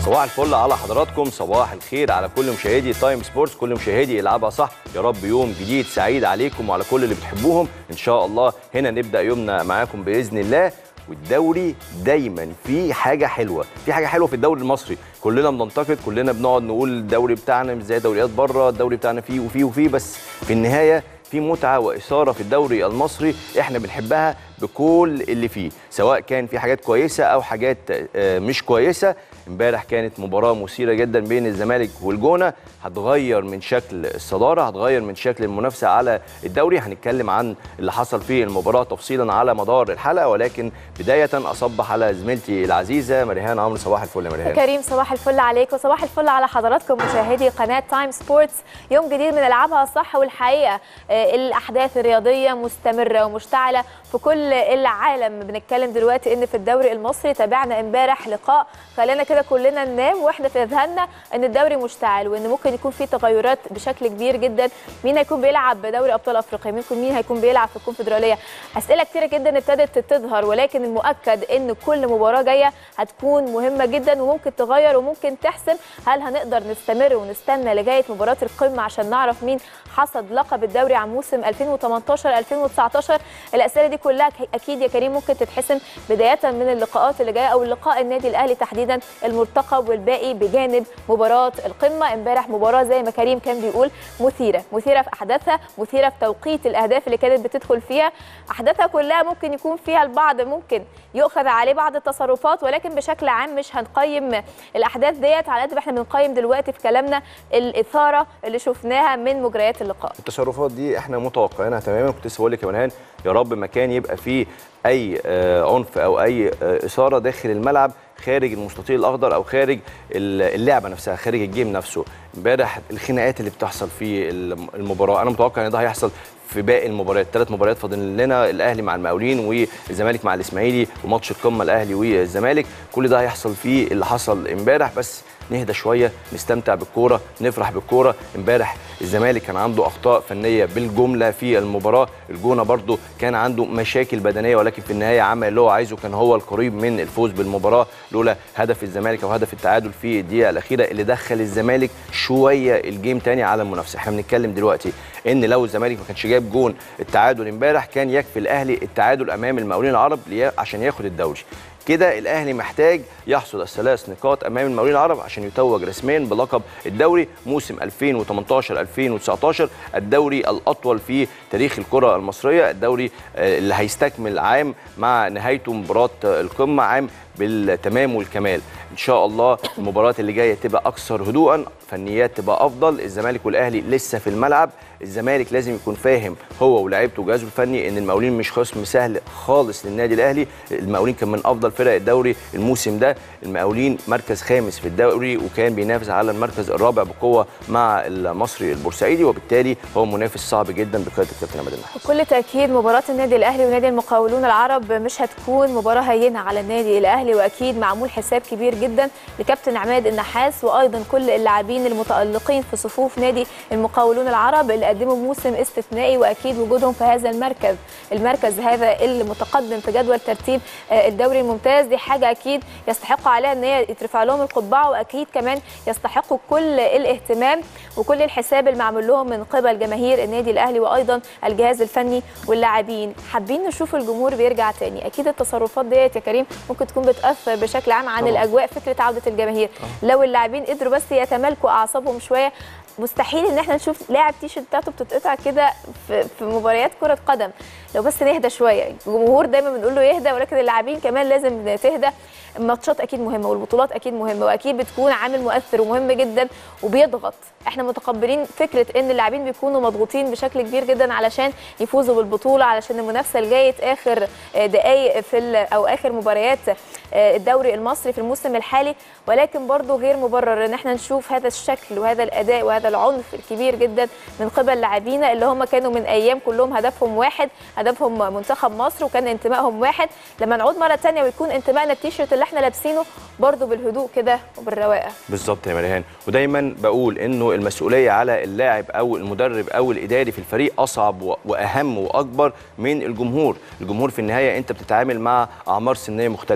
صباح الفل على حضراتكم صباح الخير على كل مشاهدي تايم سبورتس كل مشاهدي العبها صح يا رب يوم جديد سعيد عليكم وعلى كل اللي بتحبوهم ان شاء الله هنا نبدا يومنا معاكم باذن الله والدوري دايما في حاجه حلوه في حاجه حلوه في الدوري المصري كلنا بننتقد كلنا بنقعد نقول الدوري بتاعنا مش زي دوريات بره الدوري بتاعنا فيه وفيه وفيه بس في النهايه في متعه واثاره في الدوري المصري احنا بنحبها بكل اللي فيه سواء كان في حاجات كويسه او حاجات آه، مش كويسه امبارح كانت مباراه مثيره جدا بين الزمالك والجونه هتغير من شكل الصداره هتغير من شكل المنافسه على الدوري هنتكلم عن اللي حصل في المباراه تفصيلا على مدار الحلقه ولكن بدايه اصبح على زميلتي العزيزه مريهان عمرو صباح الفل يا مريهان كريم صباح الفل عليك وصباح الفل على حضراتكم مشاهدي قناة تايم سبورتس يوم جديد من ألعابها صح والحقيقة آه، الأحداث الرياضية مستمرة ومشتعلة في كل العالم بنتكلم دلوقتي إن في الدوري المصري تابعنا امبارح لقاء خلانا كده كلنا ننام واحنا في اذهاننا ان الدوري مشتعل وان ممكن يكون في تغيرات بشكل كبير جدا مين هيكون بيلعب بدوري ابطال افريقيا مين مين هيكون بيلعب في الكونفدراليه اسئله كتيره جدا ابتدت تظهر ولكن المؤكد ان كل مباراه جايه هتكون مهمه جدا وممكن تغير وممكن تحسم هل هنقدر نستمر ونستنى لغايه مباراه القمه عشان نعرف مين حصد لقب الدوري عن موسم 2018 2019 الاسئله دي كلها اكيد يا كريم ممكن تتحسم بدايه من اللقاءات اللي جايه او اللقاء النادي الاهلي تحديدا المرتقب والباقي بجانب مباراه القمه امبارح مباراه زي ما كريم كان بيقول مثيره مثيره في احداثها مثيره في توقيت الاهداف اللي كانت بتدخل فيها احداثها كلها ممكن يكون فيها البعض ممكن يؤخذ عليه بعض التصرفات ولكن بشكل عام مش هنقيم الاحداث ديت على قد ما احنا بنقيم دلوقتي في كلامنا الاثاره اللي شفناها من مجريات اللقاء التصرفات دي احنا متوقعينها تماما كنت لسه بقول لك يا مريهان يا رب ما كان يبقى فيه اي آه، عنف او اي آه، اثاره داخل الملعب خارج المستطيل الاخضر او خارج اللعبه نفسها خارج الجيم نفسه امبارح الخناقات اللي بتحصل في المباراه انا متوقع ان ده هيحصل في باقي المباريات ثلاث مباريات فاضل لنا الاهلي مع المقاولين والزمالك مع الاسماعيلي وماتش القمه الاهلي والزمالك كل ده هيحصل فيه اللي حصل امبارح بس نهدى شويه نستمتع بالكوره نفرح بالكوره امبارح الزمالك كان عنده اخطاء فنيه بالجمله في المباراه الجونه برده كان عنده مشاكل بدنيه ولكن في النهايه عمل اللي هو عايزه كان هو القريب من الفوز بالمباراه لولا هدف الزمالك او هدف التعادل في الدقيقه الاخيره اللي دخل الزمالك شويه الجيم تاني على المنافسه احنا بنتكلم دلوقتي ان لو الزمالك ما كانش جايب جون التعادل امبارح كان يكفي الاهلي التعادل امام المقاولين العرب عشان ياخد الدوري كده الاهلي محتاج يحصد الثلاث نقاط امام المقاولين العرب عشان يتوج رسميا بلقب الدوري موسم 2018 2019 الدوري الاطول في تاريخ الكره المصريه الدوري آه، اللي هيستكمل عام مع نهايته مباراه القمه عام بالتمام والكمال ان شاء الله المباريات اللي جايه تبقى اكثر هدوءا فنيات تبقى افضل الزمالك والاهلي لسه في الملعب الزمالك لازم يكون فاهم هو ولاعيبته وجهازه الفني ان المقاولين مش خصم سهل خالص للنادي الاهلي المقاولين كان من افضل فرق الدوري الموسم ده المقاولين مركز خامس في الدوري وكان بينافس على المركز الرابع بقوه مع المصري البورسعيدي وبالتالي هو منافس صعب جدا بقياده الكابتن عماد النحاس بكل تاكيد مباراه النادي الاهلي ونادي المقاولون العرب مش هتكون مباراه هينه على النادي الاهلي واكيد معمول حساب كبير جدا لكابتن عماد النحاس وايضا كل اللاعبين المتالقين في صفوف نادي المقاولون العرب اللي قدموا موسم استثنائي واكيد وجودهم في هذا المركز المركز هذا المتقدم في جدول ترتيب آه، الدوري الممتاز دي حاجه اكيد يستحقوا عليها ان هي يترفع لهم القبعه واكيد كمان يستحقوا كل الاهتمام وكل الحساب المعمول لهم من قبل جماهير النادي الاهلي وايضا الجهاز الفني واللاعبين حابين نشوف الجمهور بيرجع تاني اكيد التصرفات ديت يا كريم ممكن تكون بتاثر بشكل عام عن طبعا. الاجواء فكره عوده الجماهير طبعا. لو اللاعبين قدروا بس يتمالكوا اعصابهم شويه مستحيل ان احنا نشوف لاعب تيشيرت بتاعته بتتقطع كده في, في مباريات كره قدم لو بس نهدى شويه الجمهور دايما بنقول له يهدى ولكن اللاعبين كمان لازم تهدى الماتشات اكيد مهمه والبطولات اكيد مهمه واكيد بتكون عامل مؤثر ومهم جدا وبيضغط احنا متقبلين فكره ان اللاعبين بيكونوا مضغوطين بشكل كبير جدا علشان يفوزوا بالبطوله علشان المنافسه لغايه اخر دقائق في او اخر مباريات الدوري المصري في الموسم الحالي ولكن برضه غير مبرر ان احنا نشوف هذا الشكل وهذا الاداء وهذا العنف الكبير جدا من قبل لاعبينا اللي هم كانوا من ايام كلهم هدفهم واحد هدفهم منتخب مصر وكان انتمائهم واحد لما نعود مره ثانيه ويكون انتمائنا التيشيرت اللي احنا لابسينه برضه بالهدوء كده وبالرواقه بالظبط يا مريهان ودايما بقول انه المسؤوليه على اللاعب او المدرب او الاداري في الفريق اصعب واهم واكبر من الجمهور الجمهور في النهايه انت بتتعامل مع اعمار سنيه مختلفه مع افكار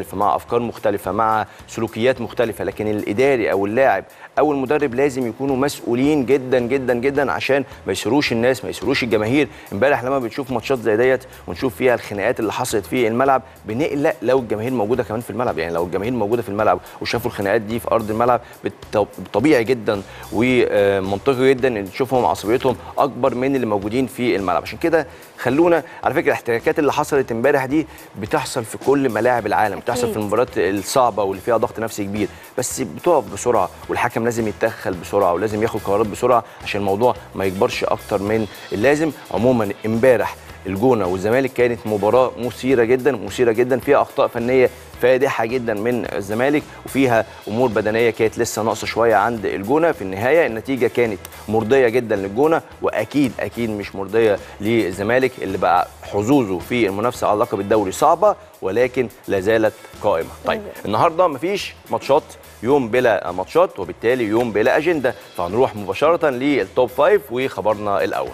افكار مختلفه مع سلوكيات مختلفه لكن الاداري او اللاعب او المدرب لازم يكونوا مسؤولين جدا جدا جدا عشان ما يسروش الناس ما يسروش الجماهير امبارح لما بنشوف ماتشات زي ديت ونشوف فيها الخناقات اللي حصلت في الملعب بنقلق لو الجماهير موجوده كمان في الملعب يعني لو الجماهير موجوده في الملعب وشافوا الخناقات دي في ارض الملعب بالط- طبيعي جدا ومنطقي جدا ان تشوفهم عصبيتهم اكبر من اللي موجودين في الملعب عشان كده خلونا على فكره الاحتكاكات اللي حصلت امبارح دي بتحصل في كل ملاعب العالم بتحصل أكيد. في المباريات الصعبه واللي فيها ضغط نفسي كبير بس بتقف بسرعه والحكم لازم يتدخل بسرعه ولازم ياخد قرارات بسرعه عشان الموضوع ما يكبرش اكتر من اللازم عموما امبارح الجونه والزمالك كانت مباراه مثيره جدا مثيره جدا فيها اخطاء فنيه فادحه جدا من الزمالك وفيها امور بدنيه كانت لسه ناقصه شويه عند الجونه في النهايه النتيجه كانت مرضيه جدا للجونه واكيد اكيد مش مرضيه للزمالك اللي بقى حظوظه في المنافسه على لقب الدوري صعبه ولكن لا زالت قائمه طيب النهارده مفيش ماتشات يوم بلا ماتشات وبالتالي يوم بلا اجنده فهنروح مباشره للتوب فايف وخبرنا الاول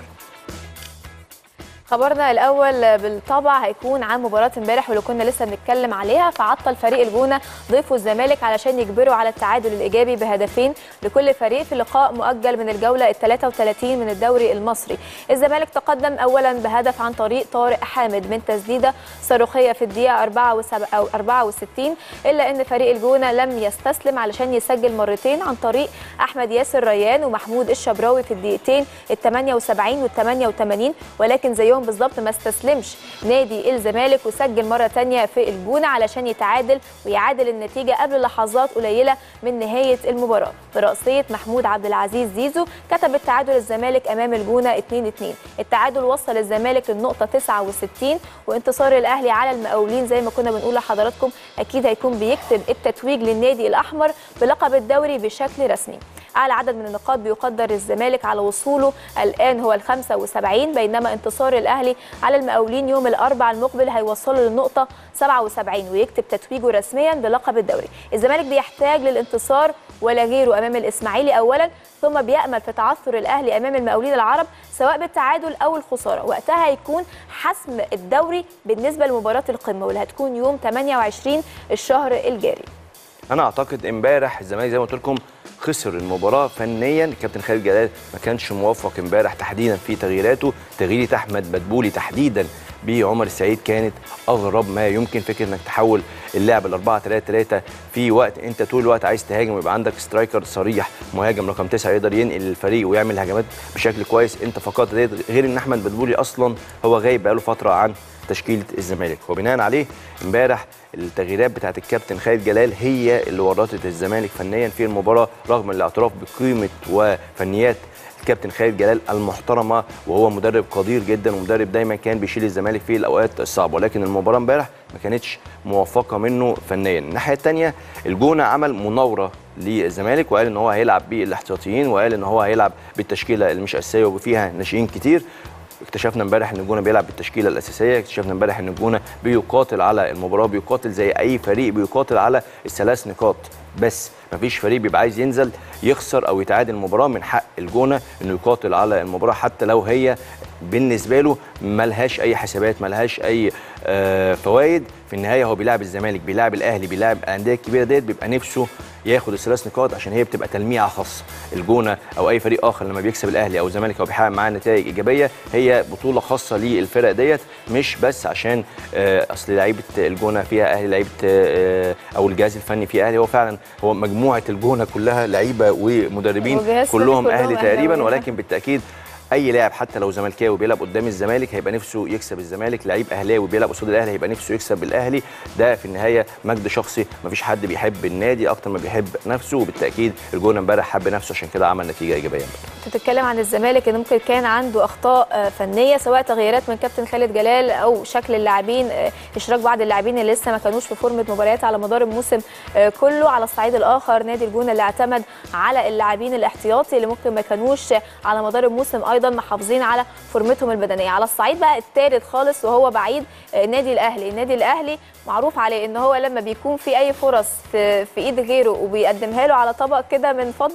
خبرنا الاول بالطبع هيكون عن مباراه امبارح واللي كنا لسه بنتكلم عليها فعطل فريق الجونه ضيفه الزمالك علشان يجبروا على التعادل الايجابي بهدفين لكل فريق في لقاء مؤجل من الجوله ال 33 من الدوري المصري الزمالك تقدم اولا بهدف عن طريق طارق حامد من تسديده صاروخيه في الدقيقه 74 او 64 الا ان فريق الجونه لم يستسلم علشان يسجل مرتين عن طريق احمد ياسر ريان ومحمود الشبراوي في الدقيقتين ال 78 وال 88 ولكن زيهم بالظبط ما استسلمش نادي الزمالك وسجل مره ثانيه في الجونه علشان يتعادل ويعادل النتيجه قبل لحظات قليله من نهايه المباراه براسيه محمود عبد العزيز زيزو كتب التعادل الزمالك امام الجونه 2 2 التعادل وصل الزمالك للنقطه 69 وانتصار الاهلي على المقاولين زي ما كنا بنقول لحضراتكم اكيد هيكون بيكتب التتويج للنادي الاحمر بلقب الدوري بشكل رسمي اعلى عدد من النقاط بيقدر الزمالك على وصوله الان هو ال 75 بينما انتصار الاهلي على المقاولين يوم الاربعاء المقبل هيوصله للنقطه 77 ويكتب تتويجه رسميا بلقب الدوري الزمالك بيحتاج للانتصار ولا غيره امام الاسماعيلي اولا ثم بيامل في تعثر الاهلي امام المقاولين العرب سواء بالتعادل او الخساره وقتها هيكون حسم الدوري بالنسبه لمباراه القمه واللي هتكون يوم 28 الشهر الجاري انا اعتقد امبارح الزمالك زي ما قلت لكم خسر المباراه فنيا الكابتن خالد جلال ما كانش موفق امبارح تحديدا في تغييراته تغييره احمد بدبولي تحديدا بعمر السعيد كانت اغرب ما يمكن فكره انك تحول اللعب ل 4 3 3 في وقت انت طول الوقت عايز تهاجم ويبقى عندك سترايكر صريح مهاجم رقم 9 يقدر ينقل الفريق ويعمل هجمات بشكل كويس انت فقدت ديت غير ان احمد بدبولي اصلا هو غايب بقاله فتره عن تشكيله الزمالك وبناء عليه امبارح التغييرات بتاعت الكابتن خالد جلال هي اللي ورطت الزمالك فنيا في المباراه رغم الاعتراف بقيمه وفنيات الكابتن خالد جلال المحترمه وهو مدرب قدير جدا ومدرب دايما كان بيشيل الزمالك في الاوقات الصعبه ولكن المباراه امبارح ما كانتش موفقه منه فنيا الناحيه الثانيه الجونه عمل مناوره للزمالك وقال ان هو هيلعب بالاحتياطيين وقال ان هو هيلعب بالتشكيله اللي مش اساسيه وفيها ناشئين كتير اكتشفنا امبارح ان الجونه بيلعب بالتشكيله الاساسيه اكتشفنا امبارح ان الجونه بيقاتل على المباراه بيقاتل زي اي فريق بيقاتل على الثلاث نقاط بس مفيش فريق بيبقى عايز ينزل يخسر او يتعادل المباراه من حق الجونه انه يقاتل على المباراه حتى لو هي بالنسبه له ملهاش اي حسابات ملهاش اي آه فوائد في النهايه هو بيلعب الزمالك بيلعب الاهلي بيلعب الانديه الكبيره ديت بيبقى نفسه ياخد الثلاث نقاط عشان هي بتبقى تلميعه خاصه الجونه او اي فريق اخر لما بيكسب الاهلي او الزمالك او بيحقق معاه نتائج ايجابيه هي بطوله خاصه للفرق ديت مش بس عشان آه اصل لعيبه الجونه فيها اهلي لعيبه آه او الجهاز الفني فيه اهلي هو فعلا هو مجموعه الجونه كلها لعيبه ومدربين وجهاز فني كلهم كلهم اهلي تقريبا أهلاوية. ولكن بالتاكيد اي لاعب حتى لو زملكاوي بيلعب قدام الزمالك هيبقى نفسه يكسب الزمالك لعيب اهلاوي بيلعب قصاد الاهلي هيبقى نفسه يكسب الاهلي ده في النهايه مجد شخصي مفيش حد بيحب النادي اكتر ما بيحب نفسه وبالتاكيد الجون امبارح حب نفسه عشان كده عمل نتيجه ايجابيه امبارح انت بتتكلم عن الزمالك ان ممكن كان عنده اخطاء آه، فنيه سواء تغييرات من كابتن خالد جلال او شكل اللاعبين آه، اشراك بعض اللاعبين اللي لسه ما كانوش في فورمه مباريات على مدار الموسم آه، كله على الصعيد الاخر نادي الجونه اللي اعتمد على اللاعبين الاحتياطي اللي ممكن ما كانوش على مدار الموسم ايضا محافظين على فورمتهم البدنيه على الصعيد بقى الثالث خالص وهو بعيد آه، النادي الاهلي النادي الاهلي معروف عليه ان هو لما بيكون في اي فرص في, في ايد غيره وبيقدمها له على طبق كده من فضه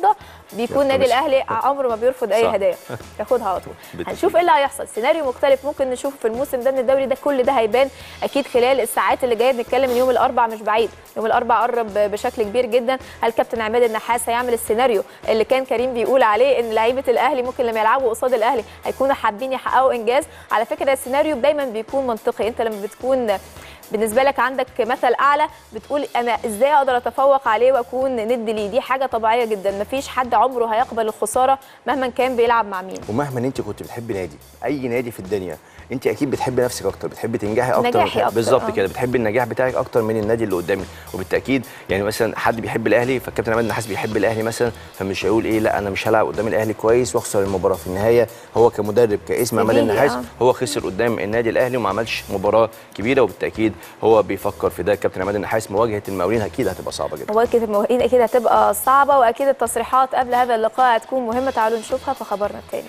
بيكون نادي يقتنص. الاهلي عمره ما بيرفض اي صح. هدايا ياخدها على طول بالتأكيد. هنشوف ايه اللي هيحصل سيناريو مختلف ممكن نشوفه في الموسم ده ان الدوري ده كل ده هيبان اكيد خلال الساعات اللي جايه بنتكلم ان يوم الاربع مش بعيد يوم الاربع قرب بشكل كبير جدا هل كابتن عماد النحاس هيعمل السيناريو اللي كان كريم بيقول عليه ان لعيبه الاهلي ممكن لما يلعبوا قصاد الاهلي هيكونوا حابين يحققوا انجاز على فكره السيناريو دايما بيكون منطقي انت لما بتكون بالنسبه لك عندك مثل اعلى بتقول انا ازاي اقدر اتفوق عليه واكون ند ليه دي حاجه طبيعيه جدا مفيش حد عمره هيقبل الخساره مهما كان بيلعب مع مين ومهما انت كنت بتحبي نادي اي نادي في الدنيا انت اكيد بتحبي نفسك اكتر بتحبي تنجحي اكتر نجاحي أكتر، بالظبط آه. كده بتحبي النجاح بتاعك اكتر من النادي اللي قدامك وبالتاكيد يعني مثلا حد بيحب الاهلي فالكابتن عماد النحاس بيحب الاهلي مثلا فمش هيقول ايه لا انا مش هلعب قدام الاهلي كويس واخسر المباراه في النهايه هو كمدرب كاسم عماد بديهي، النحاس آه. هو خسر قدام النادي الاهلي وما عملش مباراه كبيره وبالتاكيد هو بيفكر في ده الكابتن عماد النحاس مواجهه المقاولين اكيد هتبقى صعبه جدا مواجهه المواهين اكيد هتبقى صعبه واكيد التصريحات قبل هذا اللقاء هتكون مهمه تعالوا نشوفها في خبرنا الثاني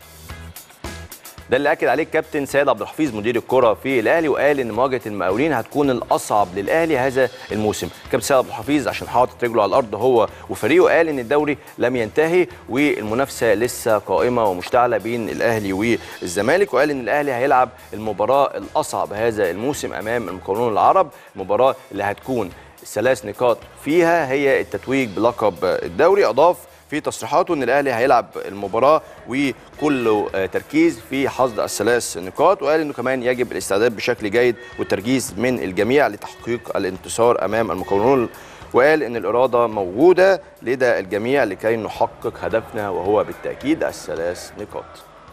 ده اللي اكد عليه الكابتن سيد عبد الحفيظ مدير الكره في الاهلي وقال ان مواجهه المقاولين هتكون الاصعب للاهلي هذا الموسم كابتن سيد عبد الحفيظ عشان حاطط رجله على الارض هو وفريقه قال ان الدوري لم ينتهي والمنافسه لسه قائمه ومشتعله بين الاهلي والزمالك وقال ان الاهلي هيلعب المباراه الاصعب هذا الموسم امام المقاولون العرب المباراه اللي هتكون ثلاث نقاط فيها هي التتويج بلقب الدوري اضاف في تصريحاته ان الاهلي هيلعب المباراه وكله آه، تركيز في حصد الثلاث نقاط وقال انه كمان يجب الاستعداد بشكل جيد والتركيز من الجميع لتحقيق الانتصار امام المقاولون وقال ان الاراده موجوده لدى الجميع لكي نحقق هدفنا وهو بالتاكيد الثلاث نقاط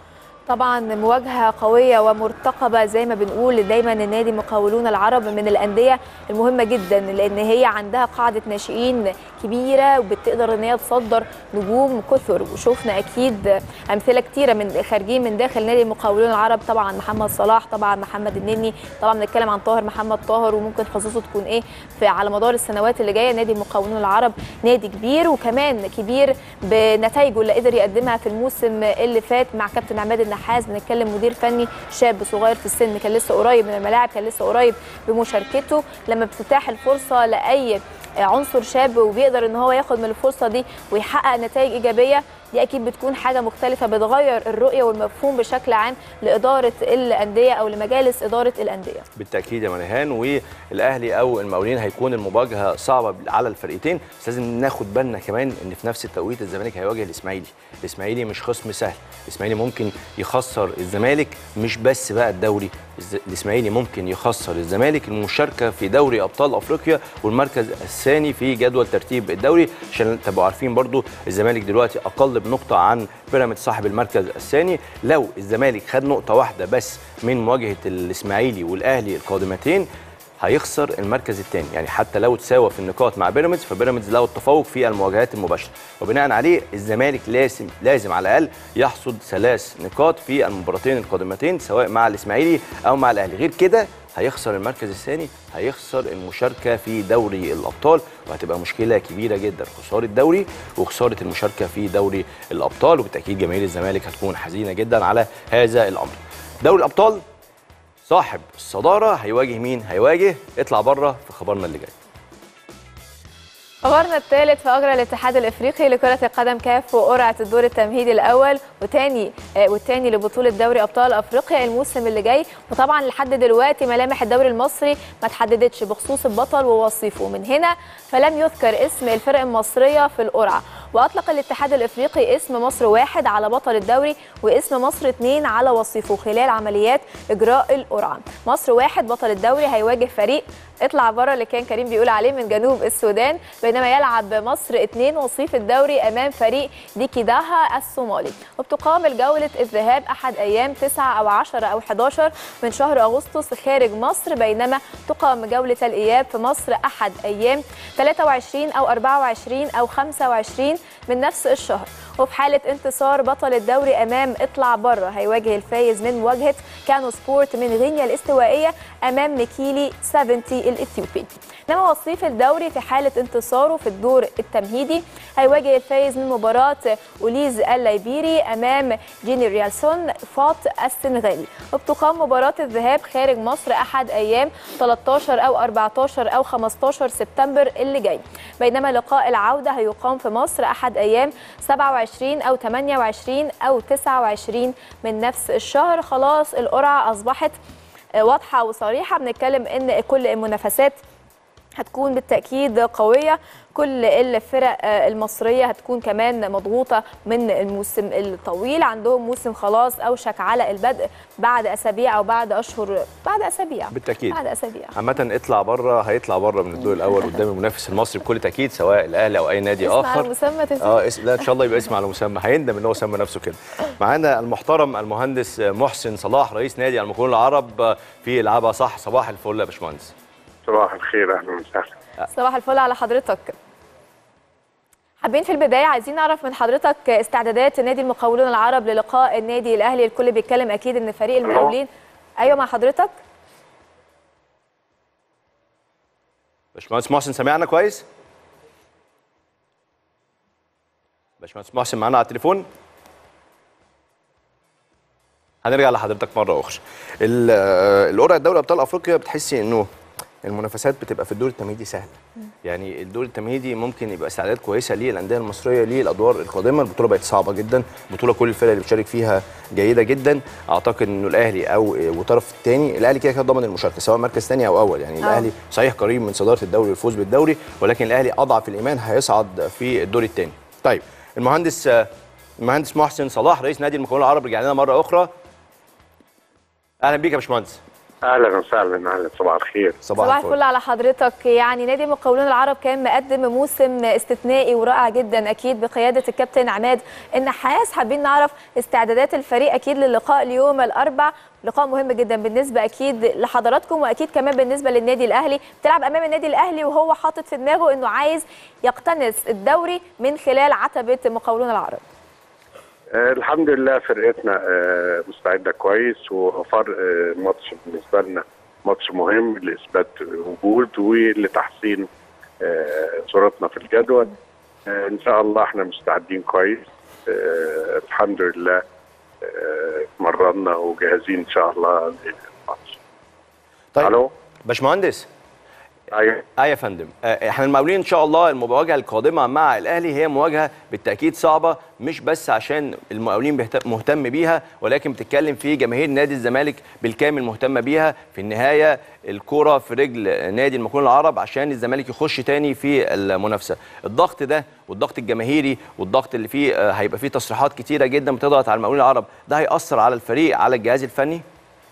طبعا مواجهه قويه ومرتقبه زي ما بنقول دايما النادي مقاولون العرب من الانديه المهمه جدا لان هي عندها قاعده ناشئين كبيره وبتقدر ان هي تصدر نجوم كثر وشوفنا اكيد امثله كتيره من خارجين من داخل نادي مقاولون العرب طبعا محمد صلاح طبعا محمد النني طبعا بنتكلم عن طاهر محمد طاهر وممكن حظوظه تكون ايه في على مدار السنوات اللي جايه نادي مقاولون العرب نادي كبير وكمان كبير بنتائجه اللي قدر يقدمها في الموسم اللي فات مع كابتن عماد النحاس بنتكلم مدير فني شاب صغير في السن كان لسه قريب من الملاعب كان لسه قريب بمشاركته لما بتتاح الفرصه لاي عنصر شاب وبيقدر ان هو ياخد من الفرصه دي ويحقق نتائج ايجابيه دي اكيد بتكون حاجه مختلفه بتغير الرؤيه والمفهوم بشكل عام لاداره الانديه او لمجالس اداره الانديه بالتاكيد يا منهان والاهلي او المقاولين هيكون المواجهه صعبه على الفرقتين بس لازم ناخد بالنا كمان ان في نفس التوقيت الزمالك هيواجه الاسماعيلي الاسماعيلي مش خصم سهل الاسماعيلي ممكن يخسر الزمالك مش بس بقى الدوري الز- الاسماعيلي ممكن يخسر الزمالك المشاركه في دوري ابطال افريقيا والمركز الثاني في جدول ترتيب الدوري عشان تبقوا عارفين برضو الزمالك دلوقتي اقل بنقطه عن بيراميدز صاحب المركز الثاني لو الزمالك خد نقطه واحده بس من مواجهه الاسماعيلي والاهلي القادمتين هيخسر المركز الثاني يعني حتى لو تساوى في النقاط مع بيراميدز فبيراميدز له التفوق في المواجهات المباشره وبناء عليه الزمالك لازم لازم على الاقل يحصد ثلاث نقاط في المباراتين القادمتين سواء مع الاسماعيلي او مع الاهلي غير كده هيخسر المركز الثاني هيخسر المشاركه في دوري الابطال وهتبقى مشكله كبيره جدا خساره الدوري وخساره المشاركه في دوري الابطال وبالتاكيد جماهير الزمالك هتكون حزينه جدا على هذا الامر دوري الابطال صاحب الصداره هيواجه مين هيواجه اطلع بره في خبرنا اللي جاي خبرنا الثالث في اجرى الاتحاد الافريقي لكره القدم كاف وقرعه الدور التمهيدي الاول وتاني آه والتاني لبطوله دوري ابطال افريقيا الموسم اللي جاي وطبعا لحد دلوقتي ملامح الدوري المصري ما تحددتش بخصوص البطل ووصيفه من هنا فلم يذكر اسم الفرق المصريه في القرعه واطلق الاتحاد الافريقي اسم مصر واحد على بطل الدوري واسم مصر اثنين على وصيفه خلال عمليات اجراء القرعه مصر واحد بطل الدوري هيواجه فريق اطلع بره اللي كان كريم بيقول عليه من جنوب السودان بينما يلعب مصر اثنين وصيف الدوري امام فريق ديكيداها الصومالي وبتقام جوله الذهاب احد ايام 9 او 10 او 11 من شهر اغسطس خارج مصر بينما تقام جوله الاياب في مصر احد ايام 23 او 24 او 25 من نفس الشهر وفي حاله انتصار بطل الدوري امام اطلع بره هيواجه الفايز من مواجهه كانو سبورت من غينيا الاستوائيه امام ميكيلي 70 الاثيوبي انما وصيف الدوري في حاله انتصاره في الدور التمهيدي هيواجه الفايز من مباراه اوليز الليبيري امام جيني ريالسون فاط السنغالي وبتقام مباراه الذهاب خارج مصر احد ايام 13 او 14 او 15 سبتمبر اللي جاي بينما لقاء العوده هيقام في مصر احد ايام 27 او 28 او 29 من نفس الشهر خلاص القرعه اصبحت واضحه وصريحه بنتكلم ان كل المنافسات هتكون بالتاكيد قويه كل الفرق المصريه هتكون كمان مضغوطه من الموسم الطويل عندهم موسم خلاص اوشك على البدء بعد اسابيع او بعد اشهر بعد اسابيع بالتاكيد بعد اسابيع عامة اطلع بره هيطلع بره من الدور الاول قدام المنافس المصري بكل تاكيد سواء الاهلي او اي نادي اسم على اخر مسمى تسمى. اه اسم لا ان شاء الله يبقى اسم على مسمى هيندم ان هو سمى نفسه كده معانا المحترم المهندس محسن صلاح رئيس نادي المقاولون العرب في العبها صح صباح الفل يا باشمهندس صباح الخير اهلا وسهلا صباح الفل على حضرتك حابين في البدايه عايزين نعرف من حضرتك استعدادات نادي المقاولون العرب للقاء النادي الاهلي الكل بيتكلم اكيد ان فريق المقاولين ايوه مع حضرتك باشمهندس محسن سامعنا كويس باشمهندس محسن معانا على التليفون هنرجع لحضرتك مره اخرى ال- آه، القرعه دوري ابطال افريقيا بتحسي انه المنافسات بتبقى في الدور التمهيدي سهله يعني الدور التمهيدي ممكن يبقى استعداد كويسه للانديه المصريه للادوار القادمه البطوله بقت صعبه جدا البطوله كل الفرق اللي بتشارك فيها جيده جدا اعتقد انه الاهلي او والطرف الثاني الاهلي كده كده ضمن المشاركه سواء مركز ثاني او اول يعني الاهلي صحيح قريب من صداره الدوري والفوز بالدوري ولكن الاهلي اضعف الايمان هيصعد في الدور الثاني طيب المهندس آه، المهندس محسن صلاح رئيس نادي المقاولون العرب رجع لنا مره اخرى اهلا بيك يا باشمهندس اهلا وسهلا اهلا صباح الخير صباح الفل على حضرتك يعني نادي المقاولون العرب كان مقدم موسم استثنائي ورائع جدا اكيد بقياده الكابتن عماد النحاس حابين نعرف استعدادات الفريق اكيد للقاء اليوم الاربع لقاء مهم جدا بالنسبه اكيد لحضراتكم واكيد كمان بالنسبه للنادي الاهلي بتلعب امام النادي الاهلي وهو حاطط في دماغه انه عايز يقتنص الدوري من خلال عتبه المقاولون العرب آه الحمد لله فرقتنا آه مستعده كويس وفرق آه ماتش بالنسبه لنا ماتش مهم لاثبات وجود ولتحسين آه صورتنا في الجدول آه ان شاء الله احنا مستعدين كويس آه الحمد لله آه، اتمرنا وجاهزين ان شاء الله للماتش طيب الو باشمهندس ايوه اه يا فندم آه، احنا المقاولين ان شاء الله المواجهه القادمه مع الاهلي هي مواجهه بالتاكيد صعبه مش بس عشان المقاولين بيهت- مهتم بيها ولكن بتتكلم في جماهير نادي الزمالك بالكامل مهتمه بيها في النهايه الكره في رجل نادي المقاولين العرب عشان الزمالك يخش تاني في المنافسه الضغط ده والضغط الجماهيري والضغط اللي فيه آه، هيبقى فيه تصريحات كتيره جدا بتضغط على المقاولين العرب ده هياثر على الفريق على الجهاز الفني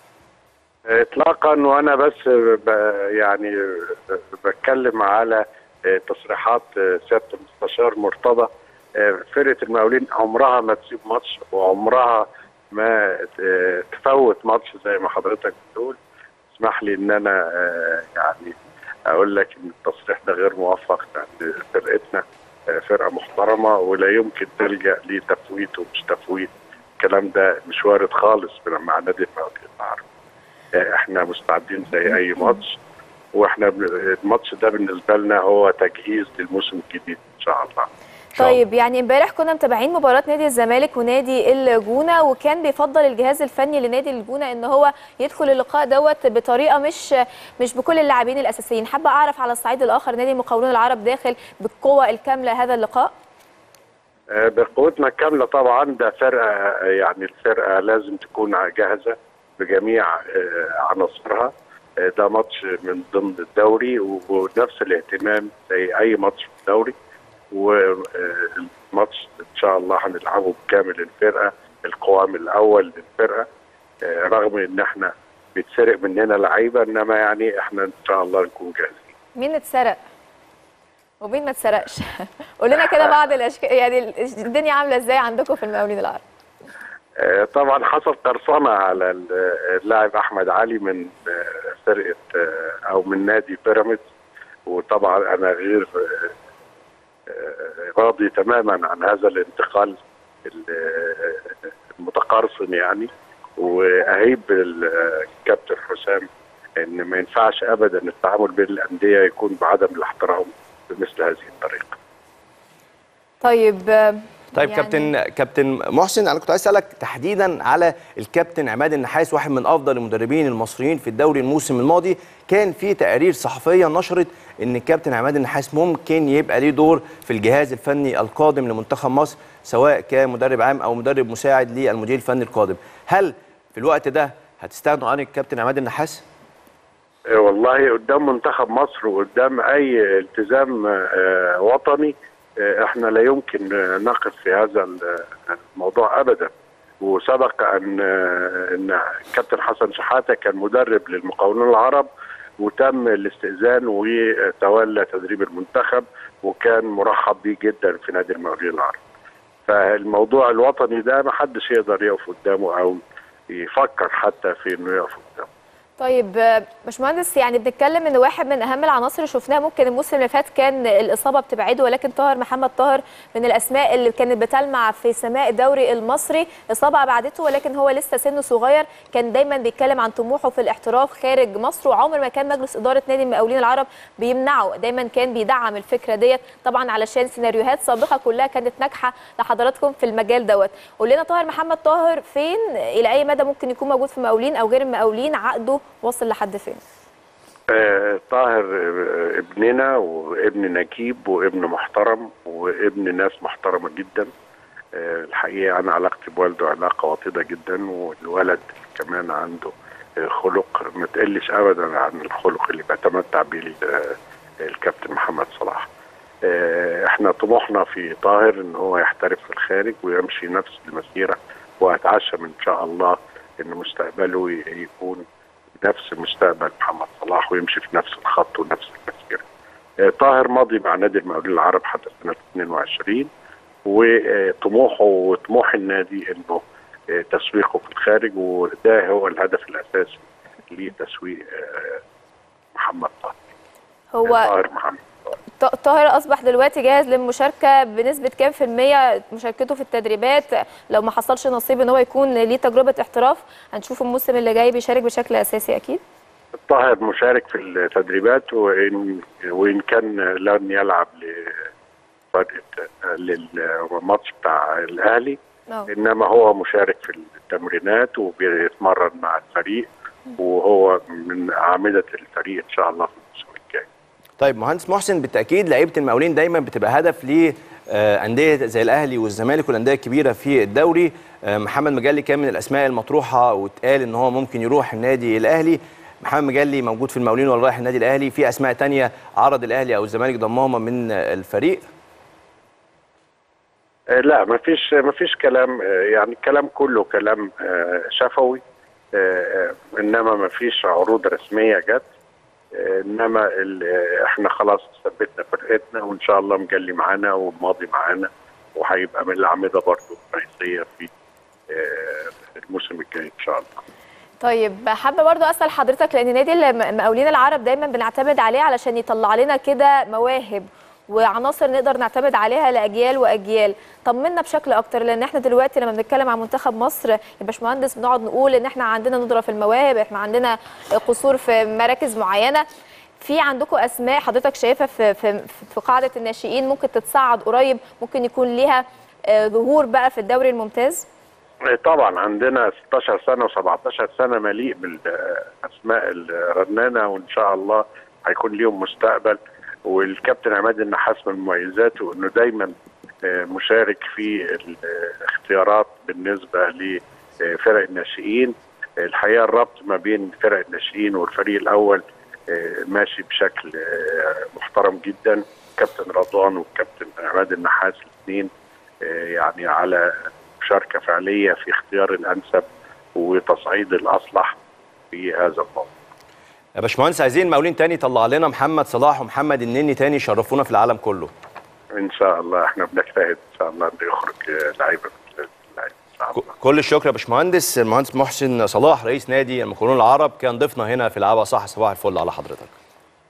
اطلاقا وانا بس ب يعني بتكلم على تصريحات سياده المستشار مرتضى فرقه المقاولين عمرها ما تسيب ماتش وعمرها ما تفوت ماتش زي ما حضرتك بتقول اسمح لي ان انا يعني اقول لك ان التصريح ده غير موفق لان فرقتنا فرقه محترمه ولا يمكن تلجا لتفويت ومش تفويت الكلام ده مش وارد خالص مع نادي المقاولين العرب احنا مستعدين زي اي ماتش واحنا الماتش ده بالنسبه لنا هو تجهيز للموسم الجديد ان شاء الله طيب يعني امبارح كنا متابعين مباراه نادي الزمالك ونادي الجونه وكان بيفضل الجهاز الفني لنادي الجونه ان هو يدخل اللقاء دوت بطريقه مش مش بكل اللاعبين الاساسيين حابه اعرف على الصعيد الاخر نادي المقاولون العرب داخل بالقوه الكامله هذا اللقاء بقوتنا الكامله طبعا ده فرقه يعني الفرقه لازم تكون جاهزه بجميع عناصرها ده ماتش من ضمن الدوري ونفس الاهتمام زي اي ماتش في الدوري والماتش ان شاء الله هنلعبه بكامل الفرقه القوام الاول للفرقه رغم ان احنا بيتسرق مننا لعيبه انما يعني احنا ان شاء الله نكون جاهزين مين اتسرق ومين ما اتسرقش قول لنا كده بعض الاشكال يعني الدنيا عامله ازاي عندكم في المقاولين العرب طبعا حصل قرصنه على اللاعب احمد علي من فرقه او من نادي بيراميدز وطبعا انا غير راضي تماما عن هذا الانتقال ال- المتقارصن يعني واهيب الكابتن حسام ان ما ينفعش ابدا التعامل بين الانديه يكون بعدم الاحترام بمثل هذه الطريقه. طيب آه، طيب يعني- كابتن كابتن محسن انا كنت عايز اسالك تحديدا على الكابتن عماد النحاس واحد من افضل المدربين المصريين في الدوري الموسم الماضي كان في تقارير صحفيه نشرت ان الكابتن عماد النحاس ممكن يبقى ليه دور في الجهاز الفني القادم لمنتخب مصر سواء كمدرب عام او مدرب مساعد للمدير الفني القادم هل في الوقت ده هتستغنوا عن الكابتن عماد النحاس آه، والله قدام منتخب مصر وقدام اي التزام آه، وطني آه، احنا لا يمكن آه، نقف في هذا ال- الموضوع ابدا وسبق ان آه، ان كابتن حسن شحاته كان مدرب للمقاولون العرب وتم الاستئذان وتولى تدريب المنتخب وكان مرحب بيه جدا في نادي المقاولين العرب فالموضوع الوطني ده ما حدش يقدر يقف قدامه او يفكر حتى في انه يقف قدامه طيب آه، باشمهندس يعني بنتكلم ان واحد من اهم العناصر اللي شفناها ممكن الموسم اللي فات كان الاصابه بتبعده ولكن طاهر محمد طاهر من الاسماء اللي كانت بتلمع في سماء الدوري المصري اصابه ابعدته ولكن هو لسه سنه صغير كان دايما بيتكلم عن طموحه في الاحتراف خارج مصر وعمر ما كان مجلس اداره نادي المقاولين العرب بيمنعه دايما كان بيدعم الفكره ديت طبعا علشان سيناريوهات سابقه كلها كانت ناجحه لحضراتكم في المجال دوت قول لنا طاهر محمد طاهر فين الى اي مدى ممكن يكون موجود في المقاولين او غير المقاولين عقده وصل لحد فين آه، طاهر آه، ابننا وابن نجيب وابن محترم وابن ناس محترمة جدا آه، الحقيقة أنا علاقتي بوالده علاقة وطيدة جدا والولد كمان عنده آه، خلق ما تقلش أبدا عن الخلق اللي بيتمتع به ال- آه، الكابتن محمد صلاح آه، احنا طموحنا في طاهر ان هو يحترف في الخارج ويمشي نفس المسيرة واتعشم ان شاء الله ان مستقبله ي- يكون نفس مستقبل محمد صلاح ويمشي في نفس الخط ونفس المسيره. آه، طاهر ماضي مع نادي المقاولين العرب حتى سنه 22 وطموحه وطموح النادي انه آه، تسويقه في الخارج وده هو الهدف الاساسي لتسويق آه، محمد طاهر. هو طاهر محمد طاهر. ط- طاهر اصبح دلوقتي جاهز للمشاركه بنسبه كام في الميه مشاركته في التدريبات لو ما حصلش نصيب ان هو يكون ليه تجربه احتراف هنشوف الموسم اللي جاي بيشارك بشكل اساسي اكيد طاهر مشارك في التدريبات وان وان كان لن يلعب لفرقه للماتش بتاع الاهلي اه انما هو مشارك في التمرينات وبيتمرن مع الفريق وهو من اعمده الفريق ان شاء الله في الموسم الجاي. طيب مهندس محسن بالتاكيد لعيبه المقاولين دايما بتبقى هدف ل آه، انديه زي الاهلي والزمالك والانديه الكبيره في الدوري آه، محمد مجلي كان من الاسماء المطروحه واتقال ان هو ممكن يروح النادي الاهلي محمد مجلي موجود في المقاولين ولا رايح النادي الاهلي في اسماء تانية عرض الاهلي او الزمالك ضمهم من آه، الفريق آه، لا ما فيش ما فيش كلام آه، يعني الكلام كله كلام آه، شفوي آه، آه، انما ما فيش عروض رسميه جت آه، انما ال- آه، احنا خلاص ثبتنا فرقتنا وان شاء الله مجلي معانا والماضي معانا وهيبقى من الاعمده برضه الرئيسيه في آه، الموسم الجاي ان شاء الله. طيب حابه برضو اسال حضرتك لان نادي المقاولين العرب دايما بنعتمد عليه علشان يطلع لنا كده مواهب وعناصر نقدر نعتمد عليها لاجيال واجيال طمنا بشكل اكتر لان احنا دلوقتي لما بنتكلم عن منتخب مصر يا باشمهندس بنقعد نقول ان احنا عندنا ندره في المواهب احنا عندنا قصور في مراكز معينه في عندكم اسماء حضرتك شايفها في في في قاعده الناشئين ممكن تتصعد قريب ممكن يكون ليها آه، ظهور بقى في الدوري الممتاز طبعا عندنا 16 سنه و17 سنه مليء بالاسماء الرنانه وان شاء الله هيكون ليهم مستقبل والكابتن عماد النحاس من مميزاته انه دايما آه، مشارك في الاختيارات بالنسبه لفرق الناشئين الحقيقه الربط ما بين فرق الناشئين والفريق الاول آه، ماشي بشكل آه، محترم جدا كابتن رضوان والكابتن عماد النحاس الاثنين يعني على مشاركه فعليه في اختيار الانسب وتصعيد الاصلح في هذا الموضوع. يا باشمهندس عايزين مقاولين تاني يطلع لنا محمد صلاح ومحمد النني تاني يشرفونا في العالم كله ان شاء الله احنا بنجتهد ان شاء الله انه يخرج لعيبه مثل اللعيبه ان شاء ك- الله. كل الشكر يا باشمهندس المهندس محسن صلاح رئيس نادي المقاولون العرب كان ضيفنا هنا في العابة صح صباح الفل على حضرتك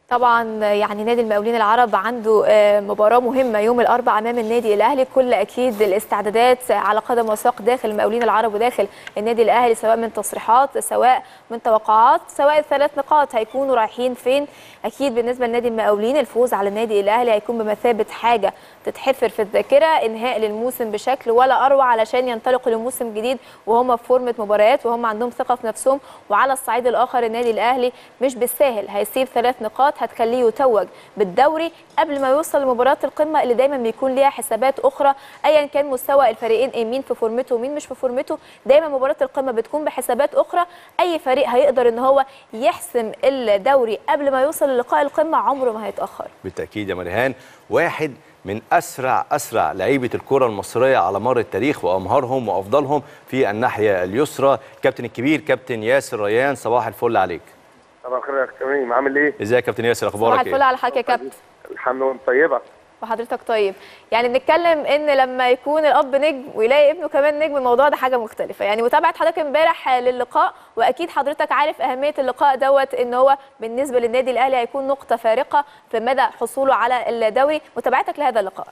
طبعا يعني نادي المقاولين العرب عنده آه، مباراه مهمه يوم الاربعاء امام النادي الاهلي كل اكيد الاستعدادات على قدم وساق داخل المقاولين العرب وداخل النادي الاهلي سواء من تصريحات سواء من توقعات سواء الثلاث نقاط هيكونوا رايحين فين اكيد بالنسبه لنادي المقاولين الفوز على النادي الاهلي هيكون بمثابه حاجه تتحفر في الذاكره انهاء للموسم بشكل ولا اروع علشان ينطلقوا لموسم جديد وهم في فورمه مباريات وهم عندهم ثقه في نفسهم وعلى الصعيد الاخر النادي الاهلي مش بالساهل هيسيب ثلاث نقاط هتخليه يتوج بالدوري قبل ما يوصل لمباراه القمه اللي دايما بيكون ليها حسابات اخرى ايا كان مستوى الفريقين إيه مين في فورمته ومين مش في فورمته دايما مباراه القمه بتكون بحسابات اخرى اي فريق هيقدر ان هو يحسم الدوري قبل ما يوصل للقاء القمه عمره ما هيتاخر بالتاكيد يا مريهان واحد من اسرع اسرع لعيبه الكره المصريه على مر التاريخ وامهرهم وافضلهم في الناحيه اليسرى كابتن الكبير كابتن ياسر ريان صباح الفل عليك صباح الخير يا كريم عامل ايه؟ ازيك يا كابتن ياسر صباح اخبارك الفل ايه على حضرتك يا كابتن الحمد لله طيبه وحضرتك طيب يعني بنتكلم ان لما يكون الاب نجم ويلاقي ابنه كمان نجم الموضوع ده حاجه مختلفه يعني متابعه حضرتك امبارح للقاء واكيد حضرتك عارف اهميه اللقاء دوت ان هو بالنسبه للنادي الاهلي هيكون نقطه فارقه في مدى حصوله على الدوري متابعتك لهذا اللقاء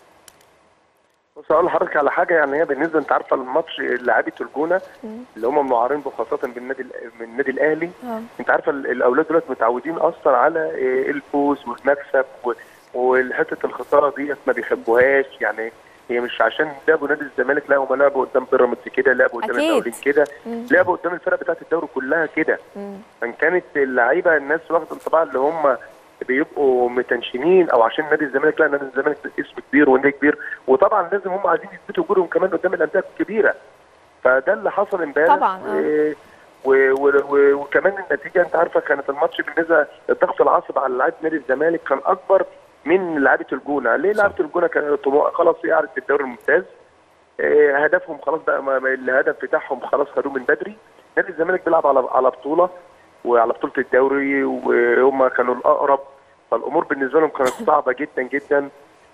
بص اقول لحضرتك على حاجه يعني هي بالنسبه انت عارفه الماتش لعيبه الجونه اللي هم معارين بخاصه بالنادي من النادي الاهلي آه. انت عارفه ال- الاولاد دولت متعودين اصلا على إيه الفوز والمكسب و- وحته الخساره ديت ما بيحبوهاش يعني هي مش عشان لعبوا نادي الزمالك لا هم لعبوا قدام بيراميدز كده لعبوا قدام أكيد. المقاولين كده مم. لعبوا قدام الفرق بتاعت الدوري كلها كده مم. فان كانت اللعيبه الناس واخده انطباع اللي هم بيبقوا متنشنين او عشان نادي الزمالك لا نادي الزمالك اسم كبير ونادي كبير وطبعا لازم هم عايزين يثبتوا وجودهم كمان قدام الانديه الكبيره فده اللي حصل امبارح طبعاً، آه. و... و... و... و... وكمان النتيجه انت عارفه كانت الماتش بالنسبه الضغط العصبي على لعيبه نادي الزمالك كان اكبر من لعيبه الجونه ليه لعيبه الجونه كان طموح خلاص يعرف في الدوري الممتاز آه، هدفهم خلاص بقى ما- ما- الهدف بتاعهم خلاص خدوه من بدري نادي الزمالك بيلعب على على بطوله وعلى بطوله الدوري وهم كانوا الاقرب فالامور بالنسبه لهم كانت صعبه جدا جدا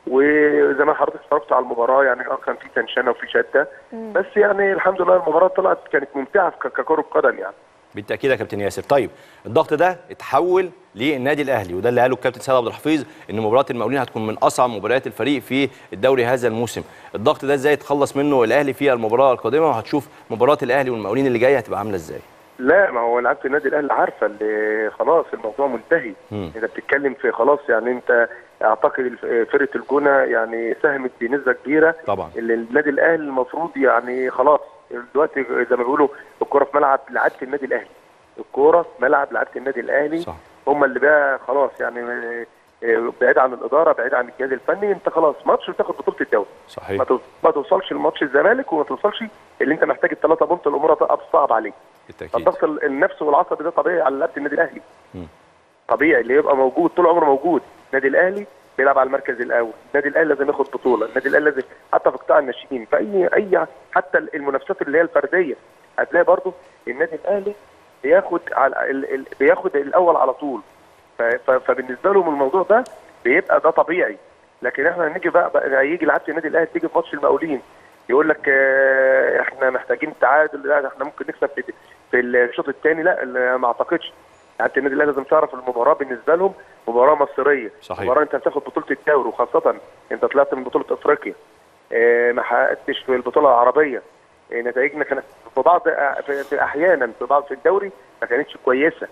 وزي ما حضرتك اتفرجت على المباراه يعني اه كان في تنشنه وفي شده بس يعني الحمد لله المباراه طلعت كانت ممتعه ك- ككره قدم يعني بالتاكيد يا كابتن ياسر طيب الضغط ده اتحول للنادي الاهلي وده اللي قاله الكابتن سيد عبد الحفيظ ان مباراه المقاولين هتكون من اصعب مباريات الفريق في الدوري هذا الموسم الضغط ده ازاي يتخلص منه الاهلي في المباراه القادمه وهتشوف مباراه الاهلي والمقاولين اللي جايه هتبقى عامله ازاي لا ما هو لعيبه النادي الاهلي عارفه اللي خلاص الموضوع منتهي مم. انت بتتكلم في خلاص يعني انت اعتقد الف- فرقه الجونه يعني ساهمت بنسبه كبيره طبعا اللي النادي الاهلي المفروض يعني خلاص دلوقتي زي ما بيقولوا الكوره في ملعب لعيبه النادي الاهلي الكوره في ملعب لعيبه النادي الاهلي صح هم اللي بقى خلاص يعني آه، بعيد عن الاداره بعيد عن الجهاز الفني انت خلاص ماتش وتاخد بطوله الدوري صحيح ما تو- ما توصلش لماتش الزمالك وما توصلش اللي انت محتاج الثلاثه بونت الامور هتبقى صعب عليك بالتاكيد الضغط ال- النفسي والعصبي ده طبيعي على لعيبه النادي الاهلي مم. طبيعي اللي يبقى موجود طول عمره موجود النادي الاهلي بيلعب على المركز الاول النادي الاهلي لازم ياخد بطوله النادي الاهلي لازم حتى في قطاع الناشئين في اي اي حتى المنافسات اللي هي الفرديه هتلاقي برضو النادي الاهلي بياخد على ال... ال... بياخد الاول على طول ف... ف... فبالنسبه لهم الموضوع ده بيبقى ده طبيعي لكن احنا هنيجي بقى, بقى هيجي لعيبه النادي الاهلي تيجي في ماتش المقاولين يقول لك آه، احنا محتاجين تعادل لا احنا ممكن نكسب في, في الشوط الثاني لا ال- ما اعتقدش لعيبه النادي الاهلي لازم تعرف المباراه بالنسبه لهم مباراه مصريه صحيح. مباراه انت هتاخد بطوله الدوري وخاصه انت طلعت من بطوله افريقيا آه، ما حققتش في البطوله العربيه آه، نتائجنا كانت في بعض في في احيانا في بعض في الدوري ما كانتش كويسه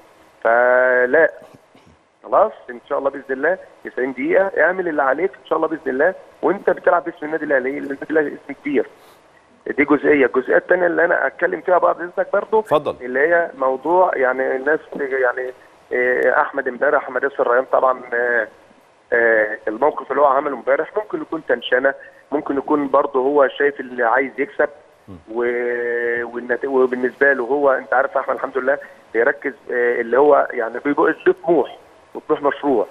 فلا خلاص ان شاء الله باذن الله 90 دقيقه اعمل اللي عليك ان شاء الله باذن الله وانت بتلعب باسم النادي الاهلي النادي الاهلي اسم كبير دي جزئيه الجزئيه الثانيه اللي انا اتكلم فيها بقى باذنك برضه اتفضل اللي هي موضوع يعني الناس يعني آه، احمد امبارح احمد ياسر ريان طبعا آه، آه، الموقف اللي هو عمله امبارح ممكن يكون تنشنه ممكن يكون برضه هو شايف اللي عايز يكسب و... والنت... وبالنسبه له هو انت عارف احمد الحمد لله بيركز آه، اللي هو يعني بيبقى له طموح وطموح مشروع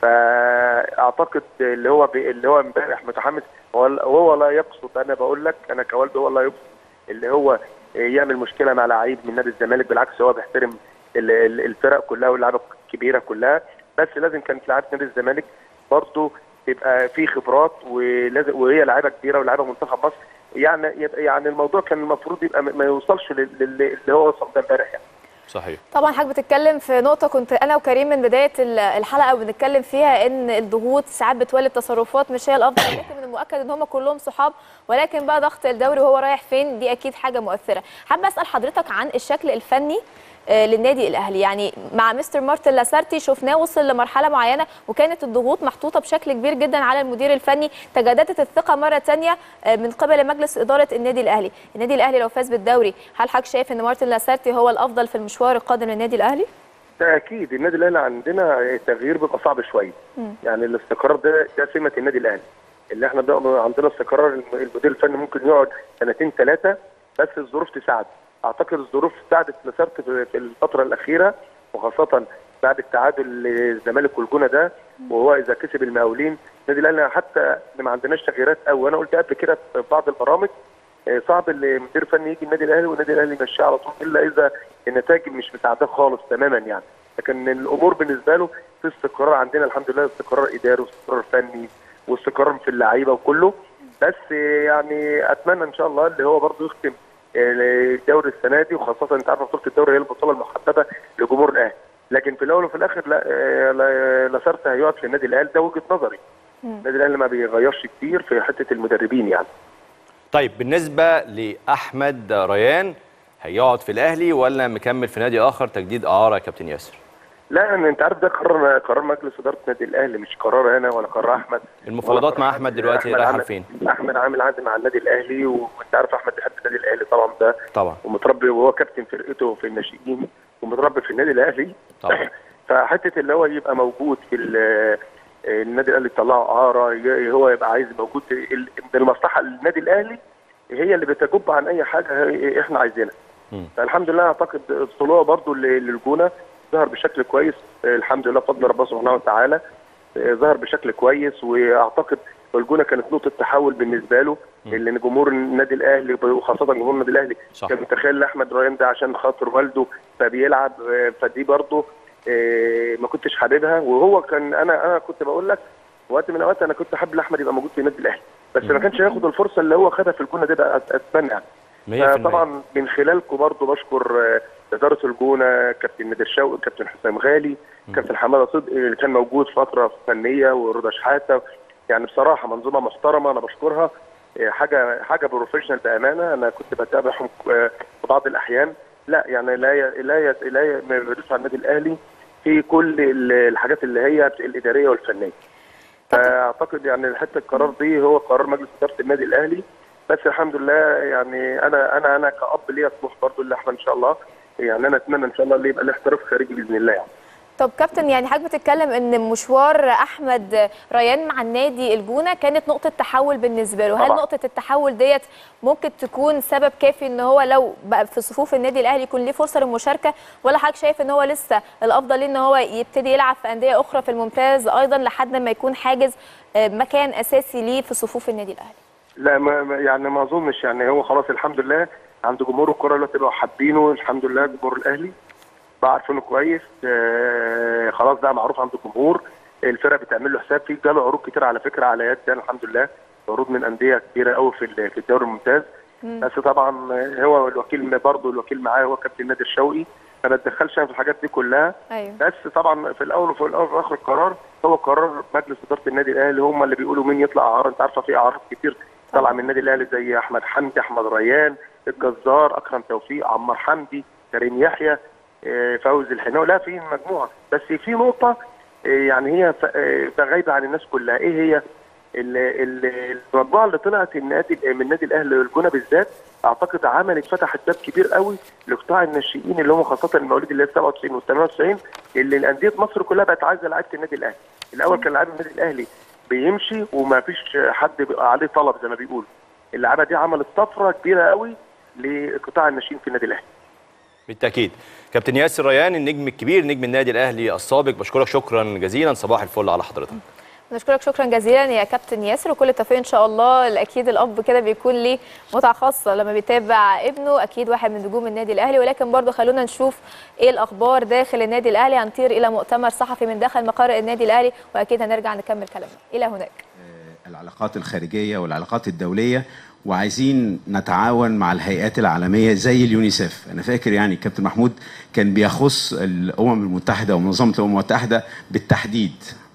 فاعتقد اللي هو بي... اللي هو امبارح متحمس هو هو لا يقصد انا بقول لك انا كوالد هو لا يقصد اللي هو يعمل مشكله مع لعيب من نادي الزمالك بالعكس هو بيحترم ال- ال- الفرق كلها واللعيبه الكبيره كلها بس لازم كانت لعيبه نادي الزمالك برضه تبقى في خبرات ولازم وهي لعيبه كبيره ولاعيبه منتخب مصر يعني يبقى يعني الموضوع كان المفروض يبقى ما ما يوصلش لل- لل- اللي هو وصل ده امبارح يعني صحيح طبعا حضرتك بتتكلم في نقطه كنت انا وكريم من بدايه ال- الحلقه بنتكلم فيها ان الضغوط ساعات بتولد تصرفات مش هي الافضل ولكن من المؤكد ان هم كلهم صحاب ولكن بقى ضغط الدوري وهو رايح فين دي اكيد حاجه مؤثره حابه اسال حضرتك عن الشكل الفني آه، للنادي الاهلي يعني مع مستر مارتن لاسارتي شفناه وصل لمرحله معينه وكانت الضغوط محطوطه بشكل كبير جدا على المدير الفني تجددت الثقه مره ثانيه من قبل مجلس اداره النادي الاهلي النادي الاهلي لو فاز بالدوري هل حضرتك شايف ان مارتن لاسارتي هو الافضل في المشوار القادم للنادي الاهلي ده اكيد النادي الاهلي عندنا التغيير بيبقى صعب شويه يعني الاستقرار ده ده سمه النادي الاهلي اللي احنا بقى عندنا استقرار الم- المدير الفني ممكن يقعد سنتين ثلاثه بس الظروف تساعد اعتقد الظروف ساعدت لسارت في في الفتره الاخيره وخاصه بعد التعادل الزمالك والجونه ده وهو اذا كسب المقاولين النادي الاهلي حتى ما عندناش تغييرات قوي وانا قلت قبل كده في بعض البرامج آه، صعب المدير الفني يجي النادي الاهلي والنادي الاهلي يمشيه على طول الا اذا النتائج مش مساعداه خالص تماما يعني لكن الامور بالنسبه له في استقرار عندنا الحمد لله استقرار اداري واستقرار فني واستقرار في اللعيبه وكله بس آه، يعني اتمنى ان شاء الله اللي هو برضه يختم آه، الدوري السنه دي وخاصه انت عارف بطوله الدوري هي البطوله المحببه لجمهور الاهلي لكن في الاول وفي الاخر لا آه، لا- لاسارت هيقعد في النادي الاهلي ده وجهه نظري النادي الاهلي ما بيغيرش كتير في حته المدربين يعني طيب بالنسبه لاحمد ريان هيقعد في الاهلي ولا مكمل في نادي اخر تجديد اعاره يا كابتن ياسر لا يعني انت عارف ده قرار قرار مجلس اداره النادي الاهلي مش قرار انا ولا قرار احمد المفاوضات ولا مع قرار احمد دلوقتي أحمد رايحه عامل- فين احمد عامل عقد مع النادي الاهلي وانت عارف احمد بيحب النادي الاهلي طبعا ده طبعا ومتربي وهو كابتن فرقته في الناشئين ومتربي في النادي الاهلي طبعا فحته اللي هو يبقى موجود في ال- النادي الاهلي يطلعه اعاره ي- هو يبقى عايز موجود ال- المصلحه للنادي الاهلي هي اللي بتجب عن اي حاجه هي- احنا عايزينها مم. فالحمد لله اعتقد الطلوع برضو ل- للجونه ظهر بشكل كويس الحمد لله بفضل ربنا سبحانه وتعالى آه، ظهر بشكل كويس واعتقد الجونه كانت نقطه تحول بالنسبه له لان جمهور النادي الاهلي وخاصه جمهور النادي الاهلي صح. كان متخيل احمد ريان ده عشان خاطر والده فبيلعب آه، فدي برضه آه، ما كنتش حاببها وهو كان انا انا كنت بقول لك وقت من الاوقات انا كنت حابب احمد يبقى موجود في النادي الاهلي بس ما كانش هياخد الفرصه اللي هو خدها في الجونه دي بقى أت- اتمنى يعني 100% طبعا من خلالكم برضه بشكر آه، اداره الجونه كابتن نادر شوقي كابتن حسام غالي كابتن حماده صدقي اللي كان موجود فتره فنيه ورضا شحاته يعني بصراحه منظومه محترمه انا بشكرها آه، حاجه حاجه بروفيشنال بامانه انا كنت بتابعهم آه، في بعض الاحيان لا يعني لا ي- لا ي- لا ي- ما بيدوسوا على النادي الاهلي في كل ال- الحاجات اللي هي الاداريه والفنيه فاعتقد يعني حته القرار دي هو قرار مجلس اداره النادي الاهلي بس الحمد لله يعني انا انا انا كاب ليا طموح برضه اللي احنا ان شاء الله يعني انا اتمنى ان شاء الله اللي يبقى الاحتراف خارجي باذن الله يعني طب كابتن يعني حضرتك بتتكلم ان مشوار احمد ريان مع النادي الجونه كانت نقطه تحول بالنسبه له هل طبعا. نقطه التحول ديت ممكن تكون سبب كافي ان هو لو بقى في صفوف النادي الاهلي يكون ليه فرصه للمشاركه ولا حضرتك شايف ان هو لسه الافضل ليه ان هو يبتدي يلعب في انديه اخرى في الممتاز ايضا لحد ما يكون حاجز آه، مكان اساسي ليه في صفوف النادي الاهلي لا ما ما- يعني ما اظنش يعني هو خلاص الحمد لله عند جمهور الكره اللي بقوا حابينه الحمد لله جمهور الاهلي بقى عارفينه كويس آه خلاص بقى معروف عند الجمهور الفرق بتعمل له حساب في جاله عروض كتير على فكره على يد يعني الحمد لله عروض من انديه كبيره قوي في ال- في الدوري الممتاز بس طبعا هو الوكيل برضه الوكيل معاه هو كابتن نادر شوقي ما بتدخلش أنا في الحاجات دي كلها ايوه بس طبعا في الاول وفي الاول وفي اخر القرار هو قرار مجلس اداره النادي الاهلي هم اللي بيقولوا مين يطلع اعاره انت عارفه في اعارات كتير طالعه من النادي الاهلي زي احمد حمدي احمد ريان الجزار اكرم توفيق عمار حمدي كريم يحيى آه، فوزي الحناوي لا في مجموعه بس في نقطه آه، يعني هي ف- آه، غايبه عن الناس كلها ايه هي ال- ال- المجموعه اللي طلعت النادي من النادي الاهلي والجونه بالذات اعتقد عملت فتحت باب كبير قوي لقطاع الناشئين اللي هم خاصه المواليد اللي هي 97 و 98 اللي الانديه مصر كلها بقت عايزه لعيبه النادي الاهلي الاول كان لعيب النادي الاهلي بيمشي وما فيش حد بيبقى عليه طلب زي ما بيقولوا اللعيبه دي عملت طفره كبيره قوي لقطاع الناشئين في النادي الاهلي بالتاكيد كابتن ياسر ريان النجم الكبير نجم النادي الاهلي السابق بشكرك شكرا جزيلا صباح الفل على حضرتك نشكرك شكرا جزيلا يا كابتن ياسر وكل التوفيق ان شاء الله اكيد الاب كده بيكون ليه متعه خاصه لما بيتابع ابنه اكيد واحد من نجوم النادي الاهلي ولكن برضه خلونا نشوف ايه الاخبار داخل النادي الاهلي هنطير الى مؤتمر صحفي من داخل مقر النادي الاهلي واكيد هنرجع نكمل كلامنا الى هناك العلاقات الخارجيه والعلاقات الدوليه وعايزين نتعاون مع الهيئات العالميه زي اليونيسف انا فاكر يعني الكابتن محمود كان بيخص الامم المتحده ومنظمه الامم المتحده بالتحديد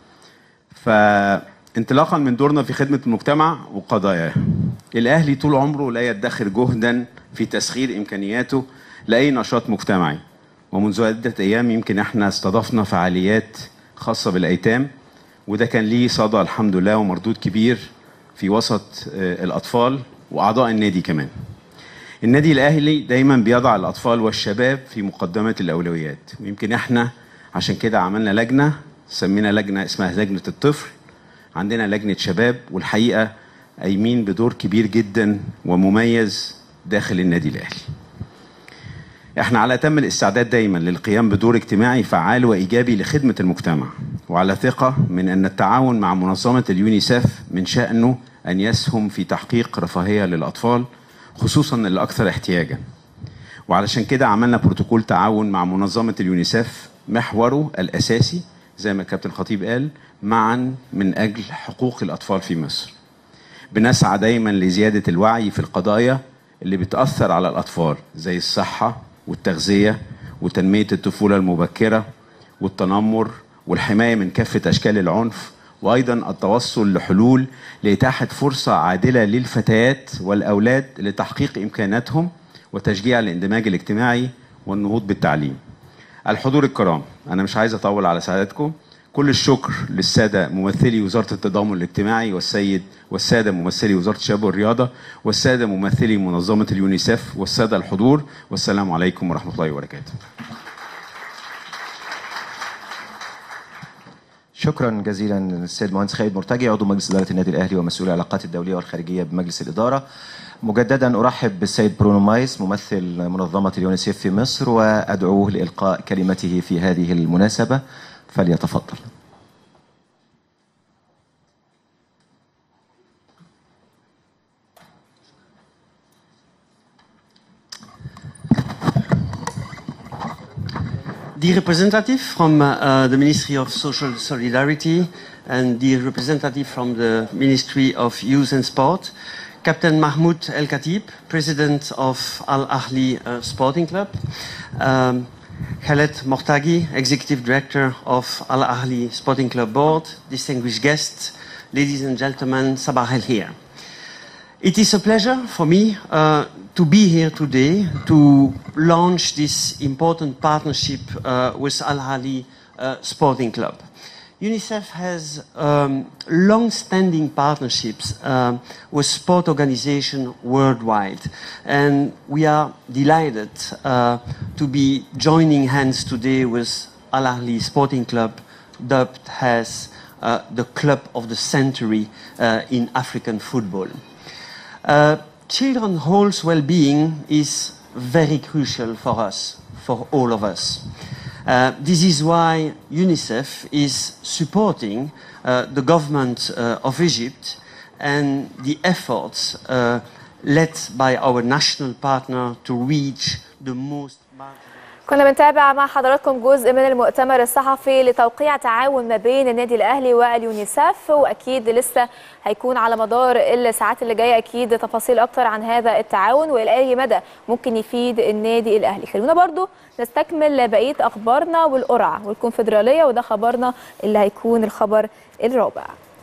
فانطلاقا من دورنا في خدمه المجتمع وقضاياه الاهلي طول عمره لا يدخر جهدا في تسخير امكانياته لاي نشاط مجتمعي ومنذ عده ايام يمكن احنا استضفنا فعاليات خاصه بالايتام وده كان ليه صدى الحمد لله ومردود كبير في وسط آه، الاطفال واعضاء النادي كمان النادي الاهلي دايما بيضع الاطفال والشباب في مقدمه الاولويات ويمكن احنا عشان كده عملنا لجنه سمينا لجنه اسمها لجنه الطفل عندنا لجنه شباب والحقيقه قايمين بدور كبير جدا ومميز داخل النادي الاهلي احنا على تم الاستعداد دايما للقيام بدور اجتماعي فعال وايجابي لخدمه المجتمع وعلى ثقه من ان التعاون مع منظمه اليونيسف من شانه ان يسهم في تحقيق رفاهيه للاطفال خصوصا الاكثر احتياجا وعلشان كده عملنا بروتوكول تعاون مع منظمه اليونيسف محوره الاساسي زي ما الكابتن خطيب قال معا من اجل حقوق الاطفال في مصر بنسعى دايما لزياده الوعي في القضايا اللي بتاثر على الاطفال زي الصحه والتغذيه وتنميه الطفوله المبكره والتنمر والحمايه من كافه اشكال العنف وايضا التوصل لحلول لاتاحه فرصه عادله للفتيات والاولاد لتحقيق امكاناتهم وتشجيع الاندماج الاجتماعي والنهوض بالتعليم. الحضور الكرام انا مش عايز اطول على سعادتكم كل الشكر للساده ممثلي وزاره التضامن الاجتماعي والسيد والساده ممثلي وزاره الشباب والرياضه والساده ممثلي منظمه اليونيسف والساده الحضور والسلام عليكم ورحمه الله وبركاته. شكرا جزيلا للسيد المهندس خالد مرتجي عضو مجلس اداره النادي الاهلي ومسؤول العلاقات الدوليه والخارجيه بمجلس الاداره. مجددا ارحب بالسيد برونو مايس ممثل منظمه اليونيسيف في مصر وادعوه لالقاء كلمته في هذه المناسبه فليتفضل. The representative from uh, the Ministry of Social Solidarity and the representative from the Ministry of Youth and Sport, Captain Mahmoud El Khatib, President of Al Ahli uh, Sporting Club, um, Khaled Mortagi, Executive Director of Al Ahli Sporting Club Board, distinguished guests, ladies and gentlemen, Sabah el here. It is a pleasure for me uh, to be here today to launch this important partnership uh, with Al Ahly uh, Sporting Club. UNICEF has um, long-standing partnerships um, with sport organizations worldwide, and we are delighted uh, to be joining hands today with Al Ahly Sporting Club, dubbed as uh, the club of the century uh, in African football. Uh, children's whole well-being is very crucial for us, for all of us. Uh, this is why UNICEF is supporting uh, the government uh, of Egypt and the efforts uh, led by our national partner to reach the most marginalized. كنا بنتابع مع حضراتكم جزء من المؤتمر الصحفي لتوقيع تعاون ما بين النادي الاهلي واليونيسف واكيد لسه هيكون على مدار الساعات اللي جايه اكيد تفاصيل اكتر عن هذا التعاون والى اي مدى ممكن يفيد النادي الاهلي خلونا برضو نستكمل بقيه اخبارنا والقرعه والكونفدراليه وده خبرنا اللي هيكون الخبر الرابع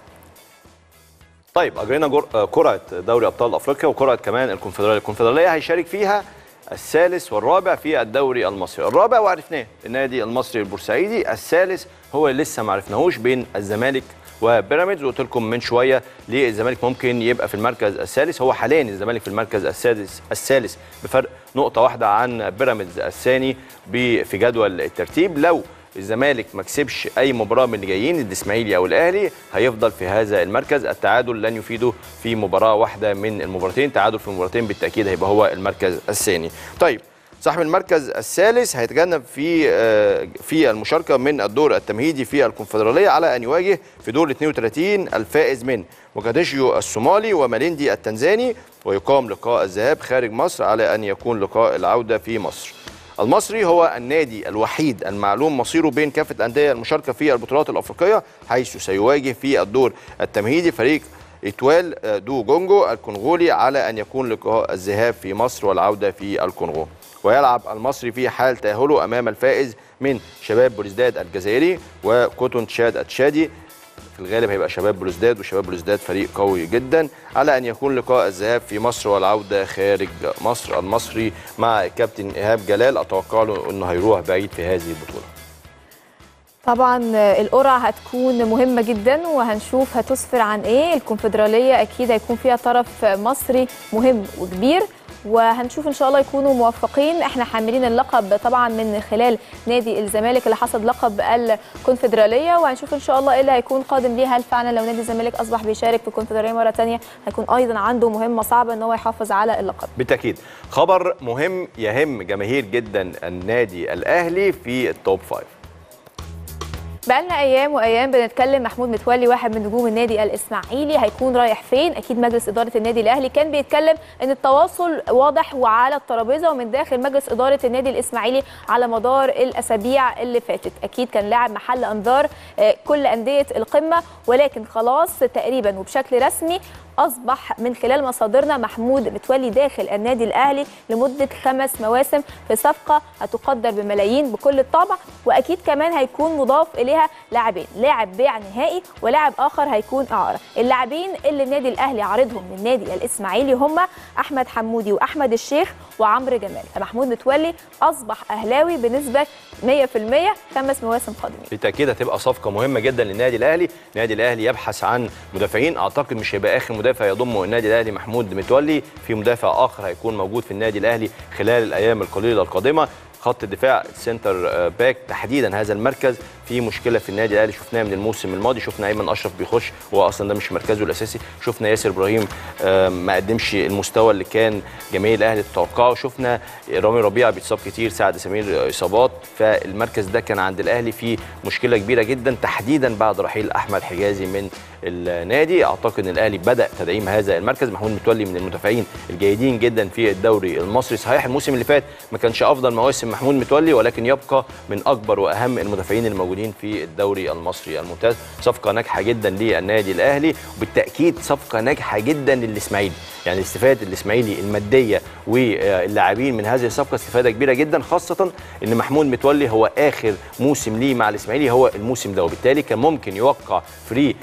طيب اجرينا جر... آه، قرعه دوري ابطال افريقيا وقرعه كمان الكونفدراليه الكونفدراليه هيشارك فيها الثالث والرابع في الدوري المصري الرابع وعرفناه النادي المصري البورسعيدي الثالث هو اللي لسه ما عرفناهوش بين الزمالك وبيراميدز وقلت لكم من شويه ليه الزمالك ممكن يبقى في المركز الثالث هو حاليا الزمالك في المركز السادس الثالث بفرق نقطه واحده عن بيراميدز الثاني ب- في جدول الترتيب لو الزمالك ما كسبش اي مباراه من اللي جايين الاسماعيلي او الاهلي هيفضل في هذا المركز التعادل لن يفيده في مباراه واحده من المباراتين تعادل في مباراتين بالتاكيد هيبقى هو المركز الثاني طيب صاحب المركز الثالث هيتجنب في آه، في المشاركه من الدور التمهيدي في الكونفدراليه على ان يواجه في دور 32 الفائز من موجاديشيو الصومالي وماليندي التنزاني ويقام لقاء الذهاب خارج مصر على ان يكون لقاء العوده في مصر المصري هو النادي الوحيد المعلوم مصيره بين كافه الانديه المشاركه في البطولات الافريقيه حيث سيواجه في الدور التمهيدي فريق إتوال دو جونجو الكونغولي على أن يكون لقاء الذهاب في مصر والعودة في الكونغو ويلعب المصري في حال تأهله أمام الفائز من شباب بوليزداد الجزائري وكوتون تشاد التشادي في الغالب هيبقى شباب بلوزداد وشباب بلوزداد فريق قوي جدا على ان يكون لقاء الذهاب في مصر والعوده خارج مصر المصري مع كابتن ايهاب جلال اتوقع له انه هيروح بعيد في هذه البطوله طبعا القرعه هتكون مهمه جدا وهنشوف هتسفر عن ايه الكونفدراليه اكيد هيكون فيها طرف مصري مهم وكبير وهنشوف ان شاء الله يكونوا موفقين احنا حاملين اللقب طبعا من خلال نادي الزمالك اللي حصد لقب الكونفدراليه وهنشوف ان شاء الله ايه اللي هيكون قادم ليه هل فعلا لو نادي الزمالك اصبح بيشارك في الكونفدراليه مره ثانيه هيكون ايضا عنده مهمه صعبه ان هو يحافظ على اللقب بالتاكيد خبر مهم يهم جماهير جدا النادي الاهلي في التوب فايف بقالنا ايام وايام بنتكلم محمود متولي واحد من نجوم النادي الاسماعيلي هيكون رايح فين اكيد مجلس اداره النادي الاهلي كان بيتكلم ان التواصل واضح وعلى الترابيزه ومن داخل مجلس اداره النادي الاسماعيلي على مدار الاسابيع اللي فاتت اكيد كان لاعب محل انظار كل انديه القمه ولكن خلاص تقريبا وبشكل رسمي اصبح من خلال مصادرنا محمود متولي داخل النادي الاهلي لمده خمس مواسم في صفقه هتقدر بملايين بكل الطبع واكيد كمان هيكون مضاف اليها لاعبين لاعب بيع نهائي ولاعب اخر هيكون اعاره اللاعبين اللي النادي الاهلي عارضهم من النادي الاسماعيلي هم احمد حمودي واحمد الشيخ وعمرو جمال فمحمود متولي اصبح اهلاوي بنسبه 100% خمس مواسم قادمين بالتاكيد هتبقى صفقه مهمه جدا للنادي الاهلي النادي الاهلي يبحث عن مدافعين اعتقد مش هيبقى اخر مدافع يضمه النادي الاهلي محمود متولي في مدافع اخر هيكون موجود في النادي الاهلي خلال الايام القليله القادمه خط الدفاع السنتر باك تحديدا هذا المركز في مشكله في النادي الاهلي شفناها من الموسم الماضي شفنا ايمن اشرف بيخش هو اصلا ده مش مركزه الاساسي شفنا ياسر ابراهيم ما قدمش المستوى اللي كان جماهير الاهلي تتوقعه شفنا رامي ربيعه بيتصاب كتير سعد سمير اصابات فالمركز ده كان عند الاهلي فيه مشكله كبيره جدا تحديدا بعد رحيل احمد حجازي من النادي اعتقد ان الاهلي بدا تدعيم هذا المركز محمود متولي من المدافعين الجيدين جدا في الدوري المصري صحيح الموسم اللي فات ما كانش افضل مواسم محمود متولي ولكن يبقى من اكبر واهم المدافعين الموجودين في الدوري المصري الممتاز صفقه ناجحه جدا للنادي الاهلي وبالتاكيد صفقه ناجحه جدا للاسماعيلي يعني استفاده الاسماعيلي الماديه واللاعبين من هذه الصفقه استفاده كبيره جدا خاصه ان محمود متولي هو اخر موسم ليه مع الاسماعيلي هو الموسم ده وبالتالي كان ممكن يوقع فري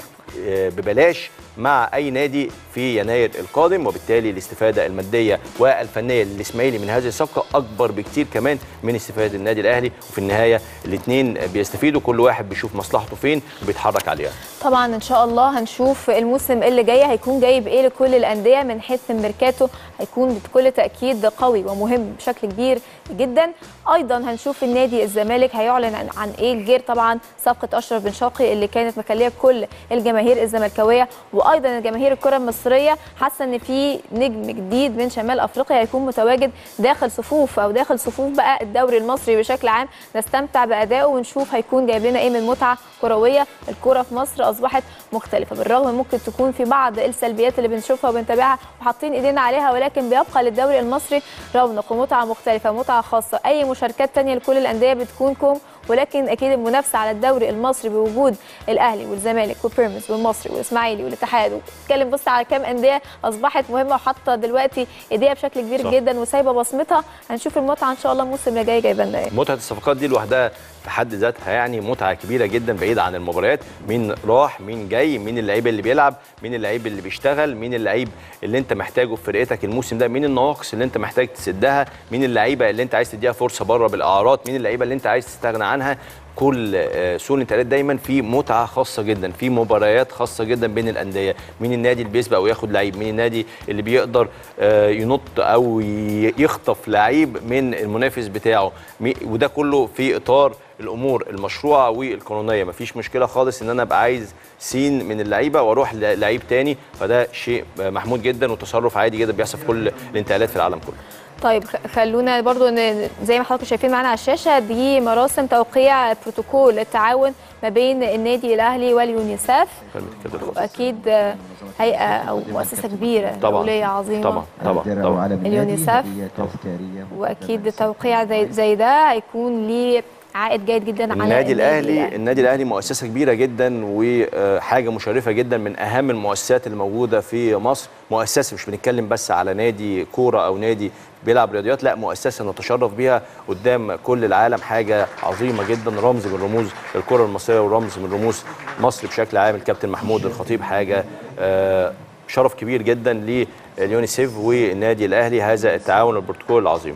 ببلاش مع اي نادي في يناير القادم وبالتالي الاستفاده الماديه والفنيه للاسماعيلي من هذه الصفقه اكبر بكتير كمان من استفاده النادي الاهلي وفي النهايه الاثنين بيستفيدوا كل واحد بيشوف مصلحته فين وبيتحرك عليها طبعا ان شاء الله هنشوف الموسم اللي جاي هيكون جايب ايه لكل الانديه من حيث الميركاتو هيكون بكل تاكيد قوي ومهم بشكل كبير جدا ايضا هنشوف النادي الزمالك هيعلن عن, عن ايه غير طبعا صفقه اشرف بن شرقي اللي كانت مخليه كل الجماهير الزملكاويه وايضا جماهير الكره المصريه حاسه ان في نجم جديد من شمال افريقيا هيكون متواجد داخل صفوف او داخل صفوف بقى الدوري المصري بشكل عام نستمتع بادائه ونشوف هيكون جايب لنا ايه من متعه كرويه الكره في مصر اصبحت مختلفه بالرغم ممكن تكون في بعض السلبيات اللي بنشوفها وبنتابعها وحاطين ايدينا عليها ولكن بيبقى للدوري المصري رونق ومتعه مختلفه متعه خاصه اي مشاركات تانية لكل الانديه بتكون كوم ولكن اكيد المنافسه على الدوري المصري بوجود الاهلي والزمالك وبيراميدز والمصري والاسماعيلي والاتحاد اتكلم بص على كام انديه اصبحت مهمه وحاطه دلوقتي ايديها بشكل كبير صح. جدا وسايبه بصمتها هنشوف المتعه ان شاء الله الموسم اللي جاي جايبه لنا ايه متعه الصفقات دي لوحدها في حد ذاتها يعني متعه كبيره جدا بعيده عن المباريات مين راح مين جاي مين اللعيب اللي بيلعب مين اللعيب اللي بيشتغل مين اللعيب اللي انت محتاجه في فرقتك الموسم ده مين النواقص اللي انت محتاج تسدها مين اللعيبه اللي انت عايز تديها فرصه بره بالاعارات مين اللعيبه اللي انت عايز تستغنى عنها كل آه، سوق الانتقالات دايما في متعه خاصه جدا في مباريات خاصه جدا بين الانديه مين النادي اللي بيسبق وياخد لعيب مين النادي اللي بيقدر آه، ينط او ي- يخطف لعيب من المنافس بتاعه مي- وده كله في اطار الامور المشروعه والقانونيه مفيش مشكله خالص ان انا ابقى عايز سين من اللعيبه واروح للعيب تاني فده شيء آه، محمود جدا وتصرف عادي جدا بيحصل في كل الانتقالات في العالم كله طيب خ- خلونا برضو ن- زي ما حضراتكم شايفين معانا على الشاشه دي مراسم توقيع بروتوكول التعاون ما بين النادي الاهلي واليونيسف كلمة كده خالص. واكيد آه، هيئه او مؤسسه كبيره طبعا دوليه عظيمه طبعا طبعا الدرع طبعا وعلم النادي اليونيسف هدية تذكارية واكيد توقيع زي, زي ده هيكون ليه عائد جيد جدا على النادي الاهلي النادي الاهلي مؤسسه كبيره جدا وحاجه مشرفه جدا من اهم المؤسسات اللي موجوده في مصر مؤسسه مش بنتكلم بس على نادي كوره او نادي بيلعب رياضيات لا مؤسسه نتشرف بيها قدام كل العالم حاجه عظيمه جدا رمز من رموز الكره المصريه ورمز من رموز مصر بشكل عام الكابتن محمود الخطيب حاجه آه، شرف كبير جدا لليونيسيف والنادي الاهلي هذا التعاون والبروتوكول العظيم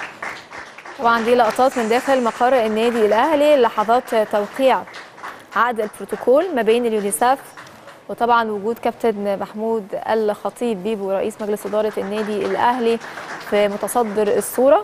طبعا دي لقطات من داخل مقر النادي الاهلي لحظات توقيع عقد البروتوكول ما بين اليونيسف وطبعا وجود كابتن محمود الخطيب بيبو رئيس مجلس اداره النادي الاهلي في متصدر الصوره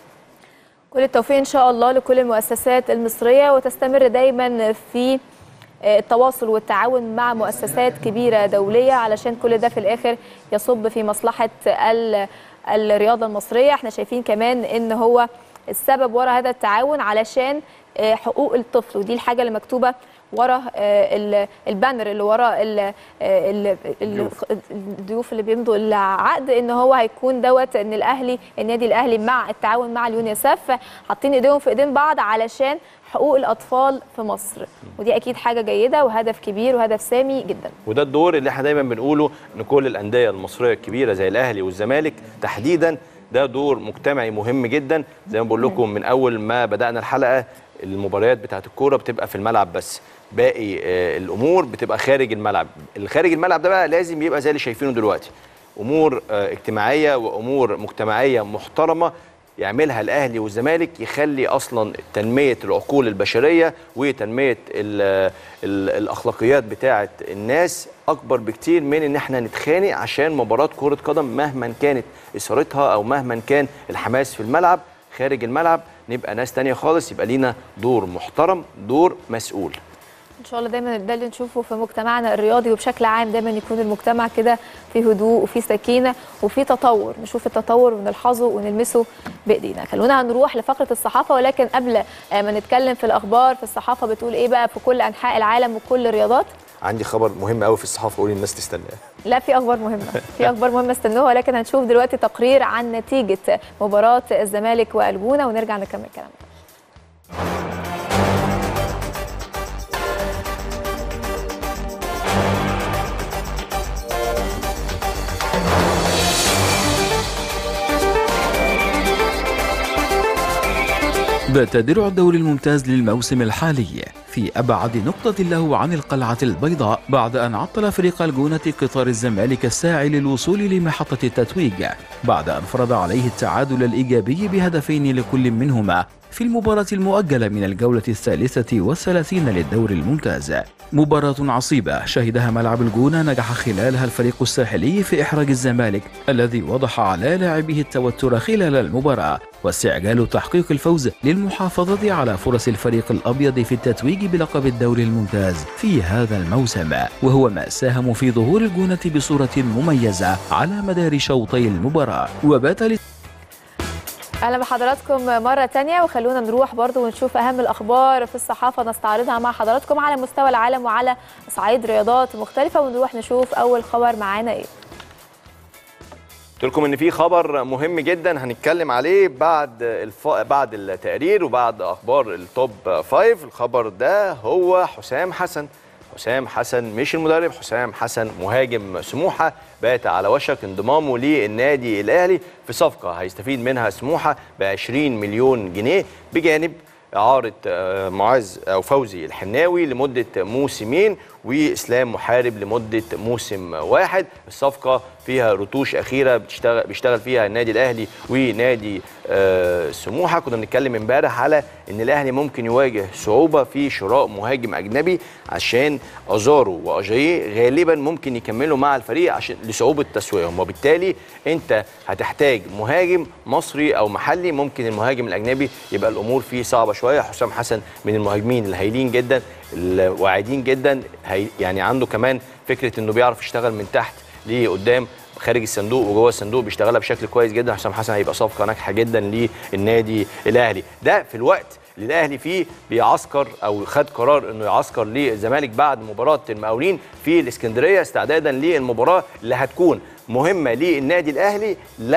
كل التوفيق ان شاء الله لكل المؤسسات المصريه وتستمر دايما في التواصل والتعاون مع مؤسسات كبيره دوليه علشان كل ده في الاخر يصب في مصلحه ال- الرياضه المصريه احنا شايفين كمان ان هو السبب وراء هذا التعاون علشان آه، حقوق الطفل ودي الحاجه اللي مكتوبه ورا آه، ال- البانر اللي ورا ال- آه، ال- ال- الضيوف اللي بيمضوا العقد ان هو هيكون دوت ان الاهلي النادي الاهلي مع التعاون مع اليونيسف حاطين ايديهم في ايدين بعض علشان حقوق الاطفال في مصر ودي اكيد حاجه جيده وهدف كبير وهدف سامي جدا وده الدور اللي احنا دايما بنقوله ان كل الانديه المصريه الكبيره زي الاهلي والزمالك تحديدا ده دور مجتمعي مهم جدا زي ما بقول لكم من اول ما بدانا الحلقه المباريات بتاعت الكوره بتبقى في الملعب بس باقي آه، الامور بتبقى خارج الملعب اللي خارج الملعب ده بقى لازم يبقى زي اللي شايفينه دلوقتي امور آه، اجتماعيه وامور مجتمعيه محترمه يعملها الاهلي والزمالك يخلي اصلا تنميه العقول البشريه وتنميه ال ال الاخلاقيات بتاعه الناس اكبر بكتير من ان احنا نتخانق عشان مباراه كره قدم مهما كانت اثارتها او مهما كان الحماس في الملعب خارج الملعب نبقى ناس تانية خالص يبقى لينا دور محترم دور مسؤول ان شاء الله دايما ده اللي نشوفه في مجتمعنا الرياضي وبشكل عام دايما يكون المجتمع كده في هدوء وفي سكينه وفي تطور نشوف التطور ونلحظه ونلمسه بايدينا خلونا هنروح لفقره الصحافه ولكن قبل آه، ما نتكلم في الاخبار في الصحافه بتقول ايه بقى في كل انحاء العالم وكل الرياضات عندي خبر مهم قوي في الصحافه قولي الناس تستناه لا في اخبار مهمه في اخبار مهمه استنوها ولكن هنشوف دلوقتي تقرير عن نتيجه مباراه الزمالك والجونه ونرجع نكمل كلامنا بات درع الدوري الممتاز للموسم الحالي في أبعد نقطة له عن القلعة البيضاء بعد أن عطل فريق الجونة قطار الزمالك الساعي للوصول لمحطة التتويج بعد أن فرض عليه التعادل الإيجابي بهدفين لكل منهما في المباراة المؤجلة من الجولة الثالثة والثلاثين للدوري الممتاز مباراة عصيبة شهدها ملعب الجونة نجح خلالها الفريق الساحلي في إحراج الزمالك الذي وضح على لاعبيه التوتر خلال المباراة واستعجال تحقيق الفوز للمحافظة على فرص الفريق الأبيض في التتويج بلقب الدوري الممتاز في هذا الموسم وهو ما ساهم في ظهور الجونة بصورة مميزة على مدار شوطي المباراة وبات اهلا بحضراتكم مره تانية وخلونا نروح برضو ونشوف اهم الاخبار في الصحافه نستعرضها مع حضراتكم على مستوى العالم وعلى صعيد رياضات مختلفه ونروح نشوف اول خبر معانا ايه قلت لكم ان في خبر مهم جدا هنتكلم عليه بعد الف... بعد التقرير وبعد اخبار التوب فايف الخبر ده هو حسام حسن حسام حسن مش المدرب حسام حسن مهاجم سموحه بات على وشك انضمامه للنادي الاهلي في صفقه هيستفيد منها سموحه ب 20 مليون جنيه بجانب إعارة آه، معاذ أو فوزي الحناوي لمدة موسمين وإسلام محارب لمدة موسم واحد الصفقة فيها رتوش أخيرة بتشتغل بيشتغل فيها النادي الأهلي ونادي آه، سموحة كنا بنتكلم امبارح على إن الأهلي ممكن يواجه صعوبة في شراء مهاجم أجنبي عشان أزارو وأجاييه غالبا ممكن يكملوا مع الفريق عشان لصعوبة تسويقهم وبالتالي أنت هتحتاج مهاجم مصري أو محلي ممكن المهاجم الأجنبي يبقى الأمور فيه صعبة شوية حسام حسن من المهاجمين الهايلين جدا الواعدين جدا هي يعني عنده كمان فكرة إنه بيعرف يشتغل من تحت لقدام خارج الصندوق وجوه الصندوق بيشتغلها بشكل كويس جدا حسام حسن هيبقى صفقه ناجحه جدا للنادي الاهلي ده في الوقت اللي الاهلي فيه بيعسكر او خد قرار انه يعسكر للزمالك بعد مباراه المقاولين في الاسكندريه استعدادا للمباراه اللي هتكون مهمه للنادي الاهلي لو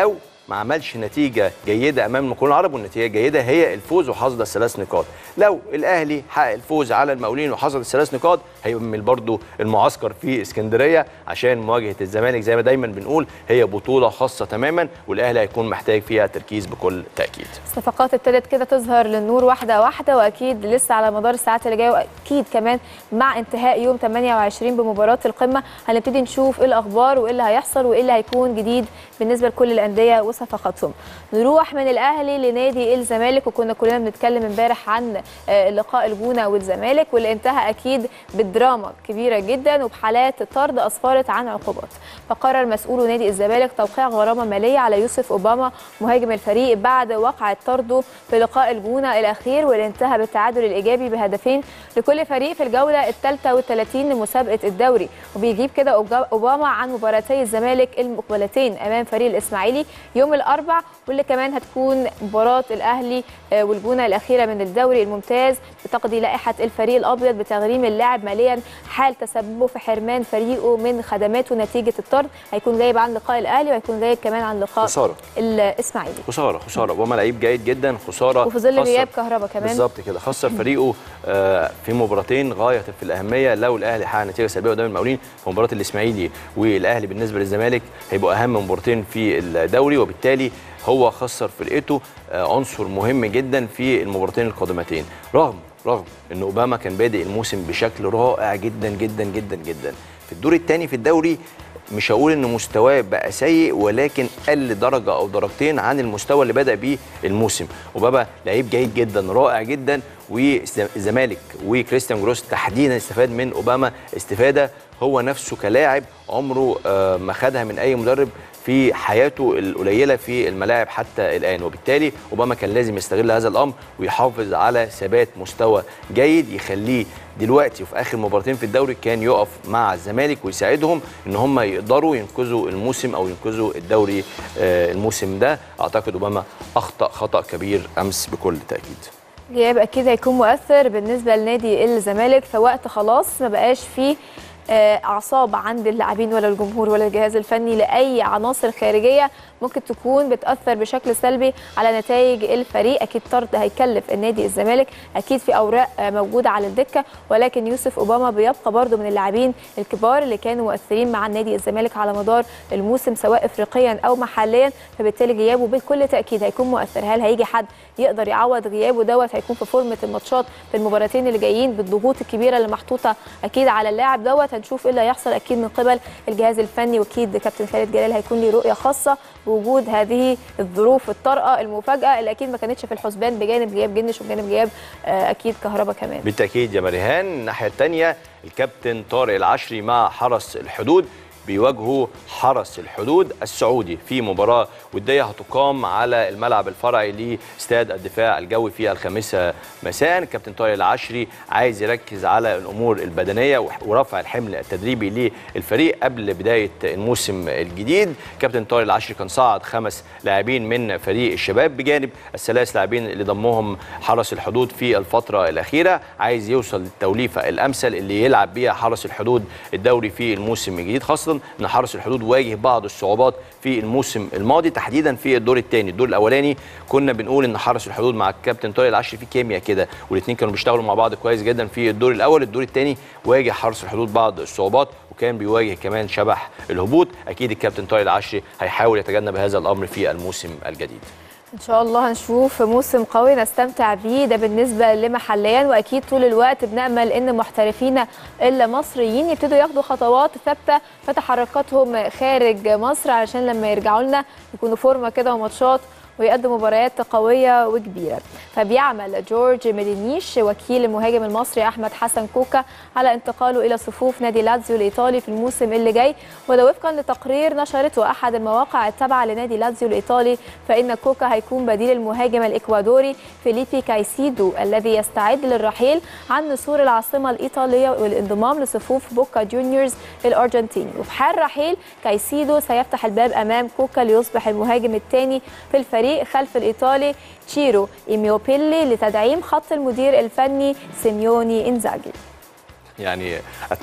ما عملش نتيجه جيده امام المقاولون العرب والنتيجه الجيده هي الفوز وحصد الثلاث نقاط لو الاهلي حقق الفوز على المقاولين وحصد الثلاث نقاط هيكمل برضو المعسكر في اسكندريه عشان مواجهه الزمالك زي ما دايما بنقول هي بطوله خاصه تماما والاهلي هيكون محتاج فيها تركيز بكل تاكيد الصفقات ابتدت كده تظهر للنور واحده واحده واكيد لسه على مدار الساعات اللي جايه واكيد كمان مع انتهاء يوم 28 بمباراه القمه هنبتدي نشوف ايه الاخبار وايه اللي هيحصل وايه اللي هيكون جديد بالنسبه لكل الانديه وصفقاتهم نروح من الاهلي لنادي الزمالك وكنا كلنا بنتكلم امبارح عن آه، لقاء الجونه والزمالك واللي انتهى اكيد بالدراما كبيره جدا وبحالات طرد اسفرت عن عقوبات فقرر مسؤول نادي الزمالك توقيع غرامه ماليه على يوسف اوباما مهاجم الفريق بعد وقعه طرده في لقاء الجونه الاخير واللي انتهى بالتعادل الايجابي بهدفين لكل فريق في الجوله الثالثه والثلاثين لمسابقه الدوري وبيجيب كده أوجا- اوباما عن مباراتي الزمالك المقبلتين امام فريق الاسماعيلي يوم الاربع واللي كمان هتكون مباراه الاهلي آه، والجونه الاخيره من الدوري الممتاز بتقضي لائحه الفريق الابيض بتغريم اللاعب ماليا حال تسببه في حرمان فريقه من خدماته نتيجه الطرد هيكون غايب عن لقاء الاهلي وهيكون غايب كمان عن لقاء خساره الاسماعيلي خساره خساره اوباما لعيب جيد جدا خساره وفي ظل خسر- غياب كهربا كمان بالظبط كده خسر فريقه آه، في مباراتين غايه في الاهميه لو الاهلي حقق نتيجه سلبيه قدام المقاولين فمباراه الاسماعيلي والاهلي بالنسبه للزمالك هيبقوا اهم مباراتين في الدوري وبالتالي هو خسر فرقته آه، عنصر مهم جدا في المباراتين القادمتين رغم رغم ان اوباما كان بادئ الموسم بشكل رائع جدا جدا جدا جدا في الدور الثاني في الدوري مش هقول ان مستواه بقى سيء ولكن قل درجه او درجتين عن المستوى اللي بدا بيه الموسم وبابا لعيب جيد جدا رائع جدا والزمالك وكريستيان جروس تحديدا استفاد من اوباما استفاده هو نفسه كلاعب عمره آه، ما خدها من اي مدرب في حياته القليله في الملاعب حتى الان وبالتالي اوباما كان لازم يستغل هذا الامر ويحافظ على ثبات مستوى جيد يخليه دلوقتي وفي اخر مباراتين في الدوري كان يقف مع الزمالك ويساعدهم ان هم يقدروا ينقذوا الموسم او ينقذوا الدوري آه، الموسم ده اعتقد اوباما اخطا خطا كبير امس بكل تاكيد غياب اكيد هيكون مؤثر بالنسبه لنادي الزمالك في وقت خلاص ما بقاش فيه آه، اعصاب عند اللاعبين ولا الجمهور ولا الجهاز الفني لاي عناصر خارجيه ممكن تكون بتاثر بشكل سلبي على نتائج الفريق اكيد طرد هيكلف النادي الزمالك اكيد في اوراق آه، موجوده على الدكه ولكن يوسف اوباما بيبقى برضه من اللاعبين الكبار اللي كانوا مؤثرين مع النادي الزمالك على مدار الموسم سواء افريقيا او محليا فبالتالي غيابه بكل تاكيد هيكون مؤثر هل هيجي حد يقدر يعوض غيابه دوت هيكون في فورمه الماتشات في المباراتين اللي جايين بالضغوط الكبيره اللي محطوطه اكيد على اللاعب دوت هنشوف ايه اللي هيحصل اكيد من قبل الجهاز الفني واكيد كابتن خالد جلال هيكون ليه رؤيه خاصه بوجود هذه الظروف الطارئه المفاجاه اللي اكيد ما كانتش في الحسبان بجانب غياب جنش وبجانب غياب آه، اكيد كهربا كمان بالتاكيد يا مريهان الناحيه الثانيه الكابتن طارق العشري مع حرس الحدود بيواجهوا حرس الحدود السعودي في مباراه وديه هتقام على الملعب الفرعي لاستاد الدفاع الجوي في الخامسه مساء الكابتن طارق العشري عايز يركز على الامور البدنيه ورفع الحمل التدريبي للفريق قبل بدايه الموسم الجديد كابتن طارق العشري كان صعد خمس لاعبين من فريق الشباب بجانب الثلاث لاعبين اللي ضمهم حرس الحدود في الفتره الاخيره عايز يوصل للتوليفه الامثل اللي يلعب بيها حرس الحدود الدوري في الموسم الجديد خاصه ان حرس الحدود واجه بعض الصعوبات في الموسم الماضي تحديدا في الدور الثاني الدور الاولاني كنا بنقول ان حرس الحدود مع الكابتن طارق العشري في كيمياء كده والاثنين كانوا بيشتغلوا مع بعض كويس جدا في الدور الاول الدور الثاني واجه حرس الحدود بعض الصعوبات وكان بيواجه كمان شبح الهبوط اكيد الكابتن طارق العشري هيحاول يتجنب هذا الامر في الموسم الجديد ان شاء الله هنشوف موسم قوي نستمتع بيه ده بالنسبه لمحليا واكيد طول الوقت بنامل ان محترفينا المصريين يبتدوا ياخدوا خطوات ثابته في تحركاتهم خارج مصر علشان لما يرجعوا لنا يكونوا فورمه كده وماتشات ويقدم مباريات قويه وكبيره فبيعمل جورج ميدينيش وكيل المهاجم المصري احمد حسن كوكا على انتقاله الى صفوف نادي لاتزيو الايطالي في الموسم اللي جاي وده وفقا لتقرير نشرته احد المواقع التابعه لنادي لاتزيو الايطالي فان كوكا هيكون بديل المهاجم الاكوادوري فيليبي كايسيدو الذي يستعد للرحيل عن نسور العاصمه الايطاليه والانضمام لصفوف بوكا جونيورز الارجنتيني وفي حال رحيل كايسيدو سيفتح الباب امام كوكا ليصبح المهاجم الثاني في الفريق خلف الايطالي تشيرو ايميوبيلي لتدعيم خط المدير الفني سيميوني انزاجي يعني اتمنى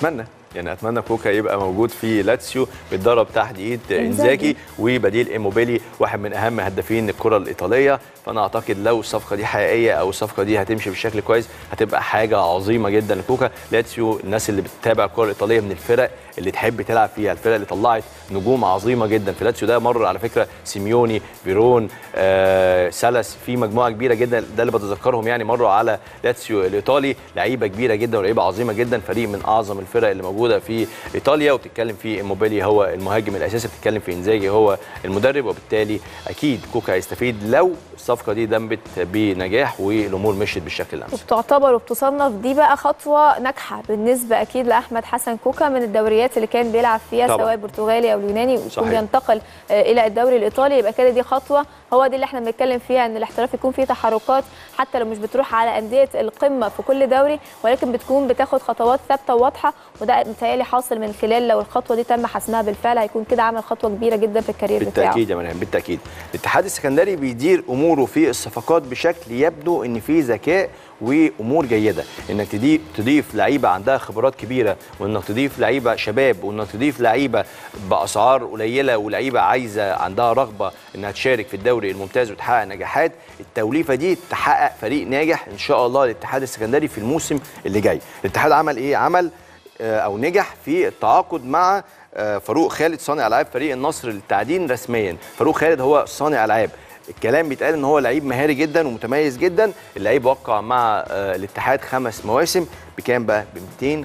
يعني اتمنى كوكا يبقى موجود في لاتسيو بيتدرب تحت ايد إنزاجي. انزاجي وبديل ايموبيلي واحد من اهم هدافين الكره الايطاليه فانا اعتقد لو الصفقه دي حقيقيه او الصفقه دي هتمشي بشكل كويس هتبقى حاجه عظيمه جدا لكوكا لاتسيو الناس اللي بتتابع الكره الايطاليه من الفرق اللي تحب تلعب فيها الفرق اللي طلعت نجوم عظيمه جدا في لاتسيو ده مر على فكره سيميوني فيرون آه سالس في مجموعه كبيره جدا ده اللي بتذكرهم يعني مروا على لاتسيو الايطالي لعيبه كبيره جدا ولعيبه عظيمه جدا فريق من اعظم الفرق اللي موجوده في ايطاليا وبتتكلم في ايموبيلي هو المهاجم الاساسي بتتكلم في انزاجي هو المدرب وبالتالي اكيد كوكا هيستفيد لو الصفقه دي دمت بنجاح والامور مشيت بالشكل الامثل وبتعتبر وبتصنف دي بقى خطوه ناجحه بالنسبه اكيد لاحمد حسن كوكا من الدوريات اللي كان بيلعب فيها طبعاً. سواء البرتغالي او اليوناني ويكون صحيح. بينتقل آه، الى الدوري الايطالي يبقى كده دي خطوه هو دي اللي احنا بنتكلم فيها ان الاحتراف يكون فيه تحركات حتى لو مش بتروح على انديه القمه في كل دوري ولكن بتكون بتاخد خطوات ثابته وواضحه وده متهيألي حاصل من خلال لو الخطوه دي تم حسمها بالفعل هيكون كده عمل خطوه كبيره جدا في الكارير بتاعه بالتاكيد يا مريم بالتاكيد الاتحاد السكندري بيدير اموره في الصفقات بشكل يبدو ان فيه ذكاء وامور جيده انك تضيف تضيف لعيبه عندها خبرات كبيره وانك تضيف لعيبه شباب وانك تضيف لعيبه باسعار قليله ولعيبه عايزه عندها رغبه انها تشارك في الدوري الممتاز وتحقق نجاحات التوليفه دي تحقق فريق ناجح ان شاء الله للاتحاد السكندري في الموسم اللي جاي الاتحاد عمل ايه عمل آه، او نجح في التعاقد مع آه، فاروق خالد صانع العاب فريق النصر للتعدين رسميا فاروق خالد هو صانع العاب الكلام بيتقال ان هو لعيب مهاري جدا ومتميز جدا اللعيب وقع مع آه، الاتحاد خمس مواسم بكام بقى ب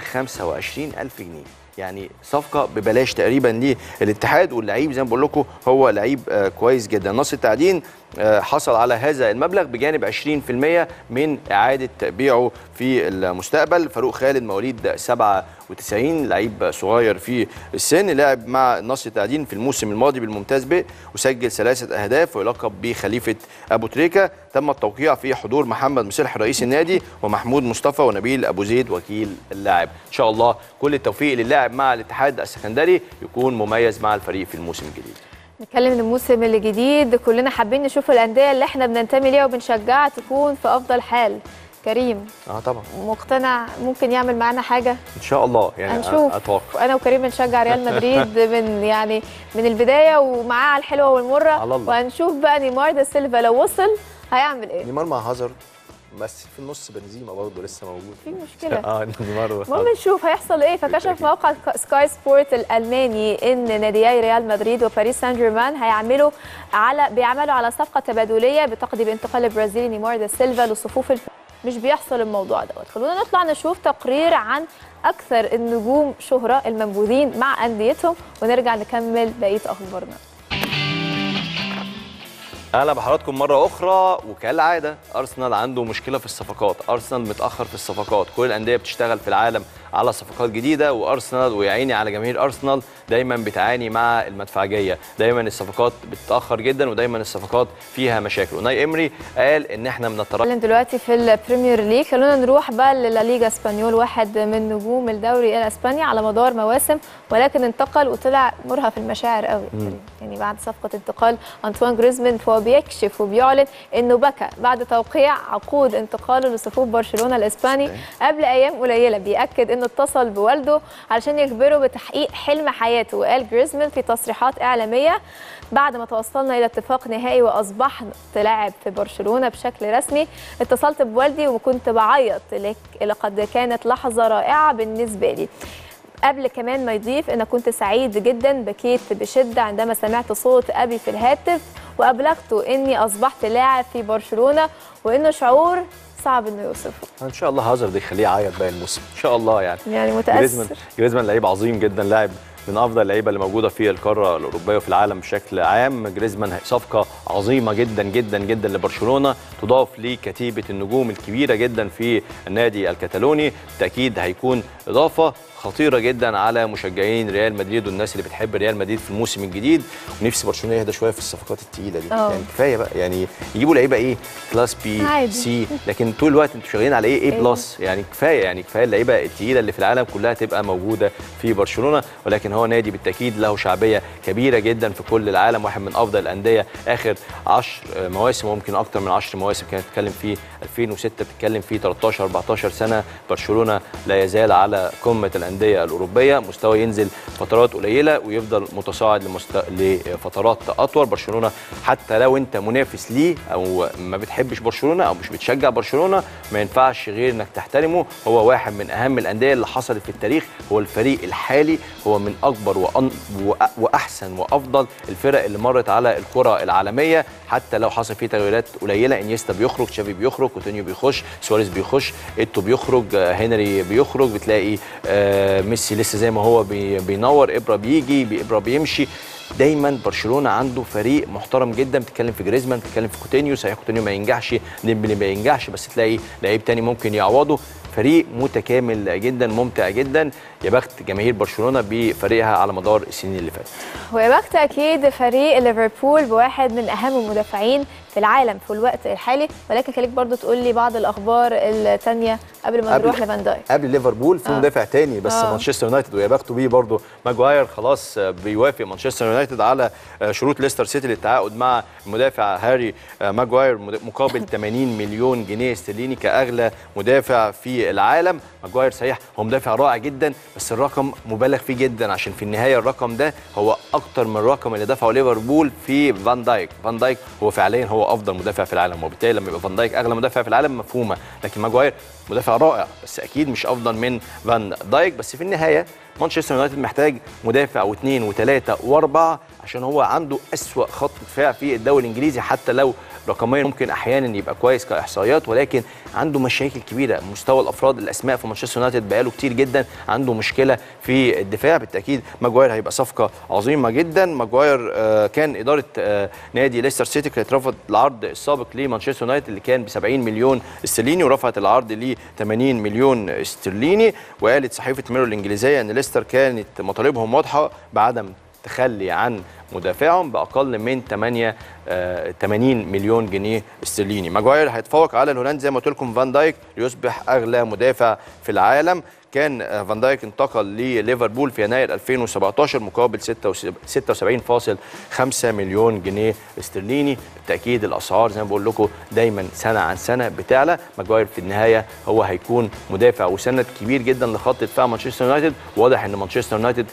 225 الف جنيه يعني صفقه ببلاش تقريبا للاتحاد واللعيب زي ما بقول لكم هو لعيب آه، كويس جدا نصر التعدين آه، حصل على هذا المبلغ بجانب 20% من اعاده بيعه في المستقبل فاروق خالد مواليد 97 لعيب صغير في السن لعب مع النصر التعدين في الموسم الماضي بالممتاز ب وسجل ثلاثه اهداف ويلقب بخليفه ابو تريكه تم التوقيع في حضور محمد مصلح رئيس النادي ومحمود مصطفى ونبيل ابو زيد وكيل اللاعب ان شاء الله كل التوفيق للاعب مع الاتحاد السكندري يكون مميز مع الفريق في الموسم الجديد نتكلم ان الموسم الجديد كلنا حابين نشوف الانديه اللي احنا بننتمي ليها وبنشجعها تكون في افضل حال كريم اه طبعا مقتنع ممكن يعمل معانا حاجه ان شاء الله يعني هنشوف اتوقع انا وكريم بنشجع ريال مدريد من يعني من البدايه ومعاه على الحلوه والمره على الله. وهنشوف بقى نيمار دا سيلفا لو وصل هيعمل ايه نيمار مع هازارد بس في النص بنزيما برضه لسه موجود في مشكله اه نيمار المهم وهازارد. نشوف هيحصل ايه فكشف موقع سكاي سبورت الالماني ان ناديي ريال مدريد وباريس سان جيرمان هيعملوا على بيعملوا على صفقه تبادليه بتقضي بانتقال البرازيلي نيمار دا سيلفا لصفوف الف... مش بيحصل الموضوع دوت خلونا نطلع نشوف تقرير عن اكثر النجوم شهره المنبوذين مع انديتهم ونرجع نكمل بقيه اخبارنا اهلا بحضراتكم مره اخرى وكالعاده ارسنال عنده مشكله في الصفقات ارسنال متاخر في الصفقات كل الانديه بتشتغل في العالم على صفقات جديده وارسنال ويا عيني على جماهير ارسنال دايما بتعاني مع المدفعجيه دايما الصفقات بتتاخر جدا ودايما الصفقات فيها مشاكل وناي امري قال ان احنا بنترقب نتكلم دلوقتي في البريمير ليج خلونا نروح بقى للليغا اسبانيول واحد من نجوم الدوري الاسباني على مدار مواسم ولكن انتقل وطلع مرهف المشاعر قوي يعني بعد صفقه انتقال انطوان جريزمان فهو بيكشف وبيعلن انه بكى بعد توقيع عقود انتقاله لصفوف برشلونه الاسباني قبل ايام قليله بياكد انه اتصل بوالده علشان يخبره بتحقيق حلم حياته وقال جريزمان في تصريحات اعلاميه بعد ما توصلنا الى اتفاق نهائي واصبحت لاعب في برشلونه بشكل رسمي اتصلت بوالدي وكنت بعيط لك لقد كانت لحظه رائعه بالنسبه لي قبل كمان ما يضيف ان كنت سعيد جدا بكيت بشده عندما سمعت صوت ابي في الهاتف وابلغته اني اصبحت لاعب في برشلونه وانه شعور صعب انه يوصفه ان شاء الله هازارد يخليه يعيط باقي الموسم ان شاء الله يعني يعني جريزمان متاثر جريزمان لعيب عظيم جدا لاعب من افضل اللعيبه اللي موجوده في القاره الاوروبيه وفي العالم بشكل عام جريزمان صفقه عظيمه جدا جدا جدا لبرشلونه تضاف لكتيبه النجوم الكبيره جدا في النادي الكتالوني بالتاكيد هيكون اضافه خطيره جدا على مشجعين ريال مدريد والناس اللي بتحب ريال مدريد في الموسم الجديد ونفسي برشلونه يهدى شويه في الصفقات الثقيله دي أوه. يعني كفايه بقى يعني يجيبوا لعيبه ايه كلاس بي عادي. سي لكن طول الوقت انتوا شغالين على ايه ايه إيه. بلس يعني كفايه يعني كفايه اللعيبه الثقيله اللي في العالم كلها تبقى موجوده في برشلونه ولكن هو نادي بالتاكيد له شعبيه كبيره جدا في كل العالم واحد من افضل الانديه اخر 10 مواسم وممكن اكتر من 10 مواسم كانت تتكلم فيه 2006 بتتكلم فيه 13 14 سنه برشلونه لا يزال على قمه الانديه الانديه الاوروبيه مستوى ينزل فترات قليله ويفضل متصاعد لمست... لفترات اطول برشلونه حتى لو انت منافس ليه او ما بتحبش برشلونه او مش بتشجع برشلونه ما ينفعش غير انك تحترمه هو واحد من اهم الانديه اللي حصلت في التاريخ هو الفريق الحالي هو من اكبر وأن... وأ... واحسن وافضل الفرق اللي مرت على الكره العالميه حتى لو حصل فيه تغييرات قليله انيستا بيخرج تشافي بيخرج كوتينيو بيخش سواريز بيخش ايتو بيخرج آه، هنري بيخرج بتلاقي آه، ميسي لسه زي ما هو بي- بينور ابرا بيجي بي- ابرا بيمشي دايما برشلونه عنده فريق محترم جدا بتتكلم في جريزمان بتتكلم في كوتينيو صحيح كوتينيو ما ينجحش ديمبلي ما ينجحش بس تلاقي لعيب تاني ممكن يعوضه فريق متكامل جدا ممتع جدا يا بخت جماهير برشلونه بفريقها على مدار السنين اللي فاتت ويا بخت اكيد فريق ليفربول بواحد من اهم المدافعين في العالم في الوقت الحالي ولكن خليك برضو تقول لي بعض الاخبار الثانيه قبل ما قبل- نروح لفان دايك قبل ليفربول في آه. مدافع تاني بس آه. مانشستر يونايتد ويا بخته بيه برضه ماجواير خلاص آه، بيوافق مانشستر يونايتد على آه، شروط ليستر سيتي للتعاقد مع المدافع هاري آه، ماجواير مد- مقابل 80 مليون جنيه استرليني كاغلى مدافع في العالم ماجواير صحيح هو مدافع رائع جدا بس الرقم مبالغ فيه جدا عشان في النهايه الرقم ده هو اكتر من الرقم اللي دفعه ليفربول في فان دايك فان دايك هو فعليا هو افضل مدافع في العالم وبالتالي لما يبقى فان دايك اغلى مدافع في العالم مفهومه لكن ماجواير مدافع رائع بس اكيد مش افضل من فان دايك بس في النهايه مانشستر يونايتد محتاج مدافع واثنين وثلاثه واربعه عشان هو عنده اسوا خط دفاع في الدوري الانجليزي حتى لو رقميا ممكن احيانا يبقى كويس كاحصائيات ولكن عنده مشاكل كبيره مستوى الافراد الاسماء في مانشستر يونايتد بقاله كتير جدا عنده مشكله في الدفاع بالتاكيد ماجواير هيبقى صفقه عظيمه جدا ماجواير آه، كان اداره آه، نادي ليستر سيتي كانت رفضت العرض السابق لمانشستر يونايتد اللي كان ب 70 مليون استرليني ورفعت العرض ل 80 مليون استرليني وقالت صحيفه ميرور الانجليزيه ان ليستر كانت مطالبهم واضحه بعدم تخلي عن مدافعهم باقل من 8 آه، 80 مليون جنيه استرليني ماجواير هيتفوق على الهولندي زي ما قلت لكم فان دايك ليصبح اغلى مدافع في العالم كان آه، فان دايك انتقل لليفربول في يناير 2017 مقابل 76.5 مليون جنيه استرليني بالتاكيد الاسعار زي ما بقول لكم دايما سنه عن سنه بتعلى ماجواير في النهايه هو هيكون مدافع وسند كبير جدا لخط دفاع مانشستر يونايتد واضح ان مانشستر يونايتد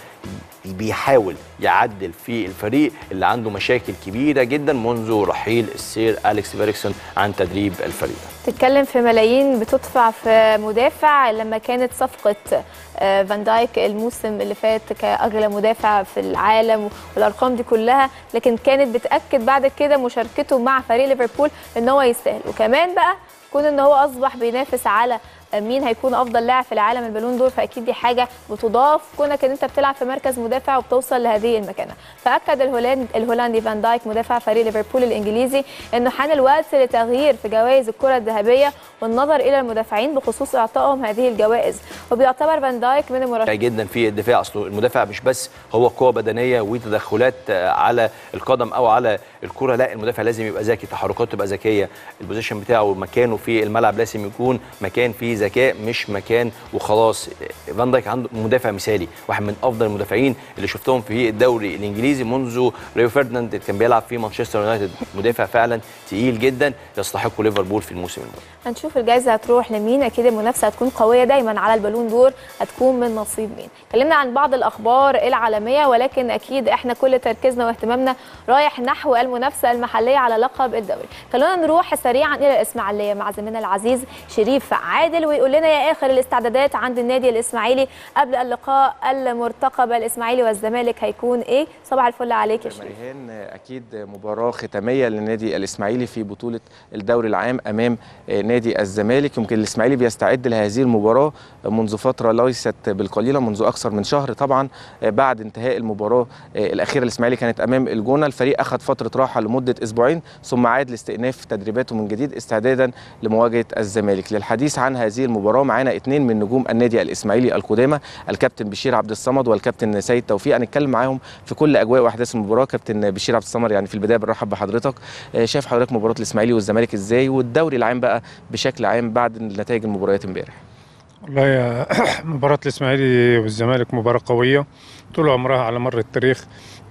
بيحاول يعدل في الفريق اللي عنده مشاكل كبيره جدا منذ رحيل السير اليكس فيريكسون عن تدريب الفريق تتكلم في ملايين بتدفع في مدافع لما كانت صفقة آه، فان دايك الموسم اللي فات كأغلى مدافع في العالم والأرقام دي كلها لكن كانت بتأكد بعد كده مشاركته مع فريق ليفربول إن هو يستاهل وكمان بقى كون إن هو أصبح بينافس على مين هيكون افضل لاعب في العالم البالون دور فاكيد دي حاجه بتضاف كونك ان انت بتلعب في مركز مدافع وبتوصل لهذه المكانه فاكد الهولند الهولندي فان دايك مدافع فريق ليفربول الانجليزي انه حان الوقت لتغيير في جوائز الكره الذهبيه والنظر الى المدافعين بخصوص اعطائهم هذه الجوائز وبيعتبر فان دايك من المرشحين جدا في الدفاع اصله المدافع مش بس هو قوه بدنيه وتدخلات آه، على القدم او على الكره لا المدافع لازم يبقى ذكي تحركاته تبقى ذكيه البوزيشن بتاعه مكانه في الملعب لازم يكون مكان فيه ذكاء مش مكان وخلاص فان دايك عنده مدافع مثالي واحد من افضل المدافعين اللي شفتهم في الدوري الانجليزي منذ ريو فرديناند اللي كان بيلعب في مانشستر يونايتد مدافع فعلا تقيل جدا يستحقه ليفربول في الموسم الماضي هنشوف الجائزه هتروح لمين اكيد المنافسه هتكون قويه دايما على البالون دور هتكون من نصيب مين اتكلمنا عن بعض الاخبار العالميه ولكن اكيد احنا كل تركيزنا واهتمامنا رايح نحو المنافسه المحليه على لقب الدوري خلونا نروح سريعا الى الاسماعيليه مع زميلنا العزيز شريف عادل ويقول لنا يا اخر الاستعدادات عند النادي الاسماعيلي قبل اللقاء المرتقب الاسماعيلي والزمالك هيكون ايه صباح الفل عليك يا شريف مريهان اكيد مباراه ختاميه للنادي الاسماعيلي في بطوله الدوري العام امام نادي الزمالك يمكن الاسماعيلي بيستعد لهذه المباراه منذ فتره ليست بالقليله منذ اكثر من شهر طبعا بعد انتهاء المباراه الاخيره الاسماعيلي كانت امام الجونه الفريق اخذ فتره راحه لمده اسبوعين ثم عاد لاستئناف تدريباته من جديد استعدادا لمواجهه الزمالك للحديث عن هذه المباراه معانا اثنين من نجوم النادي الاسماعيلي القدامى الكابتن بشير عبد الصمد والكابتن سيد توفيق هنتكلم معاهم في كل اجواء واحداث المباراه كابتن بشير عبد الصمد يعني في البدايه بنرحب بحضرتك شايف حضرتك مباراه الاسماعيلي والزمالك ازاي والدوري العام بقى بشكل عام بعد نتائج المباريات امبارح والله يا مباراة الإسماعيلي والزمالك مباراة قوية طول عمرها على مر التاريخ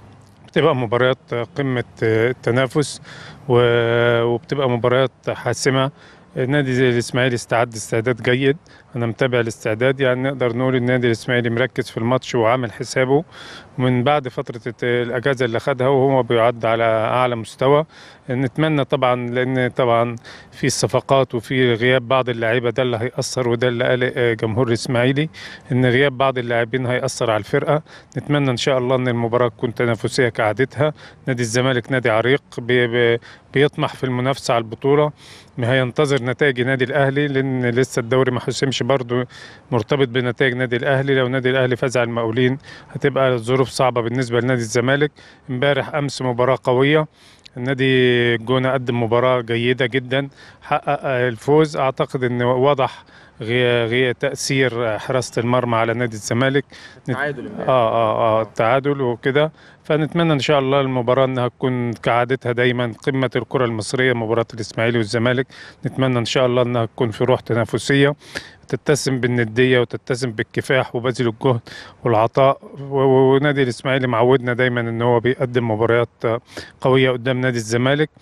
بتبقى مباريات قمة التنافس وبتبقى مباريات حاسمة النادي زي الاسماعيلي استعد استعداد جيد انا متابع الاستعداد يعني نقدر نقول النادي الاسماعيلي مركز في الماتش وعامل حسابه من بعد فتره الت- الاجازه اللي خدها وهو بيعد على اعلى مستوى نتمنى طبعا لان طبعا في الصفقات وفي غياب بعض اللعيبه ده اللي هيأثر وده اللي قلق آه، جمهور الاسماعيلي ان غياب بعض اللاعبين هيأثر على الفرقه نتمنى ان شاء الله ان المباراه تكون تنافسيه كعادتها نادي الزمالك نادي عريق بي بي بيطمح في المنافسه على البطوله ما هينتظر نتائج نادي الاهلي لان لسه الدوري ما حسمش برضه مرتبط بنتائج نادي الاهلي لو نادي الاهلي فاز على المقاولين هتبقى الظروف صعبه بالنسبه لنادي الزمالك امبارح امس مباراه قويه النادي الجونه قدم مباراه جيده جدا حقق الفوز اعتقد ان وضح غي غي تاثير حراسه المرمى على نادي الزمالك تعادل امبارح. اه اه اه التعادل وكده فنتمنى ان شاء الله المباراه انها تكون كعادتها دايما قمه الكره المصريه مباراه الاسماعيلي والزمالك نتمنى ان شاء الله انها تكون في روح تنافسيه تتسم بالنديه وتتسم بالكفاح وبذل الجهد والعطاء و- و- ونادي الاسماعيلي معودنا دايما ان هو بيقدم مباريات آه، قويه قدام نادي الزمالك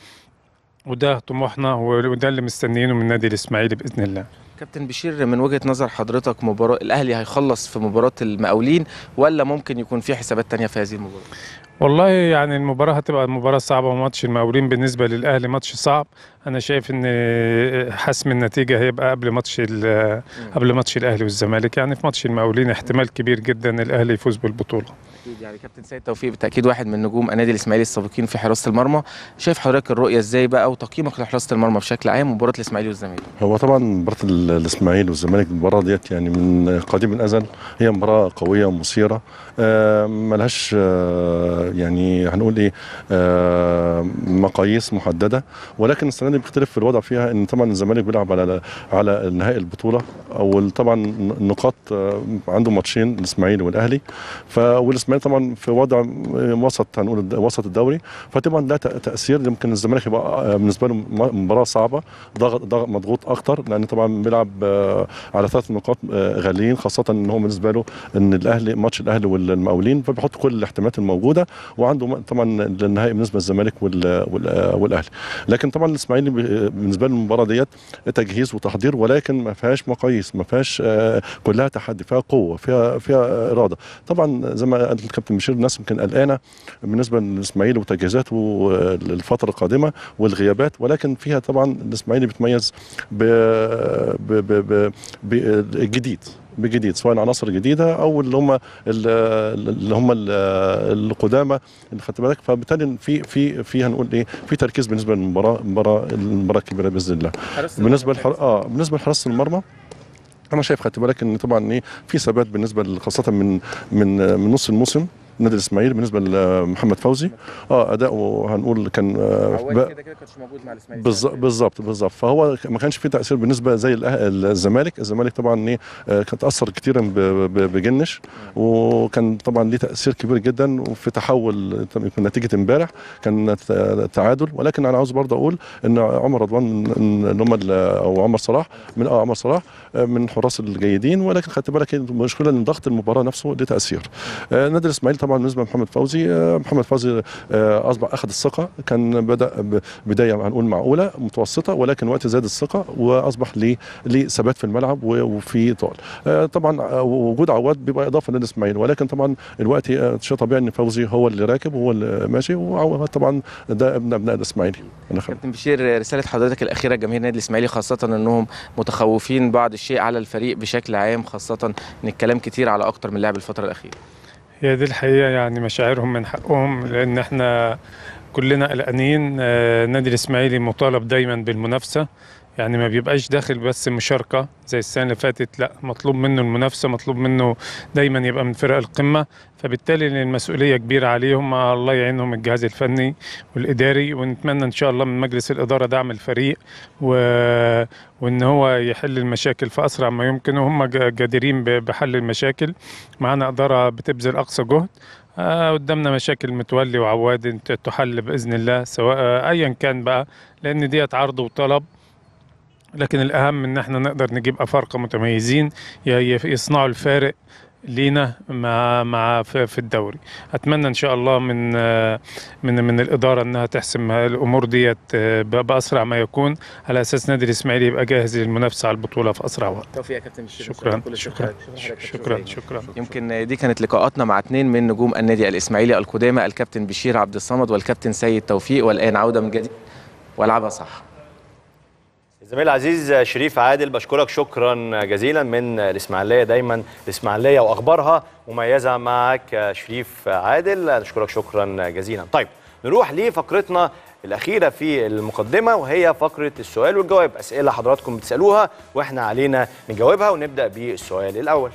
وده طموحنا وده اللي مستنيينه من نادي الاسماعيلي باذن الله كابتن بشير من وجهة نظر حضرتك مباراة الأهلي هيخلص في مباراة المقاولين ولا ممكن يكون في حسابات تانية في هذه المباراة؟ والله يعني المباراة هتبقى مباراة صعبة وماتش المقاولين بالنسبة للأهلي ماتش صعب أنا شايف إن حسم النتيجة هيبقى قبل ماتش ال- قبل ماتش الأهلي والزمالك يعني في ماتش المقاولين احتمال كبير جدا الأهلي يفوز بالبطولة أكيد يعني كابتن سيد توفيق بالتأكيد واحد من نجوم النادي الإسماعيلي السابقين في حراسة المرمى شايف حضرتك الرؤية إزاي بقى وتقييمك لحراسة المرمى بشكل عام مباراة الإسماعيلي والزمالك؟ هو طبعا مباراة ال- الاسماعيلي والزمالك المباراة ديت يعني من قديم الازل هي مباراة قوية ومثيرة آه، ملهاش آه، يعني هنقول ايه آه، مقاييس محددة ولكن السنة دي بيختلف في الوضع فيها ان طبعا الزمالك بيلعب على على نهائي البطولة او طبعا النقاط آه، عنده ماتشين الاسماعيلي والاهلي ف والاسماعيلي طبعا في وضع وسط هنقول الد- وسط الدوري فطبعا ده تأ- تاثير يمكن الزمالك يبقى آه، بالنسبه له م- مباراه صعبه ضغط ضغط مضغوط اكتر لان طبعا بيلعب آه، على ثلاث نقاط آه، غاليين خاصه ان هو بالنسبه له ان الاهلي ماتش الاهلي والمقاولين فبيحط كل الاحتمالات الموجوده وعنده م- طبعا النهائي بالنسبه للزمالك وال- وال- والاهلي لكن طبعا الاسماعيلي بي- بالنسبه له المباراه ديت تجهيز وتحضير ولكن ما فيهاش مقاييس ما فيهاش آه، كلها تحدي فيها قوه فيها فيها اراده طبعا زي ما قال الكابتن بشير الناس يمكن قلقانه بالنسبه للاسماعيلي وتجهيزاته للفتره القادمه والغيابات ولكن فيها طبعا الاسماعيلي بيتميز ب ب ب ب بالجديد بجديد سواء عناصر جديده او اللي هم اللي هم القدامى اللي خدت بالك فبالتالي في في في هنقول ايه في تركيز بالنسبه للمباراه المباراه المباراه الكبيره باذن الله بالنسبه لحر... اه بالنسبه لحراسه المرمى انا شايف خدت بالك ان طبعا ايه في ثبات بالنسبه خاصه من من من نص الموسم نادي الاسماعيلي بالنسبه لمحمد فوزي اه اداؤه هنقول كان آه عواد بقى- كده كده كانش موجود مع الإسماعيلي بالظبط بالظبط بالظبط فهو ما كانش في تاثير بالنسبه زي الأه- الزمالك الزمالك طبعا ايه آه، كان تاثر كثيرا ب- ب- بجنش وكان طبعا ليه تاثير كبير جدا وفي تحول يمكن نتيجه امبارح كان ت- تعادل ولكن انا عاوز برضه اقول ان عمر رضوان من اللي هم ال- او عمر صلاح من اه عمر صلاح آه، من الحراس الجيدين ولكن خدت بالك المشكله ان ضغط المباراه نفسه ليه تاثير آه، نادي الاسماعيلي طبعا بالنسبه لمحمد فوزي آه، محمد فوزي آه، اصبح اخذ الثقه كان بدا ب- بدايه هنقول معقوله متوسطه ولكن وقت زاد الثقه واصبح ليه ليه ثبات في الملعب و- وفي طول آه، طبعا آه، وجود عواد بيبقى اضافه للنادي الاسماعيلي ولكن طبعا الوقت آه، شيء طبيعي ان فوزي هو اللي راكب وهو اللي ماشي وعواد طبعا ده ابن ابناء الاسماعيلي انا خ- كابتن بشير رسالة حضرتك الأخيرة لجماهير النادي الإسماعيلي خاصة أنهم متخوفين بعض الشيء على الفريق بشكل عام خاصة أن الكلام كتير على أكتر من لاعب الفترة الأخيرة هي دي الحقيقة يعني مشاعرهم من حقهم لأن احنا كلنا قلقانين آه، النادي الإسماعيلي مطالب دايما بالمنافسة يعني ما بيبقاش داخل بس مشاركة زي السنة اللي فاتت لا مطلوب منه المنافسة مطلوب منه دايما يبقى من فرق القمة فبالتالي المسؤولية كبيرة عليهم الله يعينهم الجهاز الفني والإداري ونتمنى إن شاء الله من مجلس الإدارة دعم الفريق و... وإن هو يحل المشاكل في أسرع ما يمكن وهم جا- جادرين ب- بحل المشاكل معانا إدارة بتبذل أقصى جهد آه قدامنا مشاكل متولي وعواد انت تحل باذن الله سواء آه ايا كان بقى لان ديت عرض وطلب لكن الاهم ان احنا نقدر نجيب افارقه متميزين ي- ي- يصنعوا الفارق لينا مع مع في في الدوري اتمنى ان شاء الله من آه، من من الاداره انها تحسم الامور ديت آه، ب- باسرع ما يكون على اساس نادي الاسماعيلي يبقى جاهز للمنافسه على البطوله في اسرع وقت توفيق يا كابتن بشير شكرا كل شكرا التوفيق. شكرا شكرا يمكن دي كانت لقاءاتنا مع اثنين من نجوم النادي الاسماعيلي القدامى الكابتن بشير عبد الصمد والكابتن سيد توفيق والان عوده من جديد والعبها صح الزميل العزيز شريف عادل بشكرك شكرا جزيلا من الاسماعيليه دايما الاسماعيليه واخبارها مميزه معك شريف عادل نشكرك شكرا جزيلا طيب نروح لفقرتنا الاخيره في المقدمه وهي فقره السؤال والجواب اسئله حضراتكم بتسالوها واحنا علينا نجاوبها ونبدا بالسؤال الاول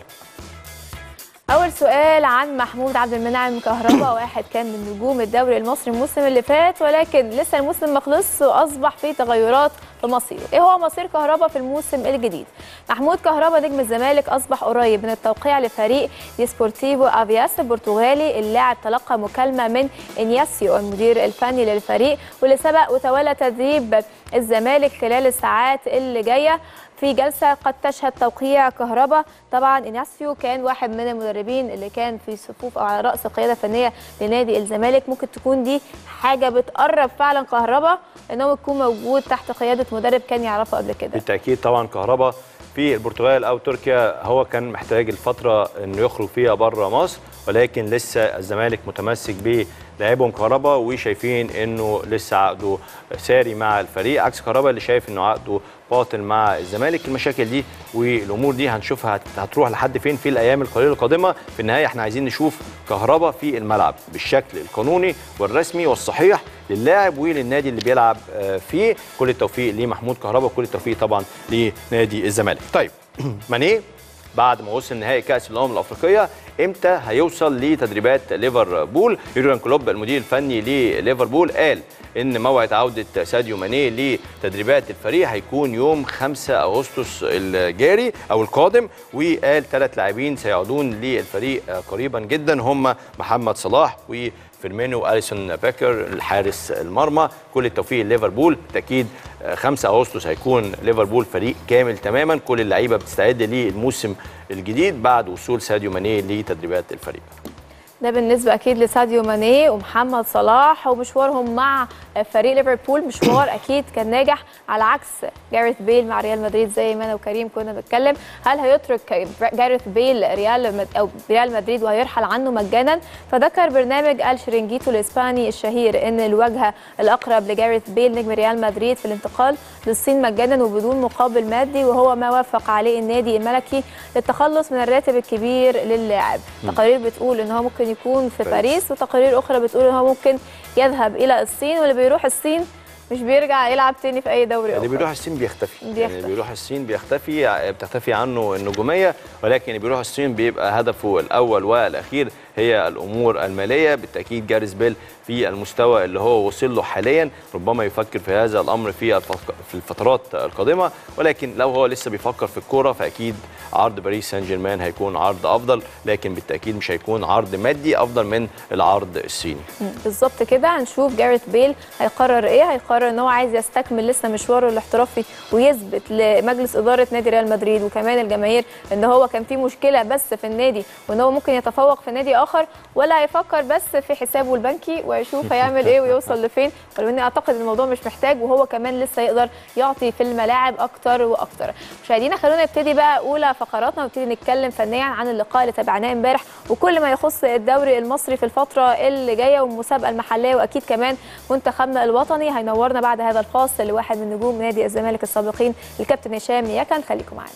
اول سؤال عن محمود عبد المنعم كهربا واحد كان من نجوم الدوري المصري الموسم اللي فات ولكن لسه الموسم ما خلصش واصبح في تغيرات في مصيره ايه هو مصير كهربا في الموسم الجديد محمود كهربا نجم الزمالك اصبح قريب من التوقيع لفريق ديسبورتيفو افياس البرتغالي اللاعب تلقى مكالمه من انياسيو المدير الفني للفريق واللي سبق وتولى تدريب الزمالك خلال الساعات اللي جايه في جلسه قد تشهد توقيع كهربا طبعا انياسيو كان واحد من المدربين اللي كان في صفوف او على راس القياده الفنيه لنادي الزمالك ممكن تكون دي حاجه بتقرب فعلا كهربا ان هو يكون موجود تحت قياده مدرب كان يعرفه قبل كده بالتاكيد طبعا كهربا في البرتغال او تركيا هو كان محتاج الفتره انه يخرج فيها بره مصر ولكن لسه الزمالك متمسك بلاعبهم كهربا وشايفين انه لسه عقده ساري مع الفريق عكس كهربا اللي شايف انه عقده باطل مع الزمالك المشاكل دي والامور دي هنشوفها هت- هتروح لحد فين في الايام القليله القادمه في النهايه احنا عايزين نشوف كهربا في الملعب بالشكل القانوني والرسمي والصحيح للاعب وللنادي اللي بيلعب آه، فيه كل التوفيق لمحمود كهربا وكل التوفيق طبعا لنادي الزمالك طيب ماني بعد ما وصل نهائي كاس الامم الافريقيه امتى هيوصل لتدريبات ليفربول يورجن كلوب المدير الفني لليفربول قال ان موعد عوده ساديو ماني لتدريبات الفريق هيكون يوم 5 اغسطس الجاري او القادم وقال ثلاث لاعبين سيعودون للفريق قريبا جدا هم محمد صلاح و فيرمينو اليسون باكر الحارس المرمى كل التوفيق لليفربول بالتاكيد آه، 5 اغسطس هيكون ليفربول فريق كامل تماما كل اللعيبه بتستعد للموسم الجديد بعد وصول ساديو ماني لتدريبات الفريق ده بالنسبة أكيد لساديو ماني ومحمد صلاح ومشوارهم مع فريق ليفربول مشوار أكيد كان ناجح على عكس جاريث بيل مع ريال مدريد زي ما أنا وكريم كنا بنتكلم هل هيترك جاريث بيل ريال مد أو ريال مدريد وهيرحل عنه مجانا فذكر برنامج الشرينجيتو الإسباني الشهير إن الوجهة الأقرب لجاريث بيل نجم ريال مدريد في الانتقال للصين مجانا وبدون مقابل مادي وهو ما وافق عليه النادي الملكي للتخلص من الراتب الكبير للاعب مم. تقارير بتقول ان هو ممكن يكون في باريس. باريس وتقارير اخرى بتقول ان هو ممكن يذهب الى الصين واللي بيروح الصين مش بيرجع يلعب تاني في اي دوري اللي اخر بيروح الصين بيختفي يعني بيختفي. اللي بيروح الصين بيختفي بتختفي عنه النجوميه ولكن اللي بيروح الصين بيبقى هدفه الاول والاخير هي الامور الماليه بالتاكيد جاريس بيل في المستوى اللي هو وصل له حاليا ربما يفكر في هذا الامر في الفق- في الفترات القادمه ولكن لو هو لسه بيفكر في الكوره فاكيد عرض باريس سان جيرمان هيكون عرض افضل لكن بالتاكيد مش هيكون عرض مادي افضل من العرض الصيني مم، بالظبط كده هنشوف جاريث بيل هيقرر ايه هيقرر ان هو عايز يستكمل لسه مشواره الاحترافي ويثبت لمجلس اداره نادي ريال مدريد وكمان الجماهير ان هو كان في مشكله بس في النادي وان هو ممكن يتفوق في نادي اخر ولا هيفكر بس في حسابه البنكي ويشوف هيعمل ايه ويوصل لفين ولو اني اعتقد الموضوع مش محتاج وهو كمان لسه يقدر يعطي في الملاعب اكتر واكتر مشاهدينا خلونا نبتدي بقى اولى فقراتنا ونبتدي نتكلم فنيا عن اللقاء اللي تابعناه امبارح وكل ما يخص الدوري المصري في الفتره اللي جايه والمسابقه المحليه واكيد كمان منتخبنا الوطني هينورنا بعد هذا الفاصل لواحد من نجوم نادي الزمالك السابقين الكابتن هشام يكن خليكم معانا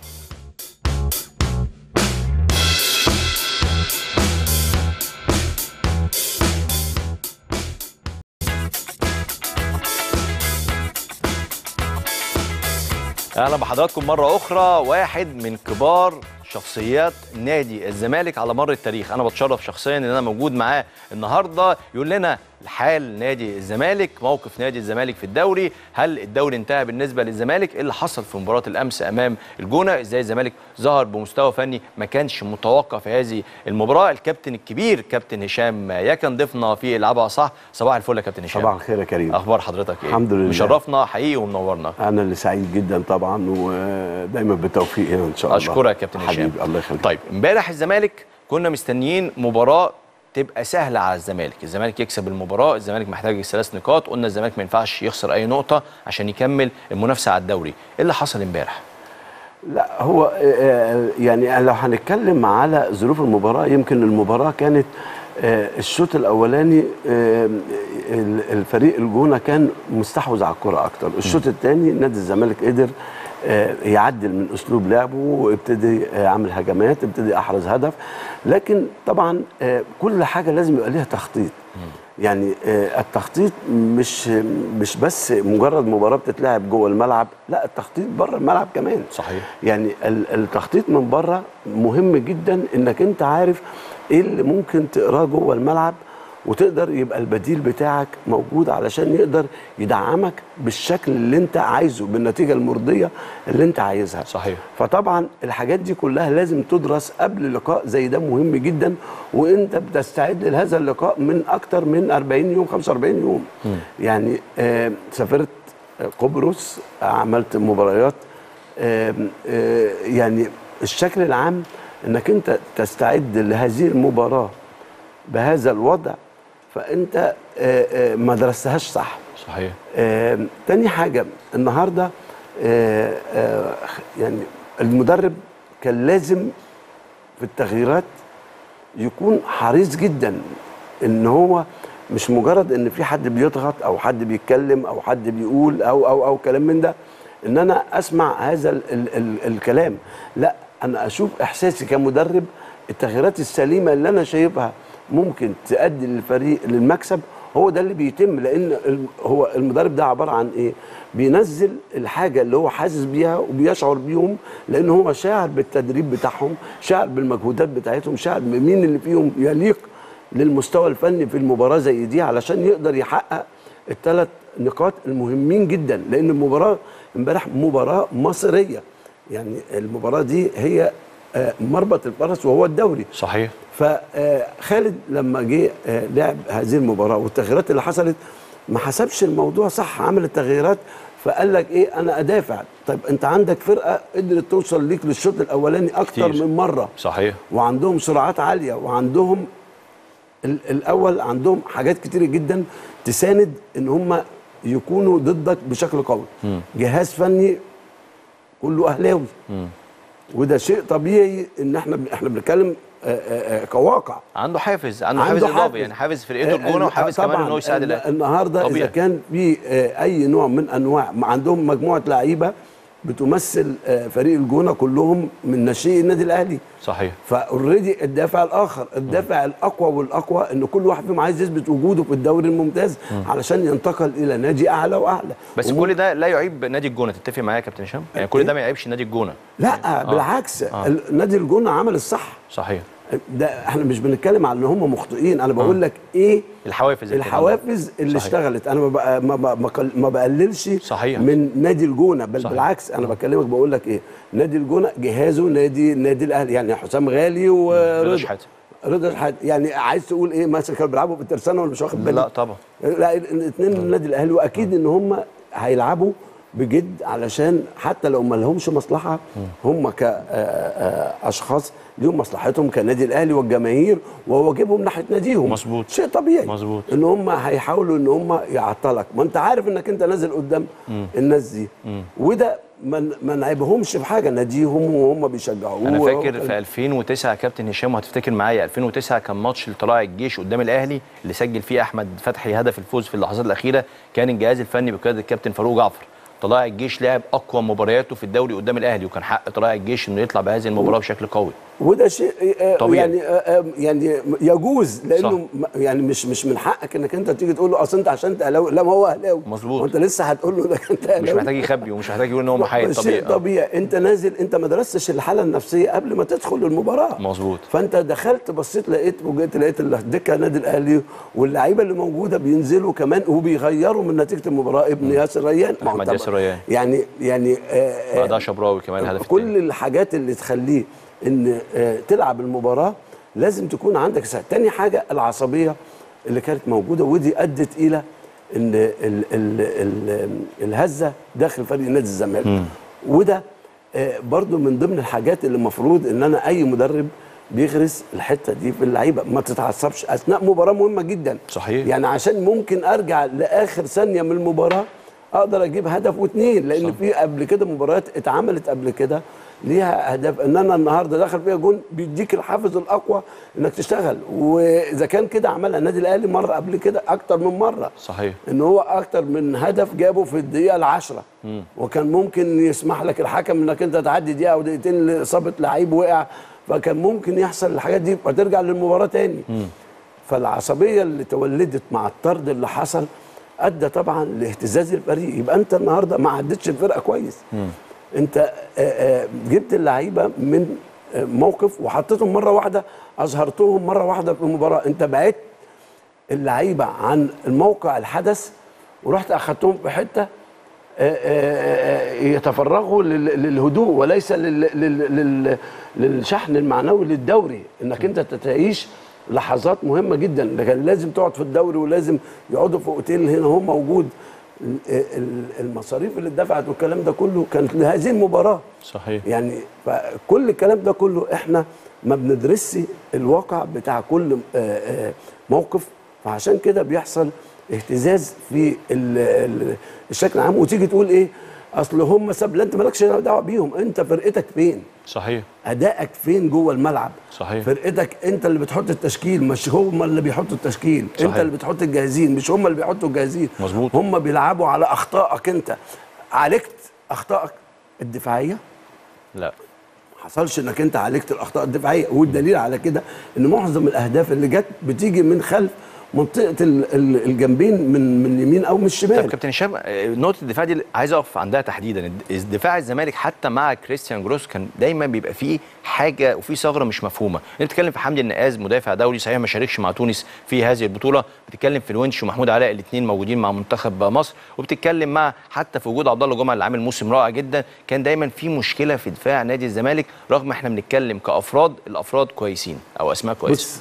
اهلا بحضراتكم مره اخرى واحد من كبار شخصيات نادي الزمالك على مر التاريخ انا بتشرف شخصيا ان انا موجود معاه النهارده يقول لنا حال نادي الزمالك موقف نادي الزمالك في الدوري هل الدوري انتهى بالنسبه للزمالك ايه اللي حصل في مباراه الامس امام الجونه ازاي الزمالك ظهر بمستوى فني ما كانش متوقع في هذه المباراه الكابتن الكبير كابتن هشام يكن ضيفنا في العبها صح صباح الفل يا كابتن هشام صباح الخير يا كريم اخبار حضرتك ايه الحمد لله. مشرفنا حقيقي ومنورنا انا اللي سعيد جدا طبعا ودايما بالتوفيق هنا ان شاء الله اشكرك يا كابتن هشام حبيبي الله يخليك طيب امبارح الزمالك كنا مستنيين مباراه تبقى سهله على الزمالك الزمالك يكسب المباراه الزمالك محتاج ثلاث نقاط قلنا الزمالك ما ينفعش يخسر اي نقطه عشان يكمل المنافسه على الدوري ايه اللي حصل امبارح لا هو آه، يعني لو هنتكلم على ظروف المباراه يمكن المباراه كانت آه، الشوط الاولاني آه، ال- الفريق الجونه كان مستحوذ على الكره اكتر الشوط الثاني نادي الزمالك قدر آه، يعدل من اسلوب لعبه وابتدي آه، عمل هجمات ابتدي احرز هدف لكن طبعا آه، كل حاجه لازم يبقى ليها تخطيط يعني آه، التخطيط مش مش بس مجرد مباراه بتتلعب جوه الملعب لا التخطيط بره الملعب كمان صحيح يعني ال- التخطيط من بره مهم جدا انك انت عارف ايه اللي ممكن تقراه جوه الملعب وتقدر يبقى البديل بتاعك موجود علشان يقدر يدعمك بالشكل اللي انت عايزه بالنتيجه المرضيه اللي انت عايزها صحيح فطبعا الحاجات دي كلها لازم تدرس قبل لقاء زي ده مهم جدا وانت بتستعد لهذا اللقاء من اكتر من 40 يوم 45 يوم يعني آه سافرت قبرص عملت مباريات آه آه يعني الشكل العام انك انت تستعد لهذه المباراه بهذا الوضع فانت آه آه ما درستهاش صح صحيح آه، تاني حاجة النهاردة آه، آه، يعني المدرب كان لازم في التغييرات يكون حريص جدا ان هو مش مجرد ان في حد بيضغط او حد بيتكلم او حد بيقول او او او كلام من ده ان انا اسمع هذا ال ال ال الكلام لا انا اشوف احساسي كمدرب التغييرات السليمه اللي انا شايفها ممكن تؤدي للفريق للمكسب هو ده اللي بيتم لان ال- هو المدرب ده عباره عن ايه بينزل الحاجه اللي هو حاسس بيها وبيشعر بيهم لان هو شاعر بالتدريب بتاعهم شاعر بالمجهودات بتاعتهم شاعر بمين اللي فيهم يليق للمستوى الفني في المباراه زي دي علشان يقدر يحقق الثلاث نقاط المهمين جدا لان المباراه امبارح مباراه مصيريه يعني المباراه دي هي آه، مربط الفرس وهو الدوري صحيح فخالد لما جه آه، لعب هذه المباراه والتغييرات اللي حصلت ما حسبش الموضوع صح عمل التغييرات فقال لك ايه انا ادافع طيب انت عندك فرقه قدرت توصل ليك للشوط الاولاني اكتر كتير. من مره صحيح وعندهم سرعات عاليه وعندهم ال- الاول عندهم حاجات كتيره جدا تساند ان هم يكونوا ضدك بشكل قوي مم. جهاز فني كله اهلاوي مم. وده شيء طبيعي ان احنا احنا بنتكلم آه، آه، آه، كواقع عنده حافز عنده حافز اضافي يعني حافز فرقته الجونه وحافز كمان ان هو يساعد الاهلي النهارده اذا طبيعي. كان في آه، اي نوع من انواع ما عندهم مجموعه لعيبه بتمثل آه، فريق الجونه كلهم من ناشئي النادي الاهلي صحيح فاوريدي الدافع الاخر الدافع الاقوى والاقوى ان كل واحد فيهم عايز يثبت وجوده في الدوري الممتاز علشان ينتقل الى نادي اعلى واعلى بس وممكن- كل ده لا يعيب نادي الجونه تتفق معايا يا كابتن هشام يعني كل ده ما يعيبش نادي الجونه لا بالعكس آه. نادي الجونه عمل الصح صحيح ده احنا مش بنتكلم على ان هم مخطئين انا بقول لك ايه الحوافز اللي الحوافز اللي صحيح. اشتغلت انا ما بق- ما ما- ما قل- ما بقللش صحيح. من نادي الجونه بل صحيح. بالعكس انا بكلمك بقول لك ايه نادي الجونه جهازه نادي نادي الاهلي يعني حسام غالي ورضا شحاتة. رضا شحاتة يعني عايز تقول ايه مثلا كانوا بيلعبوا في الترسانه ولا مش واخد بالك لا طبعا لا الاثنين النادي الاهلي واكيد ان هم هيلعبوا بجد علشان حتى لو ما لهمش مصلحه هم كاشخاص ليهم مصلحتهم كنادي الاهلي والجماهير وهو واجبهم ناحيه ناديهم مظبوط. شيء طبيعي مظبوط. ان هم هيحاولوا ان هم يعطلك ما انت عارف انك انت نازل قدام الناس دي وده ما ما نعيبهمش في حاجه ناديهم وهم بيشجعوه انا وهو فاكر في 2009 يا كابتن هشام وهتفتكر معايا 2009 كان ماتش لطلائع الجيش قدام الاهلي اللي سجل فيه احمد فتحي هدف الفوز في اللحظات الاخيره كان الجهاز الفني بقياده الكابتن فاروق جعفر طلائع الجيش لعب اقوى مبارياته في الدوري قدام الاهلي وكان حق طلائع الجيش انه يطلع بهذه المباراه بشكل قوي وده شيء آه، طبيعي. يعني آه، آه، يعني يجوز لانه صح. م- يعني مش مش من حقك انك انت تيجي تقول له اصل انت عشان انت اهلاوي لا ما هو اهلاوي مظبوط. وانت لسه هتقول له ده انت اهلاوي مش محتاج يخبي ومش محتاج يقول ان هو محايد شيء طبيعي آه. طبيعي انت نازل انت ما درستش الحاله النفسيه قبل ما تدخل المباراه مظبوط فانت دخلت بصيت لقيت وجيت لقيت الدكه النادي الاهلي واللعيبه اللي موجوده بينزلوا كمان وبيغيروا من نتيجه المباراه ابن ياسر ريان ما هو احمد طبعاً ياسر ريان يعني يعني آه، آه، بعدها شبراوي كمان الهدف كل الثاني الحاجات اللي تخليه ان آه، تلعب المباراه لازم تكون عندك سهل. تاني حاجه العصبيه اللي كانت موجوده ودي ادت الى ان ال ال ال الهزه داخل فريق نادي الزمالك وده آه، برضو من ضمن الحاجات اللي المفروض ان انا اي مدرب بيغرس الحته دي في اللعيبه ما تتعصبش اثناء مباراه مهمه جدا صحيح. يعني عشان ممكن ارجع لاخر ثانيه من المباراه اقدر اجيب هدف واثنين لان صح. في قبل كده مباريات اتعملت قبل كده ليها اهداف ان انا النهارده دخل فيها جون بيديك الحافز الاقوى انك تشتغل واذا كان كده عملها النادي الاهلي مره قبل كده اكتر من مره صحيح ان هو اكتر من هدف جابه في الدقيقه العاشرة وكان ممكن يسمح لك الحكم انك انت تعدي دقيقه او دقيقتين لاصابه لعيب وقع فكان ممكن يحصل الحاجات دي فترجع للمباراه تاني فالعصبيه اللي تولدت مع الطرد اللي حصل ادى طبعا لاهتزاز الفريق يبقى انت النهارده ما عدتش الفرقه كويس انت آه، آه، جبت اللعيبه من آه، موقف وحطيتهم مره واحده اظهرتهم مره واحده في المباراه انت بعدت اللعيبه عن الموقع الحدث ورحت اخدتهم في حته آه، آه، آه، يتفرغوا لل- للهدوء وليس لل- لل- لل- للشحن المعنوي للدوري انك انت تعيش لحظات مهمه جدا ده كان لازم تقعد في الدوري ولازم يقعدوا في اوتيل هنا هو موجود ال- ال- المصاريف اللي اتدفعت والكلام ده كله كانت لهذه المباراه صحيح يعني فكل الكلام ده كله احنا ما بندرسش الواقع بتاع كل آه، آه، موقف فعشان كده بيحصل اهتزاز في ال- ال- الشكل العام وتيجي تقول ايه اصل هم سب لا انت مالكش دعوه بيهم انت فرقتك فين صحيح ادائك فين جوه الملعب صحيح فرقتك انت اللي بتحط التشكيل مش هم اللي بيحطوا التشكيل صحيح. انت اللي بتحط الجاهزين مش هم اللي بيحطوا الجاهزين مظبوط. هم بيلعبوا على اخطائك انت عالجت اخطائك الدفاعيه لا ما حصلش انك انت عالجت الاخطاء الدفاعيه والدليل على كده ان معظم الاهداف اللي جت بتيجي من خلف منطقه ال- ال- الجنبين من من اليمين او من طب الشمال كابتن هشام آه، نقطه الدفاع دي عايز اقف عندها تحديدا الد- دفاع الزمالك حتى مع كريستيان جروس كان دايما بيبقى فيه حاجه وفي ثغره مش مفهومه انت بتتكلم في حمدي النقاز مدافع دولي صحيح ما شاركش مع تونس في هذه البطوله بتتكلم في الونش ومحمود علاء الاثنين موجودين مع منتخب مصر وبتتكلم مع حتى في وجود عبد الله جمعه اللي عامل موسم رائع جدا كان دايما في مشكله في دفاع نادي الزمالك رغم احنا بنتكلم كافراد الافراد كويسين او اسماء كويسه بص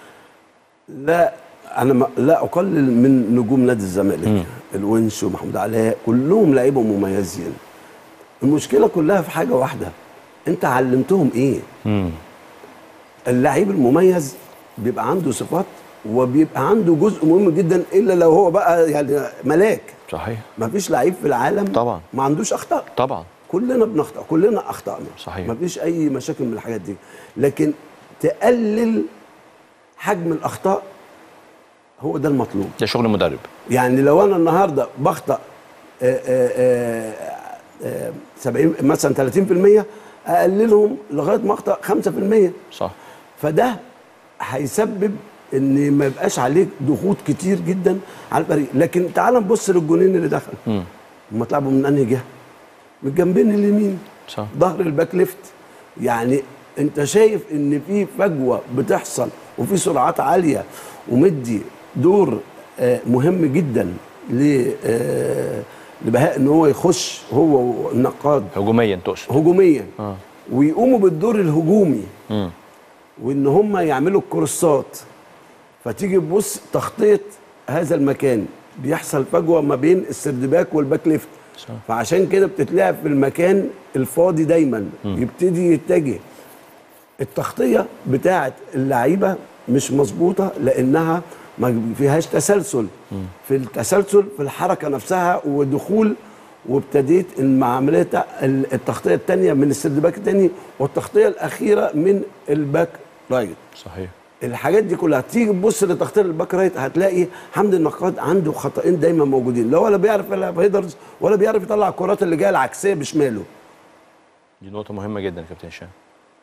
لا انا ما لا اقلل من نجوم نادي الزمالك الونش ومحمود علاء كلهم لعيبه مميزين المشكله كلها في حاجه واحده انت علمتهم ايه مم. اللعيب المميز بيبقى عنده صفات وبيبقى عنده جزء مهم جدا الا لو هو بقى يعني ملاك صحيح ما فيش لعيب في العالم طبعا. ما عندوش اخطاء طبعا كلنا بنخطأ كلنا اخطأنا صحيح. ما فيش اي مشاكل من الحاجات دي لكن تقلل حجم الاخطاء هو ده المطلوب ده شغل مدرب يعني لو انا النهارده بخطأ آه، آه، آه، آه، 70 مثلا 30% اقللهم لغايه ما اخطأ 5% صح فده هيسبب ان ما يبقاش عليك ضغوط كتير جدا على الفريق لكن تعال نبص للجونين اللي دخل مم. هم اتلعبوا من انهي جهه من الجنبين اليمين صح ظهر الباك ليفت يعني انت شايف ان في فجوه بتحصل وفي سرعات عاليه ومدي دور آه، مهم جدا ل آه، لبهاء ان هو يخش هو والنقاد هجوميا تقصد هجوميا اه ويقوموا بالدور الهجومي مم. وان هم يعملوا الكروسات فتيجي تبص تخطيط هذا المكان بيحصل فجوه ما بين السردباك والباك ليفت صح. فعشان كده بتتلعب في المكان الفاضي دايما يبتدي يتجه التغطيه بتاعه اللعيبه مش مظبوطه لانها ما فيهاش تسلسل في التسلسل في الحركه نفسها ودخول وابتديت مع عمليه ال- التغطيه الثانيه من السردباك الثاني والتغطيه الاخيره من الباك رايت صحيح الحاجات دي كلها تيجي تبص لتغطيه الباك رايت هتلاقي حمدي النقاد عنده خطأين دايما موجودين لا ولا بيعرف يلعب هيدرز ولا بيعرف يطلع الكرات اللي جايه العكسيه بشماله دي نقطه مهمه جدا يا كابتن هشام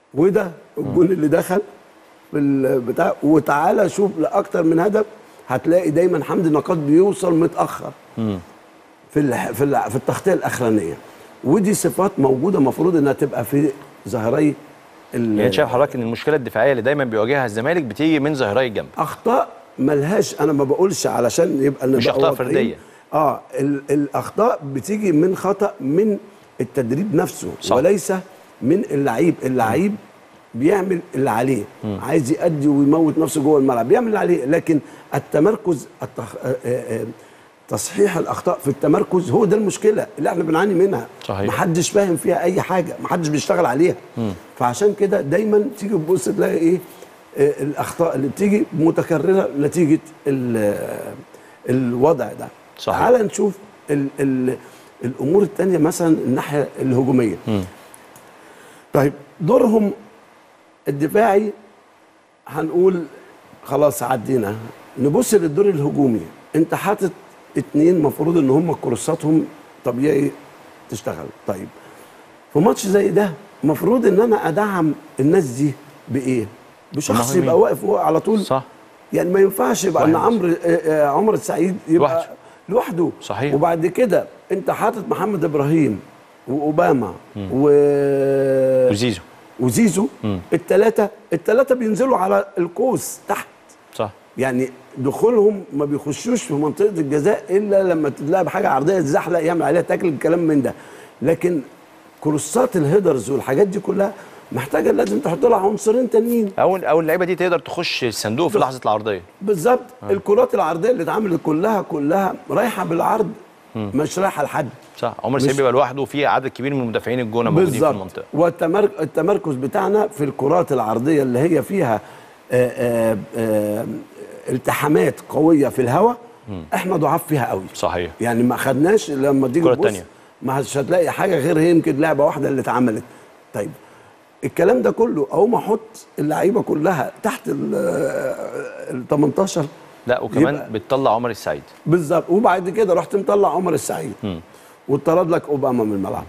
وده الجون اللي دخل في البتاع وتعالى شوف لاكتر من هدف هتلاقي دايما حمدي نقاد بيوصل متاخر في ال في ال في التغطيه الاخرانيه ودي صفات موجوده المفروض انها تبقى في ظهري ال- يعني شايف حضرتك ان المشكله الدفاعيه اللي دايما بيواجهها الزمالك بتيجي من ظهيري الجنب اخطاء ملهاش انا ما بقولش علشان يبقى مش نبقى أخطاء واضحين. فردية. اه ال الاخطاء بتيجي من خطا من التدريب نفسه صح. وليس من اللعيب اللعيب بيعمل اللي عليه عايز يأدي ويموت نفسه جوه الملعب بيعمل اللي عليه لكن التمركز التخ... آه، آه، آه، تصحيح الاخطاء في التمركز هو ده المشكله اللي احنا بنعاني منها صحيح. محدش فاهم فيها اي حاجه محدش بيشتغل عليها فعشان كده دايما تيجي تبص تلاقي ايه آه، الاخطاء اللي بتيجي متكرره نتيجه ال- آه، الوضع ده صحيح. تعال نشوف ال ال الامور الثانيه مثلا الناحيه الهجوميه طيب دورهم الدفاعي هنقول خلاص عدينا نبص للدور الهجومي انت حاطط اتنين مفروض ان هم كورساتهم طبيعي تشتغل طيب في ماتش زي ده مفروض ان انا ادعم الناس دي بايه بشخص مهمين. يبقى واقف على طول صح يعني ما ينفعش يبقى ان واحد. عمرو آه، آه، عمر السعيد يبقى لوحده. لوحده صحيح. وبعد كده انت حاطط محمد ابراهيم واوباما و وزيزو وزيزو الثلاثه الثلاثه بينزلوا على القوس تحت صح يعني دخولهم ما بيخشوش في منطقه الجزاء الا لما تتلعب حاجه عرضيه تزحلق يعمل عليها تاكل الكلام من ده لكن كروسات الهيدرز والحاجات دي كلها محتاجه لازم تحط لها عنصرين تانيين او او اللعيبه دي تقدر تخش الصندوق في لحظه العرضيه بالظبط الكرات العرضيه اللي اتعملت كلها كلها رايحه بالعرض مش رايحه لحد صح عمر مش- السعيد بيبقى لوحده وفي عدد كبير من المدافعين الجونه موجودين في بالظبط المنطقه والتمركز التمركز بتاعنا في الكرات العرضيه اللي هي فيها آآ آآ آآ التحامات قويه في الهواء احنا ضعاف فيها قوي صحيح يعني ما خدناش لما تيجي الكرة تبص التانية. مش هتلاقي حاجه غير هي يمكن لعبه واحده اللي اتعملت طيب الكلام ده كله اقوم احط اللعيبه كلها تحت ال ال 18 لا وكمان يبقى- بتطلع عمر السعيد بالظبط وبعد كده رحت مطلع عمر السعيد واتطرد لك اوباما من الملعب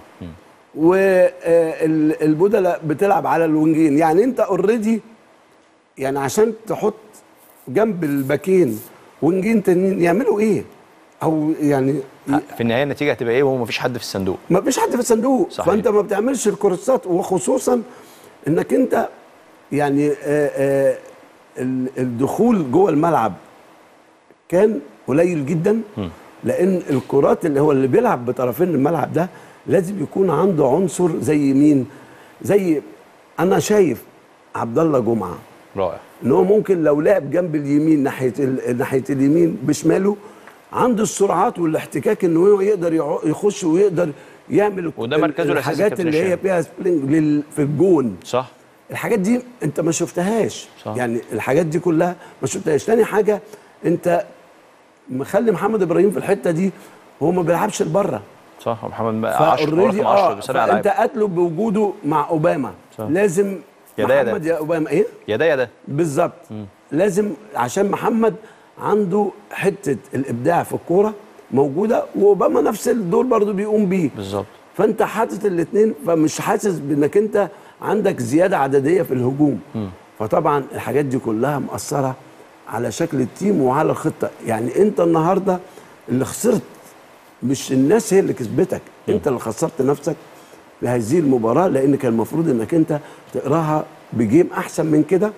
والبدلاء بتلعب على الوينجين يعني انت اوريدي يعني عشان تحط جنب الباكين وينجين تانيين يعملوا ايه او يعني في النهايه النتيجه هتبقى ايه وهو مفيش حد في الصندوق ما فيش حد في الصندوق صحيح. فانت ما بتعملش الكورسات وخصوصا انك انت يعني آه آه ال- الدخول جوه الملعب كان قليل جدا لان الكرات اللي هو اللي بيلعب بطرفين الملعب ده لازم يكون عنده عنصر زي مين زي انا شايف عبد الله جمعه رائع ان هو ممكن لو لعب جنب اليمين ناحيه ال- ناحيه اليمين بشماله عنده السرعات والاحتكاك ان هو يقدر يع- يخش ويقدر يعمل وده ال- مركزه الأساسي الحاجات كابتن اللي هي هشام. فيها سبرينج لل- في الجون صح الحاجات دي انت ما شفتهاش صح. يعني الحاجات دي كلها ما شفتهاش تاني حاجه انت مخلي محمد ابراهيم في الحته دي هو ما بيلعبش لبره صح ومحمد بقى 10 فاوريدي رقم 10 اه بيسابق فانت العاب قتله بوجوده مع اوباما صح. لازم يا ده يا ده. محمد يا اوباما ايه يا ده يا ده بالظبط لازم عشان محمد عنده حته الابداع في الكوره موجوده واوباما نفس الدور برضو بيقوم بيه بالظبط فانت حاطط الاثنين فمش حاسس بانك انت عندك زياده عدديه في الهجوم فطبعا الحاجات دي كلها مأثره على شكل التيم وعلى الخطه يعني انت النهارده اللي خسرت مش الناس هي اللي كسبتك انت اللي خسرت نفسك في هذه المباراه لان كان المفروض انك انت تقراها بجيم احسن من كده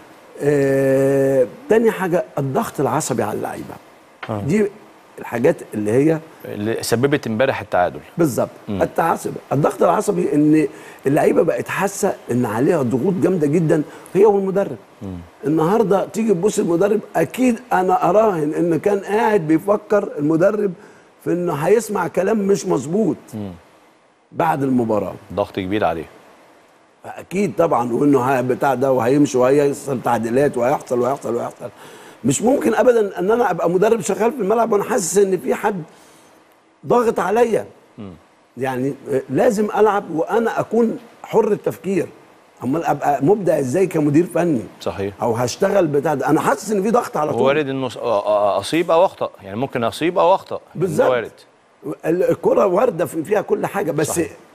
آه تاني حاجه الضغط العصبي على اللعيبه آه. دي الحاجات اللي هي اللي سببت امبارح التعادل بالظبط التعصب الضغط العصبي ان اللعيبه بقت حاسه ان عليها ضغوط جامده جدا هي والمدرب النهارده تيجي تبص المدرب اكيد انا اراهن ان كان قاعد بيفكر المدرب في انه هيسمع كلام مش مظبوط بعد المباراه ضغط كبير عليه اكيد طبعا وانه ها- بتاع ده وهيمشي وهيحصل تعديلات وهيحصل وهيحصل وهيحصل مش ممكن ابدا ان انا ابقى مدرب شغال في الملعب وانا حاسس ان في حد ضاغط عليا يعني آه، لازم العب وانا اكون حر التفكير امال ابقى مبدع ازاي كمدير فني صحيح او هشتغل بتاع ده انا حاسس ان في ضغط على هو طول وارد انه أص- أ- أ- اصيب او اخطا يعني ممكن اصيب او اخطا ده بالظبط. وارد الكرة واردة في- فيها كل حاجة بس صحيح.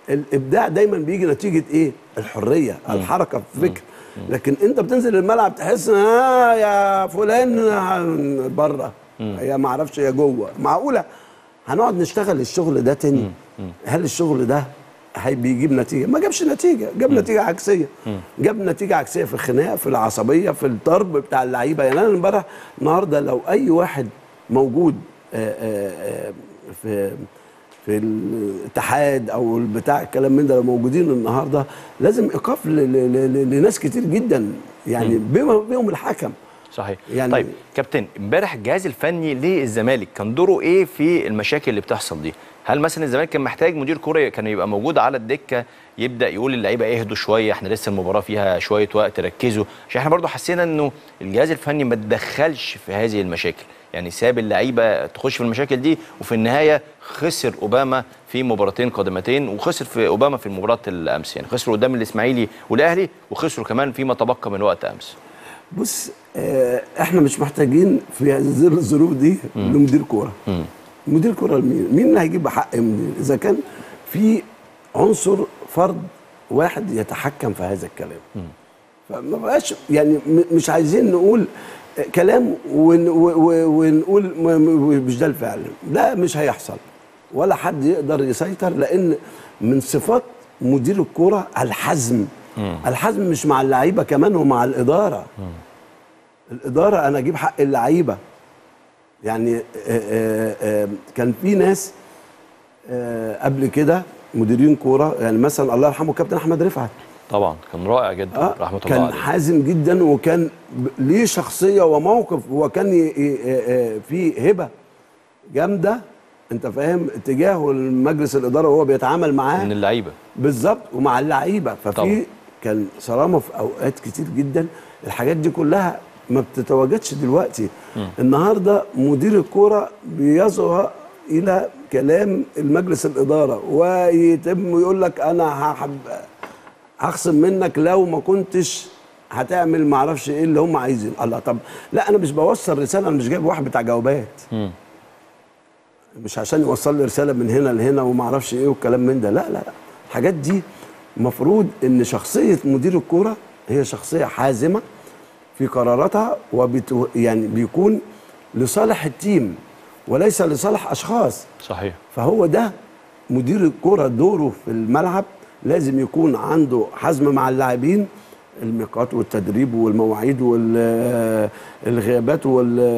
الابداع دايما بيجي نتيجه ايه الحريه الحركه في الفكر لكن انت بتنزل الملعب تحس اه يا فلان بره يا ما اعرفش يا جوه معقوله هنقعد نشتغل الشغل ده تاني هل الشغل ده هي بيجيب نتيجه ما جابش نتيجه جاب نتيجه عكسيه جاب نتيجه عكسيه في الخناق في العصبيه في الضرب بتاع اللعيبه يعني انا امبارح النهارده لو اي واحد موجود آه، آه، آه، في في الاتحاد او البتاع الكلام من ده لو موجودين النهارده لازم ايقاف ل- ل- ل- لناس كتير جدا يعني بما بيهم الحكم صحيح يعني- يعني طيب كابتن امبارح الجهاز الفني للزمالك كان دوره ايه في المشاكل اللي بتحصل دي هل مثلا الزمالك كان محتاج مدير كوره كان يبقى موجود على الدكه يبدا يقول للعيبه اهدوا شويه احنا لسه المباراه فيها شويه وقت ركزوا عشان احنا برضو حسينا انه الجهاز الفني ما تدخلش في هذه المشاكل يعني ساب اللعيبه تخش في المشاكل دي وفي النهايه خسر اوباما في مباراتين قادمتين وخسر في اوباما في المباراه الامس يعني خسروا قدام الاسماعيلي والاهلي وخسروا كمان فيما تبقى من وقت امس بص آه، احنا مش محتاجين في هذه الظروف دي لمدير كوره مدير كوره لمين؟ مين اللي هيجيب حق مدير؟ اذا كان في عنصر فرد واحد يتحكم في هذا الكلام فما بقاش يعني م- مش عايزين نقول كلام ون- و- و- ونقول م- م- مش ده الفعل لا مش هيحصل ولا حد يقدر يسيطر لان من صفات مدير الكوره الحزم الحزم مش مع اللعيبه كمان ومع الاداره الاداره انا اجيب حق اللعيبه يعني آه، آه، آه، كان في ناس آه، قبل كده مديرين كوره يعني مثلا الله يرحمه كابتن احمد رفعت طبعا كان رائع جدا آه رحمه الله كان عليه حازم جدا وكان ب- ليه شخصيه وموقف وكان ي- ي- آه، في هبه جامده انت فاهم اتجاهه لمجلس الاداره وهو بيتعامل معاه من اللعيبه بالظبط ومع اللعيبه طبعا. ففي كان صرامه في اوقات كتير جدا الحاجات دي كلها ما بتتواجدش دلوقتي النهارده مدير الكوره بيصغى الى كلام المجلس الاداره ويتم يقول لك انا هحب هخصم منك لو ما كنتش هتعمل ما اعرفش ايه اللي هم عايزين الله طب لا انا مش بوصل رساله انا مش جايب واحد بتاع جوابات مش عشان يوصل لي رساله من هنا لهنا وما اعرفش ايه والكلام من ده لا لا لا الحاجات دي المفروض ان شخصيه مدير الكوره هي شخصيه حازمه في قراراتها وبتو يعني بيكون لصالح التيم وليس لصالح اشخاص صحيح فهو ده مدير الكرة دوره في الملعب لازم يكون عنده حزم مع اللاعبين الميقات والتدريب والمواعيد والغيابات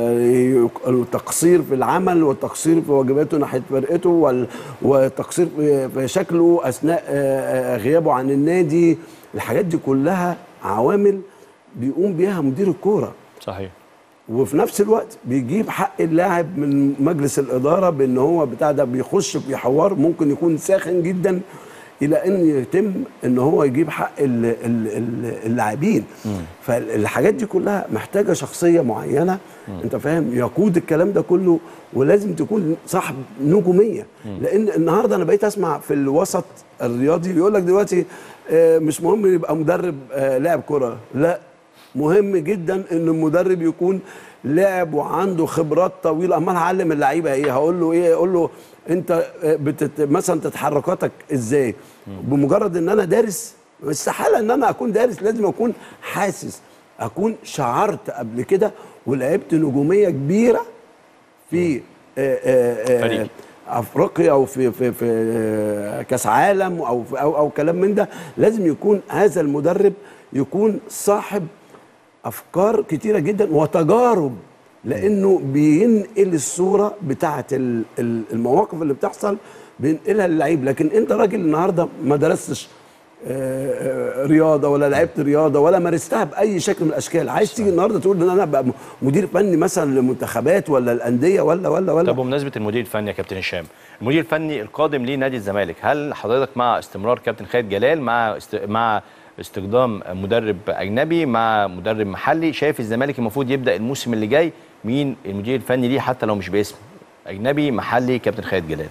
والتقصير في العمل والتقصير في واجباته ناحيه فرقته وال- والتقصير في في شكله اثناء آه، آه، غيابه عن النادي الحاجات دي كلها عوامل بيقوم بيها مدير الكوره صحيح وفي نفس الوقت بيجيب حق اللاعب من مجلس الاداره بان هو بتاع ده بيخش في حوار ممكن يكون ساخن جدا الى ان يتم ان هو يجيب حق ال- ال- ال- اللاعبين فالحاجات دي كلها محتاجه شخصيه معينه انت فاهم يقود الكلام ده كله ولازم تكون صاحب نجوميه لان النهارده انا بقيت اسمع في الوسط الرياضي يقول لك دلوقتي آه، مش مهم يبقى مدرب آه، لاعب كره لا مهم جدا ان المدرب يكون لاعب وعنده خبرات طويله امال هعلم اللعيبه ايه هقول له ايه اقول له انت بتت... مثلا تتحركاتك ازاي بمجرد ان انا دارس استحاله ان انا اكون دارس لازم اكون حاسس اكون شعرت قبل كده ولعبت نجوميه كبيره في آه، آه، آه، فريق. افريقيا او في في في آه، كاس عالم او في او او كلام من ده لازم يكون هذا المدرب يكون صاحب افكار كتيره جدا وتجارب لانه بينقل الصوره بتاعه ال- ال- المواقف اللي بتحصل بينقلها للعيب لكن انت راجل النهارده ما درستش آه، آه، رياضه ولا لعبت رياضه ولا مارستها باي شكل من الاشكال عايز تيجي النهارده تقول ان انا ابقى م- مدير فني مثلا للمنتخبات ولا الانديه ولا ولا ولا طب بمناسبه المدير الفني يا كابتن هشام المدير الفني القادم لنادي الزمالك هل حضرتك مع استمرار كابتن خالد جلال مع است... مع استخدام مدرب اجنبي مع مدرب محلي شايف الزمالك المفروض يبدا الموسم اللي جاي مين المدير الفني ليه حتى لو مش باسم اجنبي محلي كابتن خالد جلال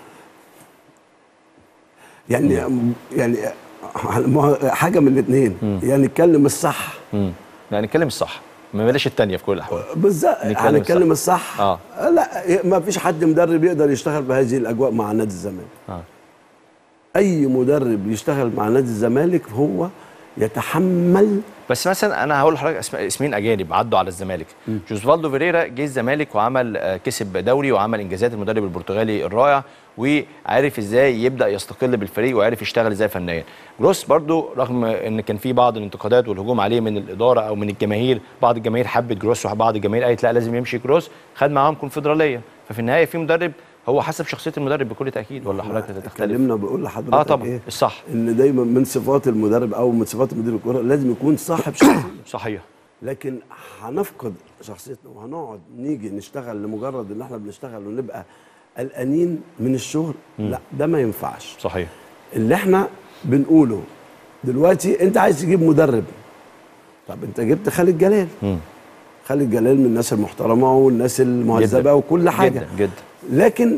يعني يعني ما هو حاجه من الاثنين يعني نتكلم الصح امم يعني نتكلم الصح ما بلاش الثانيه في كل الاحوال بالظبط نتكلم هنتكلم الصح اه لا ما فيش حد مدرب يقدر يشتغل بهذه الاجواء مع نادي الزمالك اه اي مدرب يشتغل مع نادي الزمالك هو يتحمل بس مثلا انا هقول لحضرتك اسم- اسمين اجانب عدوا على الزمالك جوزفالدو فيريرا جه الزمالك وعمل آه، كسب دوري وعمل انجازات المدرب البرتغالي الرائع وعارف ازاي يبدا يستقل بالفريق وعارف يشتغل ازاي فنيا جروس برضو رغم ان كان في بعض الانتقادات والهجوم عليه من الاداره او من الجماهير بعض الجماهير حبت جروس وبعض الجماهير قالت لا لازم يمشي جروس خد معاهم كونفدراليه ففي النهايه في مدرب هو حسب شخصيه المدرب بكل تاكيد ولا حضرتك تختلف اتكلمنا بقول لحضرتك اه طبعا إيه؟ الصح ان دايما من صفات المدرب او من صفات مدير الكره لازم يكون صاحب شخصيه صحيح لكن هنفقد شخصيتنا وهنقعد نيجي نشتغل لمجرد ان احنا بنشتغل ونبقى قلقانين من الشغل لا ده ما ينفعش صحيح اللي احنا بنقوله دلوقتي انت عايز تجيب مدرب طب انت جبت خالد جلال مم. خالد جلال من الناس المحترمه والناس المهذبه جداً. وكل حاجه جدا جدا لكن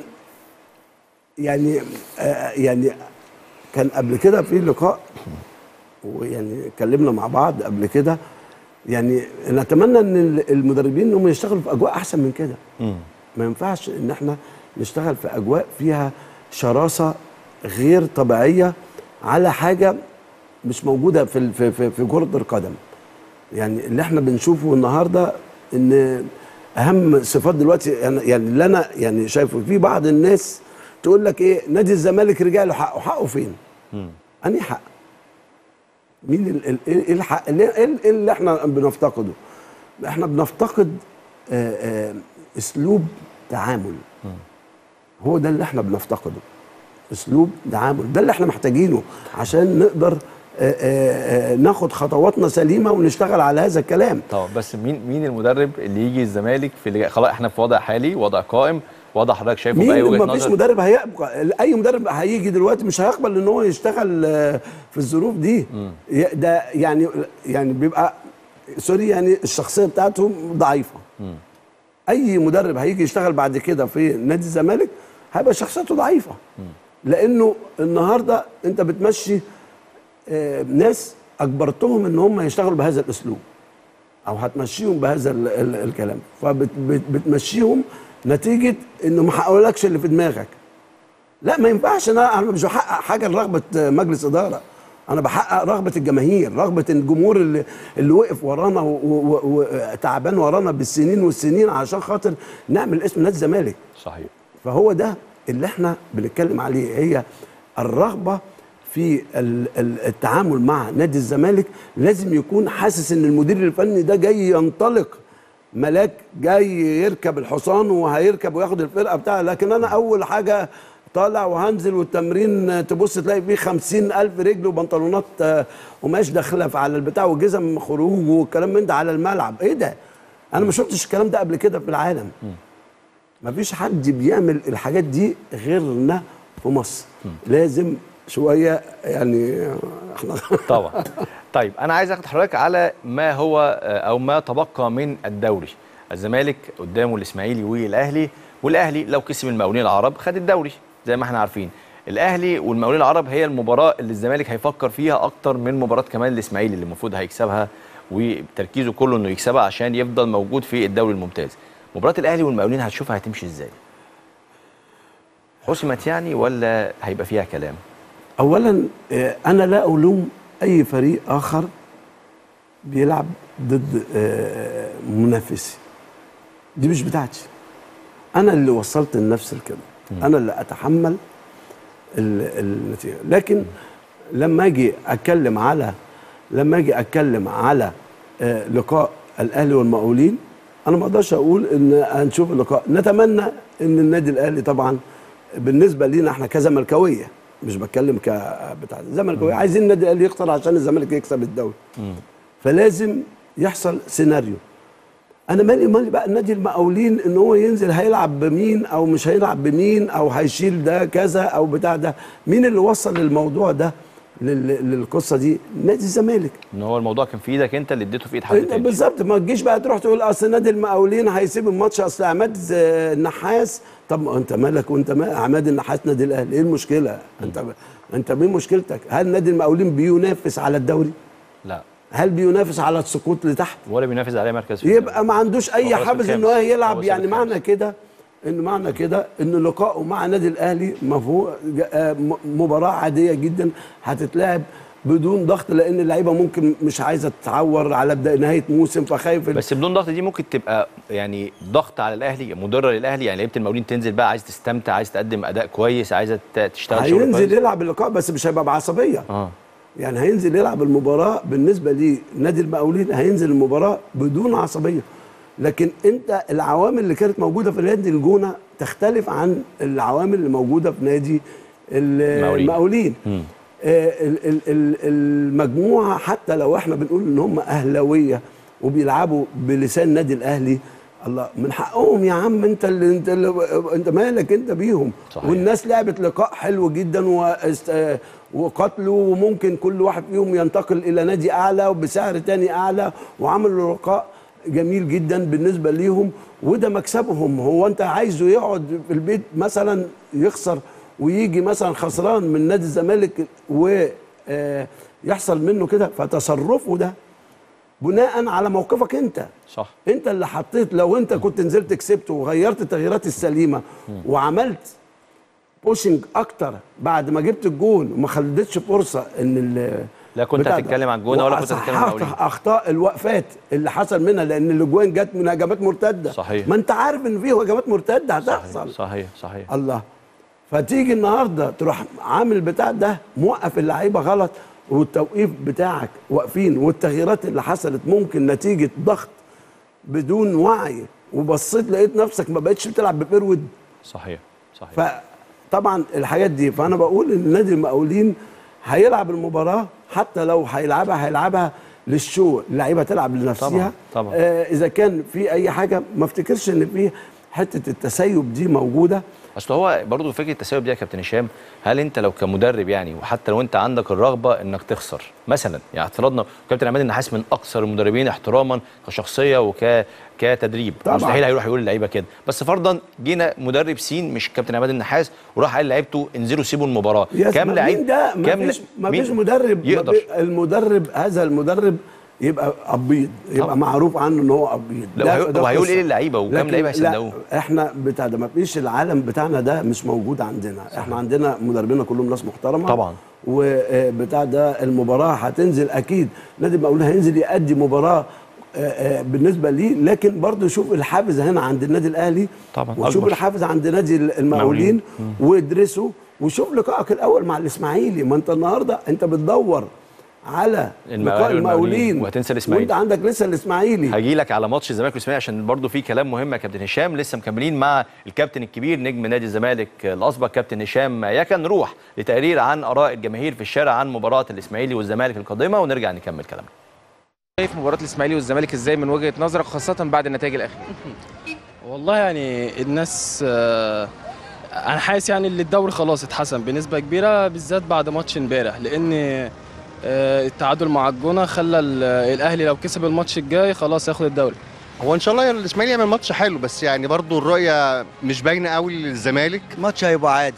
يعني آه يعني كان قبل كده في لقاء ويعني اتكلمنا مع بعض قبل كده يعني نتمنى ان المدربين انهم يشتغلوا في اجواء احسن من كده مم. ما ينفعش ان احنا نشتغل في اجواء فيها شراسه غير طبيعيه على حاجه مش موجوده في ال- في في, في كره القدم يعني اللي احنا بنشوفه النهارده ان اهم صفات دلوقتي يعني يعني اللي انا يعني شايفه في بعض الناس تقول لك ايه نادي الزمالك رجع له حقه حقه فين؟ مم. انهي حق؟ مين ال- ال- ايه الحق اللي, إيه اللي احنا بنفتقده؟ احنا بنفتقد آه، آه، اسلوب تعامل هو ده اللي احنا بنفتقده اسلوب تعامل ده اللي احنا محتاجينه عشان نقدر آه، آه، آه، ناخد خطواتنا سليمه ونشتغل على هذا الكلام طبعا بس مين مين المدرب اللي يجي الزمالك في اللي خلاص احنا في وضع حالي وضع قائم وضع حضرتك شايفه باي مين وجهه ما فيش نظر مدرب هيبقى اي مدرب هيجي دلوقتي مش هيقبل ان هو يشتغل آه، في الظروف دي ي- ده يعني يعني بيبقى سوري يعني الشخصيه بتاعته ضعيفه مم. اي مدرب هيجي يشتغل بعد كده في نادي الزمالك هيبقى شخصيته ضعيفه لانه النهارده انت بتمشي آه، ناس اجبرتهم ان هم يشتغلوا بهذا الاسلوب او هتمشيهم بهذا ال ال الكلام فبتمشيهم نتيجه انه ما حققولكش اللي في دماغك لا ما ينفعش انا انا مش بحقق حاجه لرغبه مجلس اداره انا بحقق رغبه الجماهير رغبه الجمهور اللي اللي وقف ورانا وتعبان ورانا بالسنين والسنين عشان خاطر نعمل اسم نادي الزمالك صحيح فهو ده اللي احنا بنتكلم عليه هي الرغبه في ال- ال- التعامل مع نادي الزمالك لازم يكون حاسس ان المدير الفني ده جاي ينطلق ملاك جاي يركب الحصان وهيركب وياخد الفرقه بتاعه لكن انا اول حاجه طالع وهنزل والتمرين تبص تلاقي فيه خمسين ألف رجل وبنطلونات آه، قماش داخله على البتاع وجزم خروج والكلام من ده على الملعب ايه ده انا ما شفتش الكلام ده قبل كده في العالم ما فيش حد بيعمل الحاجات دي غيرنا في مصر لازم شويه يعني احنا طبعا طيب انا عايز اخد حضرتك على ما هو آه، او ما تبقى من الدوري الزمالك قدامه الاسماعيلي والاهلي والاهلي لو كسب المقاولين العرب خد الدوري زي ما احنا عارفين الاهلي والمقاولين العرب هي المباراه اللي الزمالك هيفكر فيها اكتر من مباراه كمان الاسماعيلي اللي المفروض هيكسبها وتركيزه كله انه يكسبها عشان يفضل موجود في الدوري الممتاز مباراه الاهلي والمقاولين هتشوفها هتمشي ازاي حسمت يعني ولا هيبقى فيها كلام اولا آه، انا لا الوم اي فريق اخر بيلعب ضد آه، منافسي دي مش بتاعتي انا اللي وصلت لنفسي لكده انا اللي اتحمل ال- النتيجه لكن لما اجي اتكلم على لما اجي اتكلم على آه، لقاء الاهلي والمقاولين انا ما اقدرش اقول ان هنشوف اللقاء نتمنى ان النادي الاهلي طبعا بالنسبه لينا احنا كزملكاويه مش بتكلم ك بتاع زملكاويه عايزين النادي الاهلي يخسر عشان الزمالك يكسب الدوري فلازم يحصل سيناريو انا مالي مالي بقى النادي المقاولين ان هو ينزل هيلعب بمين او مش هيلعب بمين او هيشيل ده كذا او بتاع ده مين اللي وصل الموضوع ده لل- للقصه دي نادي الزمالك ان هو الموضوع كان في ايدك انت اللي اديته في ايد حد انت تاني بالظبط ما تجيش بقى تروح تقول اصل نادي المقاولين هيسيب الماتش اصل عماد ز- النحاس طب ما انت مالك وانت ما عماد النحاس نادي الاهلي ايه المشكله انت انت مين مشكلتك هل نادي المقاولين بينافس على الدوري لا هل بينافس على السقوط لتحت ولا بينافس عليه مركز في يبقى ما عندوش اي هو حافز الخامس. ان هو هو يلعب وصل يعني الخامس. معنى كده ان معنى كده ان لقائه مع النادي الاهلي مفهوم آه، م- مباراه عاديه جدا هتتلعب بدون ضغط لان اللعيبه ممكن مش عايزه تتعور على بدايه نهايه موسم فخايف بس بدون ضغط دي ممكن تبقى يعني ضغط على الاهلي مضره للاهلي يعني لعيبه المقاولين تنزل بقى عايز تستمتع عايز تقدم اداء كويس عايزه ت- تشتغل شغل هينزل كويس يلعب اللقاء بس مش هيبقى بعصبيه اه يعني هينزل يلعب المباراه بالنسبه لنادي المقاولين هينزل المباراه بدون عصبيه لكن انت العوامل اللي كانت موجوده في نادي الجونه تختلف عن العوامل اللي موجوده في نادي ال- المقاولين مم. آه، ال- ال- ال- المجموعه حتى لو احنا بنقول ان هم اهلاويه وبيلعبوا بلسان نادي الاهلي الله من حقهم يا عم انت اللي انت اللي انت مالك انت بيهم صحيح. والناس لعبت لقاء حلو جدا واست- آه، وقتلوا وممكن كل واحد فيهم ينتقل الى نادي اعلى وبسعر تاني اعلى وعملوا لقاء جميل جدا بالنسبه ليهم وده مكسبهم هو انت عايزه يقعد في البيت مثلا يخسر ويجي مثلا خسران من نادي الزمالك ويحصل منه كده فتصرفه ده بناء على موقفك انت صح انت اللي حطيت لو انت كنت نزلت كسبت وغيرت التغييرات السليمه وعملت بوشنج اكتر بعد ما جبت الجون وما خليتش فرصه ان ال- لا كنت بتاع ده. هتتكلم عن الجونه ولا كنت هتتكلم عن وصححت المقاولين اخطاء الوقفات اللي حصل منها لان الاجوان جت من هجمات مرتده صحيح. ما انت عارف ان في هجمات مرتده هتحصل صحيح صحيح الله فتيجي النهارده تروح عامل بتاع ده موقف اللعيبه غلط والتوقيف بتاعك واقفين والتغييرات اللي حصلت ممكن نتيجه ضغط بدون وعي وبصيت لقيت نفسك ما بقتش بتلعب بفرود صحيح صحيح فطبعا الحاجات دي فانا بقول ان نادي المقاولين هيلعب المباراه حتى لو هيلعبها هيلعبها للشو اللعيبه تلعب لنفسها طبعاً، طبعاً. آه اذا كان في اي حاجه ما افتكرش ان في حته التسيب دي موجوده اصل هو برضه فكره التساؤل دي يا كابتن هشام هل انت لو كمدرب يعني وحتى لو انت عندك الرغبه انك تخسر مثلا يعني افترضنا كابتن عماد النحاس من اكثر المدربين احتراما كشخصيه وك كتدريب طبعاً. مستحيل هيروح يقول للعيبه كده بس فرضا جينا مدرب سين مش كابتن عماد النحاس وراح قال لعيبته انزلوا سيبوا المباراه يا كام مين لعيب ده ما كام فيش ما مين فيش مدرب يقدر. ما في- المدرب هذا المدرب يبقى ابيض يبقى طبعاً. معروف عنه ان هو ابيض لا، ده- وهي- ده وهيقول قصة. إيه للعيبة وكام لكن لعيبة لا، هيصدقوه؟ احنا بتاع ده ما فيش العالم بتاعنا ده مش موجود عندنا صح. احنا عندنا مدربينا كلهم ناس محترمه طبعاً. وبتاع ده المباراه هتنزل اكيد نادي المقاولين هينزل يأدي مباراه آه، آه، بالنسبه ليه لكن برضه شوف الحافز هنا عند النادي الاهلي طبعاً، وشوف أكبر. الحافز عند نادي المقاولين وادرسه وشوف لقائك الاول مع الاسماعيلي ما انت النهارده انت بتدور على المقاولين لقاء المقاولين والمقاولين، وهتنسى الإسماعيلي. وانت عندك لسه الاسماعيلي هجي لك على ماتش الزمالك والاسماعيلي عشان برضو في كلام مهم يا كابتن هشام لسه مكملين مع الكابتن الكبير نجم نادي الزمالك الاسبق كابتن هشام يكن نروح لتقرير عن اراء الجماهير في الشارع عن مباراه الاسماعيلي والزمالك القادمه ونرجع نكمل كلامنا شايف مباراه الاسماعيلي والزمالك ازاي من وجهه نظرك خاصه بعد النتائج الاخيره والله يعني الناس آه، انا حاسس يعني ان الدوري خلاص اتحسم بنسبه كبيره بالذات بعد ماتش امبارح لان آه، التعادل مع الجونه خلى ال- الاهلي لو كسب الماتش الجاي خلاص ياخد الدوري هو ان شاء الله الاسماعيلي يعمل ماتش حلو بس يعني برضو الرؤيه مش باينه قوي للزمالك الماتش هيبقى عادي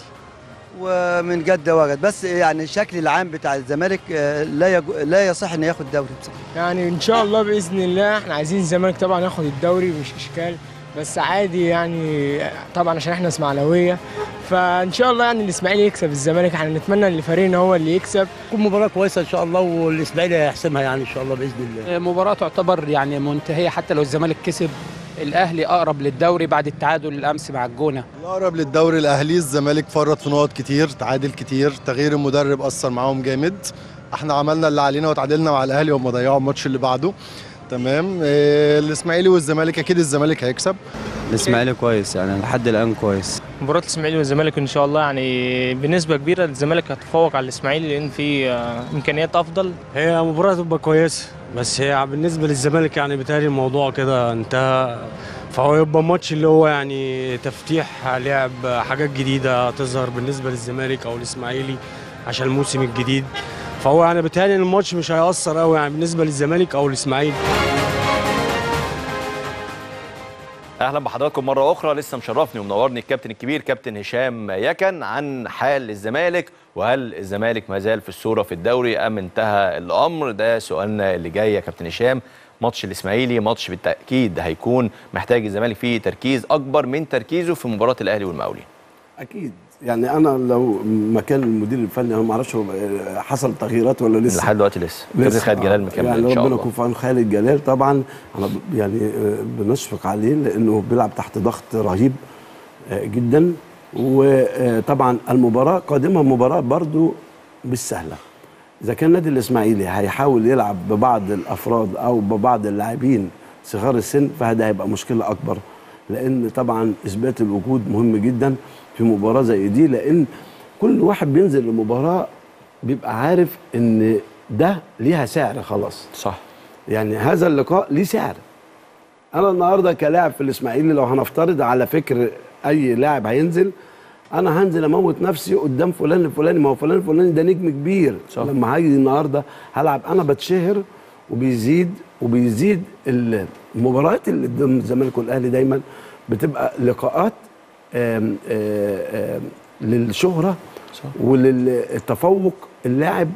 ومن جد وجد بس يعني الشكل العام بتاع الزمالك آه، لا يجو لا يصح انه ياخد دوري بصراحه يعني ان شاء الله باذن الله احنا عايزين الزمالك طبعا ياخد الدوري مش اشكال بس عادي يعني طبعا عشان احنا اسماعيلاويه فان شاء الله يعني الاسماعيلي يكسب الزمالك احنا نتمنى ان فريقنا هو اللي يكسب تكون مباراة كويسة إن شاء الله والإسماعيلي هيحسمها يعني إن شاء الله بإذن الله مباراة تعتبر يعني منتهية حتى لو الزمالك كسب الأهلي أقرب للدوري بعد التعادل الأمس مع الجونة الأقرب للدوري الأهلي الزمالك فرط في نقط كتير تعادل كتير تغيير المدرب أثر معاهم جامد احنا عملنا اللي علينا وتعادلنا مع الأهلي وهم ضيعوا الماتش اللي بعده تمام إيه، الإسماعيلي والزمالك أكيد الزمالك هيكسب الاسماعيلي كويس يعني لحد الان كويس مباراة الإسماعيلي والزمالك إن شاء الله يعني بنسبة كبيرة الزمالك هيتفوق على الإسماعيلي لأن في آه، إمكانيات أفضل هي مباراة تبقى كويسة بس هي بالنسبة للزمالك يعني بيتهيألي الموضوع كده انتهى فهو يبقى ماتش اللي هو يعني تفتيح لعب حاجات جديدة تظهر بالنسبة للزمالك أو الإسماعيلي عشان الموسم الجديد فهو يعني بيتهيألي إن الماتش مش هيأثر قوي يعني بالنسبة للزمالك أو الإسماعيلي اهلا بحضراتكم مره اخرى لسه مشرفني ومنورني الكابتن الكبير كابتن هشام يكن عن حال الزمالك وهل الزمالك ما زال في الصوره في الدوري ام انتهى الامر ده سؤالنا اللي جاي يا كابتن هشام ماتش الاسماعيلي ماتش بالتاكيد هيكون محتاج الزمالك فيه تركيز اكبر من تركيزه في مباراه الاهلي والمقاولين اكيد يعني انا لو مكان المدير الفني انا ما اعرفش هو حصل تغييرات ولا لسه لحد دلوقتي لسه كابتن خالد جلال مكمل يعني ان شاء ربنا الله يكون في عون خالد جلال طبعا انا ب- يعني آه، بنشفق عليه لانه بيلعب تحت ضغط رهيب آه، جدا وطبعا المباراه قادمه مباراه برضو مش سهله اذا كان النادي الاسماعيلي هيحاول يلعب ببعض الافراد او ببعض اللاعبين صغار السن فهذا هيبقى مشكله اكبر لان طبعا اثبات الوجود مهم جدا في مباراه زي دي لان كل واحد بينزل المباراه بيبقى عارف ان ده ليها سعر خلاص صح يعني هذا اللقاء ليه سعر انا النهارده كلاعب في الاسماعيلي لو هنفترض على فكر اي لاعب هينزل انا هنزل اموت نفسي قدام فلان الفلاني ما هو فلان الفلاني ده نجم كبير صح. لما هاجي النهارده هلعب انا بتشهر وبيزيد وبيزيد المباريات اللي قدام الزمالك والاهلي دايما بتبقى لقاءات آم آم آم للشهره وللتفوق اللاعب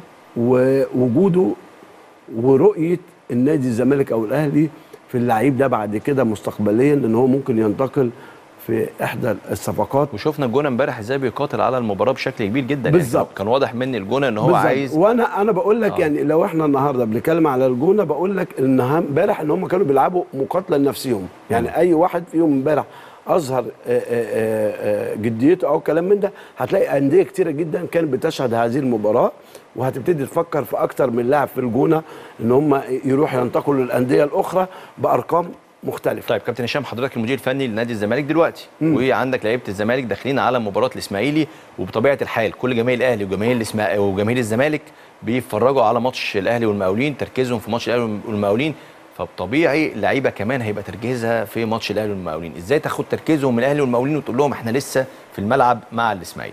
ووجوده ورؤيه النادي الزمالك او الاهلي في اللعيب ده بعد كده مستقبليا ان هو ممكن ينتقل في احدى الصفقات وشفنا الجونه امبارح ازاي بيقاتل على المباراه بشكل كبير جدا بالظبط. يعني كان واضح مني الجونه ان هو بالظبط. عايز وانا انا بقول لك آه. آه. يعني لو احنا النهارده بنتكلم على الجونه بقول لك ان هم- امبارح ان هم كانوا بيلعبوا مقاتله لنفسهم يعني اي واحد فيهم امبارح اظهر آه، آه، آه، آه، جديته او كلام من ده هتلاقي انديه كتيره جدا كانت بتشهد هذه المباراه وهتبتدي تفكر في اكتر من لاعب في الجونه ان هم يروحوا ينتقلوا للانديه الاخرى بارقام مختلفه طيب كابتن هشام حضرتك المدير الفني لنادي الزمالك دلوقتي وعندك لعيبه الزمالك داخلين على مباراه الاسماعيلي وبطبيعه الحال كل جماهير الاهلي وجماهير الاسماعيلي وجماهير الزمالك بيتفرجوا على ماتش الاهلي والمقاولين تركيزهم في ماتش الاهلي والمقاولين فطبيعي اللعيبه كمان هيبقى تركيزها في ماتش الاهلي والمقاولين ازاي تاخد تركيزهم من الاهلي والمقاولين وتقول لهم احنا لسه في الملعب مع الاسماعيلي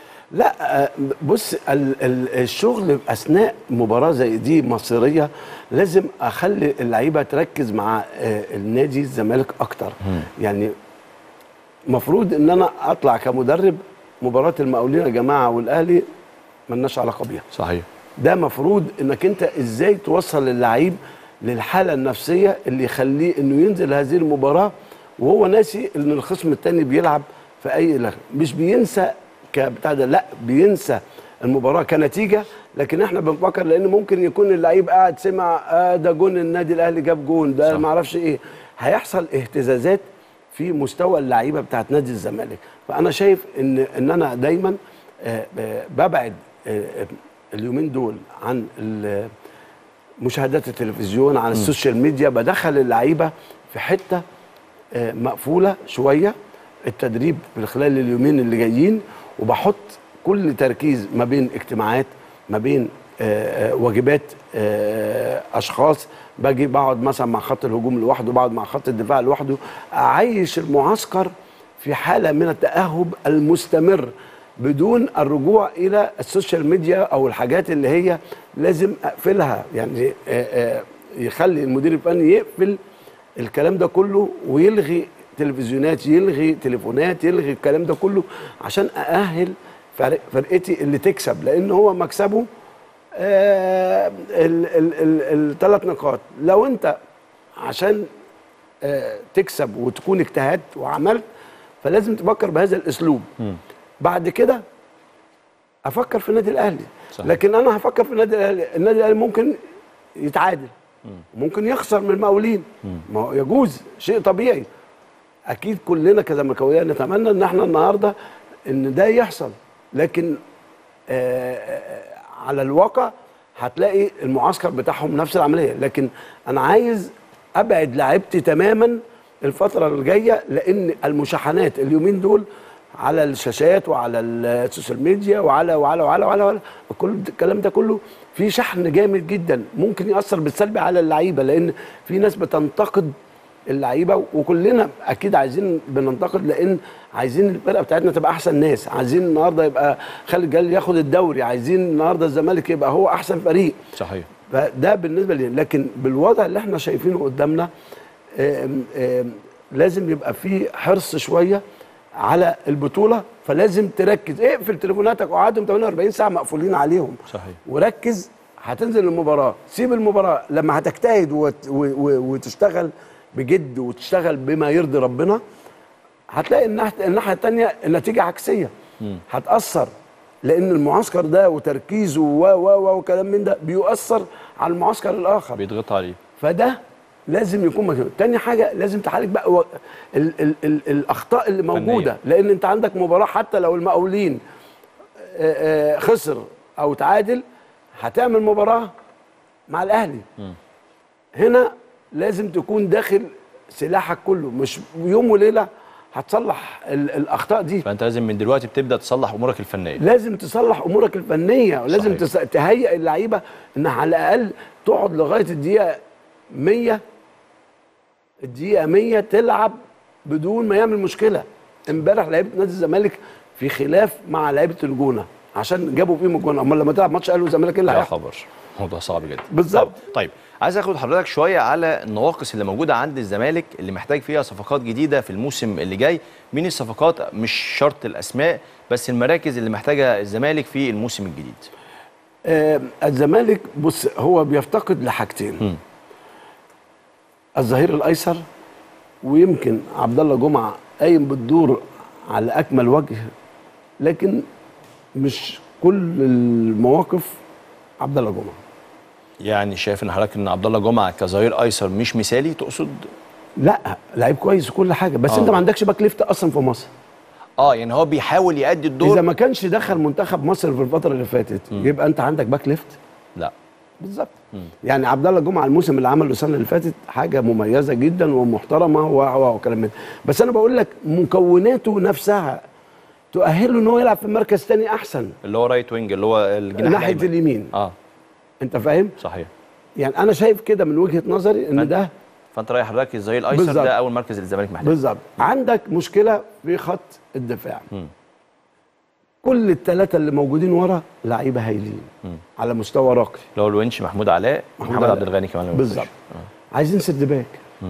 لا آه، بص ال- ال- الشغل اثناء مباراه زي دي مصيريه لازم اخلي اللعيبه تركز مع آه، النادي الزمالك اكتر يعني مفروض ان انا اطلع كمدرب مباراه المقاولين يا جماعه والاهلي ملناش علاقه بيها صحيح ده مفروض انك انت ازاي توصل اللعيب للحاله النفسيه اللي يخليه انه ينزل هذه المباراه وهو ناسي ان الخصم الثاني بيلعب في اي لغة. مش بينسى كبتاع ده لا بينسى المباراه كنتيجه لكن احنا بنفكر لان ممكن يكون اللعيب قاعد سمع آه ده جون النادي الاهلي جاب جون ده ما اعرفش ايه هيحصل اهتزازات في مستوى اللعيبه بتاعت نادي الزمالك فانا شايف ان ان انا دايما آه، آه، ببعد آه، آه، اليومين دول عن ال- مشاهدات التلفزيون عن السوشيال ميديا بدخل اللعيبه في حته آه، مقفوله شويه التدريب من خلال اليومين اللي جايين وبحط كل تركيز ما بين اجتماعات ما بين آه، آه، واجبات آه، اشخاص باجي بقعد مثلا مع خط الهجوم لوحده بقعد مع خط الدفاع لوحده اعيش المعسكر في حاله من التاهب المستمر بدون الرجوع الى السوشيال ميديا او الحاجات اللي هي لازم اقفلها يعني آه، آه، يخلي المدير الفني يقفل الكلام ده كله ويلغي تلفزيونات يلغي تليفونات يلغي الكلام ده كله عشان ااهل فرق فرقتي اللي تكسب لان هو مكسبه الثلاث نقاط لو انت عشان آه، تكسب وتكون اجتهدت وعملت فلازم تفكر بهذا الاسلوب بعد كده افكر في النادي الاهلي صحيح. لكن انا هفكر في النادي الاهلي النادي الاهلي ممكن يتعادل ممكن يخسر من المقاولين ما هو يجوز شيء طبيعي اكيد كلنا كزملكاويه نتمنى ان احنا النهارده ان ده يحصل لكن آه آه، على الواقع هتلاقي المعسكر بتاعهم نفس العمليه لكن انا عايز ابعد لعيبتي تماما الفتره الجايه لان المشاحنات اليومين دول على الشاشات وعلى السوشيال ميديا وعلى وعلى وعلى وعلى, وعلى كل الكلام ده كله في شحن جامد جدا ممكن ياثر بالسلب على اللعيبه لان في ناس بتنتقد اللعيبه وكلنا اكيد عايزين بننتقد لان عايزين الفرقه بتاعتنا تبقى احسن ناس عايزين النهارده يبقى خالد جلال ياخد الدوري عايزين النهارده الزمالك يبقى هو احسن فريق صحيح فده بالنسبه لي لكن بالوضع اللي احنا شايفينه قدامنا آم، آم، لازم يبقى في حرص شويه على البطوله فلازم تركز اقفل تليفوناتك وقعدهم 48 ساعه مقفولين عليهم صحيح وركز هتنزل المباراه سيب المباراه لما هتجتهد وت- و- و- وتشتغل بجد وتشتغل بما يرضي ربنا هتلاقي الناحيه الناحيه الثانيه النتيجه عكسيه هتاثر لان المعسكر ده وتركيزه و و و وكلام من ده بيؤثر على المعسكر الاخر بيضغط عليه فده لازم يكون مكانه تاني حاجه لازم تعالج بقى و... ال... ال... ال... الاخطاء اللي موجوده لان انت عندك مباراه حتى لو المقاولين آه، آه، خسر او تعادل هتعمل مباراه مع الاهلي هنا لازم تكون داخل سلاحك كله مش يوم وليله هتصلح ال... الاخطاء دي فانت لازم من دلوقتي بتبدا تصلح امورك الفنيه لازم تصلح امورك الفنيه ولازم تس... تهيئ اللعيبه انها على الاقل تقعد لغايه الدقيقه 100 الدقيقه 100 تلعب بدون ما يعمل مشكله امبارح لعيبه نادي الزمالك في خلاف مع لعيبه الجونه عشان جابوا فيهم الجونه امال لما تلعب ماتش اهلي والزمالك ايه اللي يا هيحصل خبر موضوع صعب جدا بالظبط طيب عايز اخد حضرتك شويه على النواقص اللي موجوده عند الزمالك اللي محتاج فيها صفقات جديده في الموسم اللي جاي مين الصفقات مش شرط الاسماء بس المراكز اللي محتاجها الزمالك في الموسم الجديد آه الزمالك بص هو بيفتقد لحاجتين الظهير الايسر ويمكن عبد الله جمعه قايم بالدور على اكمل وجه لكن مش كل المواقف عبد الله جمعه يعني شايف ان حضرتك ان عبد الله جمعه كظهير ايسر مش مثالي تقصد لا لعيب كويس وكل حاجه بس آه. آه. انت ما عندكش باك ليفت اصلا في مصر اه يعني هو بيحاول يأدي الدور اذا ما كانش دخل منتخب مصر في الفتره اللي فاتت يبقى انت عندك باك ليفت لا بالظبط يعني عبد الله جمعه الموسم اللي عمله السنه اللي فاتت حاجه مميزه جدا ومحترمه و- و- وكلام من ده. بس انا بقول لك مكوناته نفسها تؤهله ان هو يلعب في مركز تاني احسن اللي هو رايت وينج اللي هو الجناح ناحيه الأيمن. اليمين اه انت فاهم صحيح يعني انا شايف كده من وجهه نظري ان ده فانت رايح حضرتك الظهير الايسر بالظبط. ده اول مركز الزمالك محتاجه بالظبط عندك مشكله في خط الدفاع كل الثلاثه اللي موجودين ورا لعيبه هايلين على مستوى راقي اللي هو الونش محمود علاء محمود محمد علاء. عبد الغني كمان لو ما بالظبط ننساش. عايزين سرد باك مم.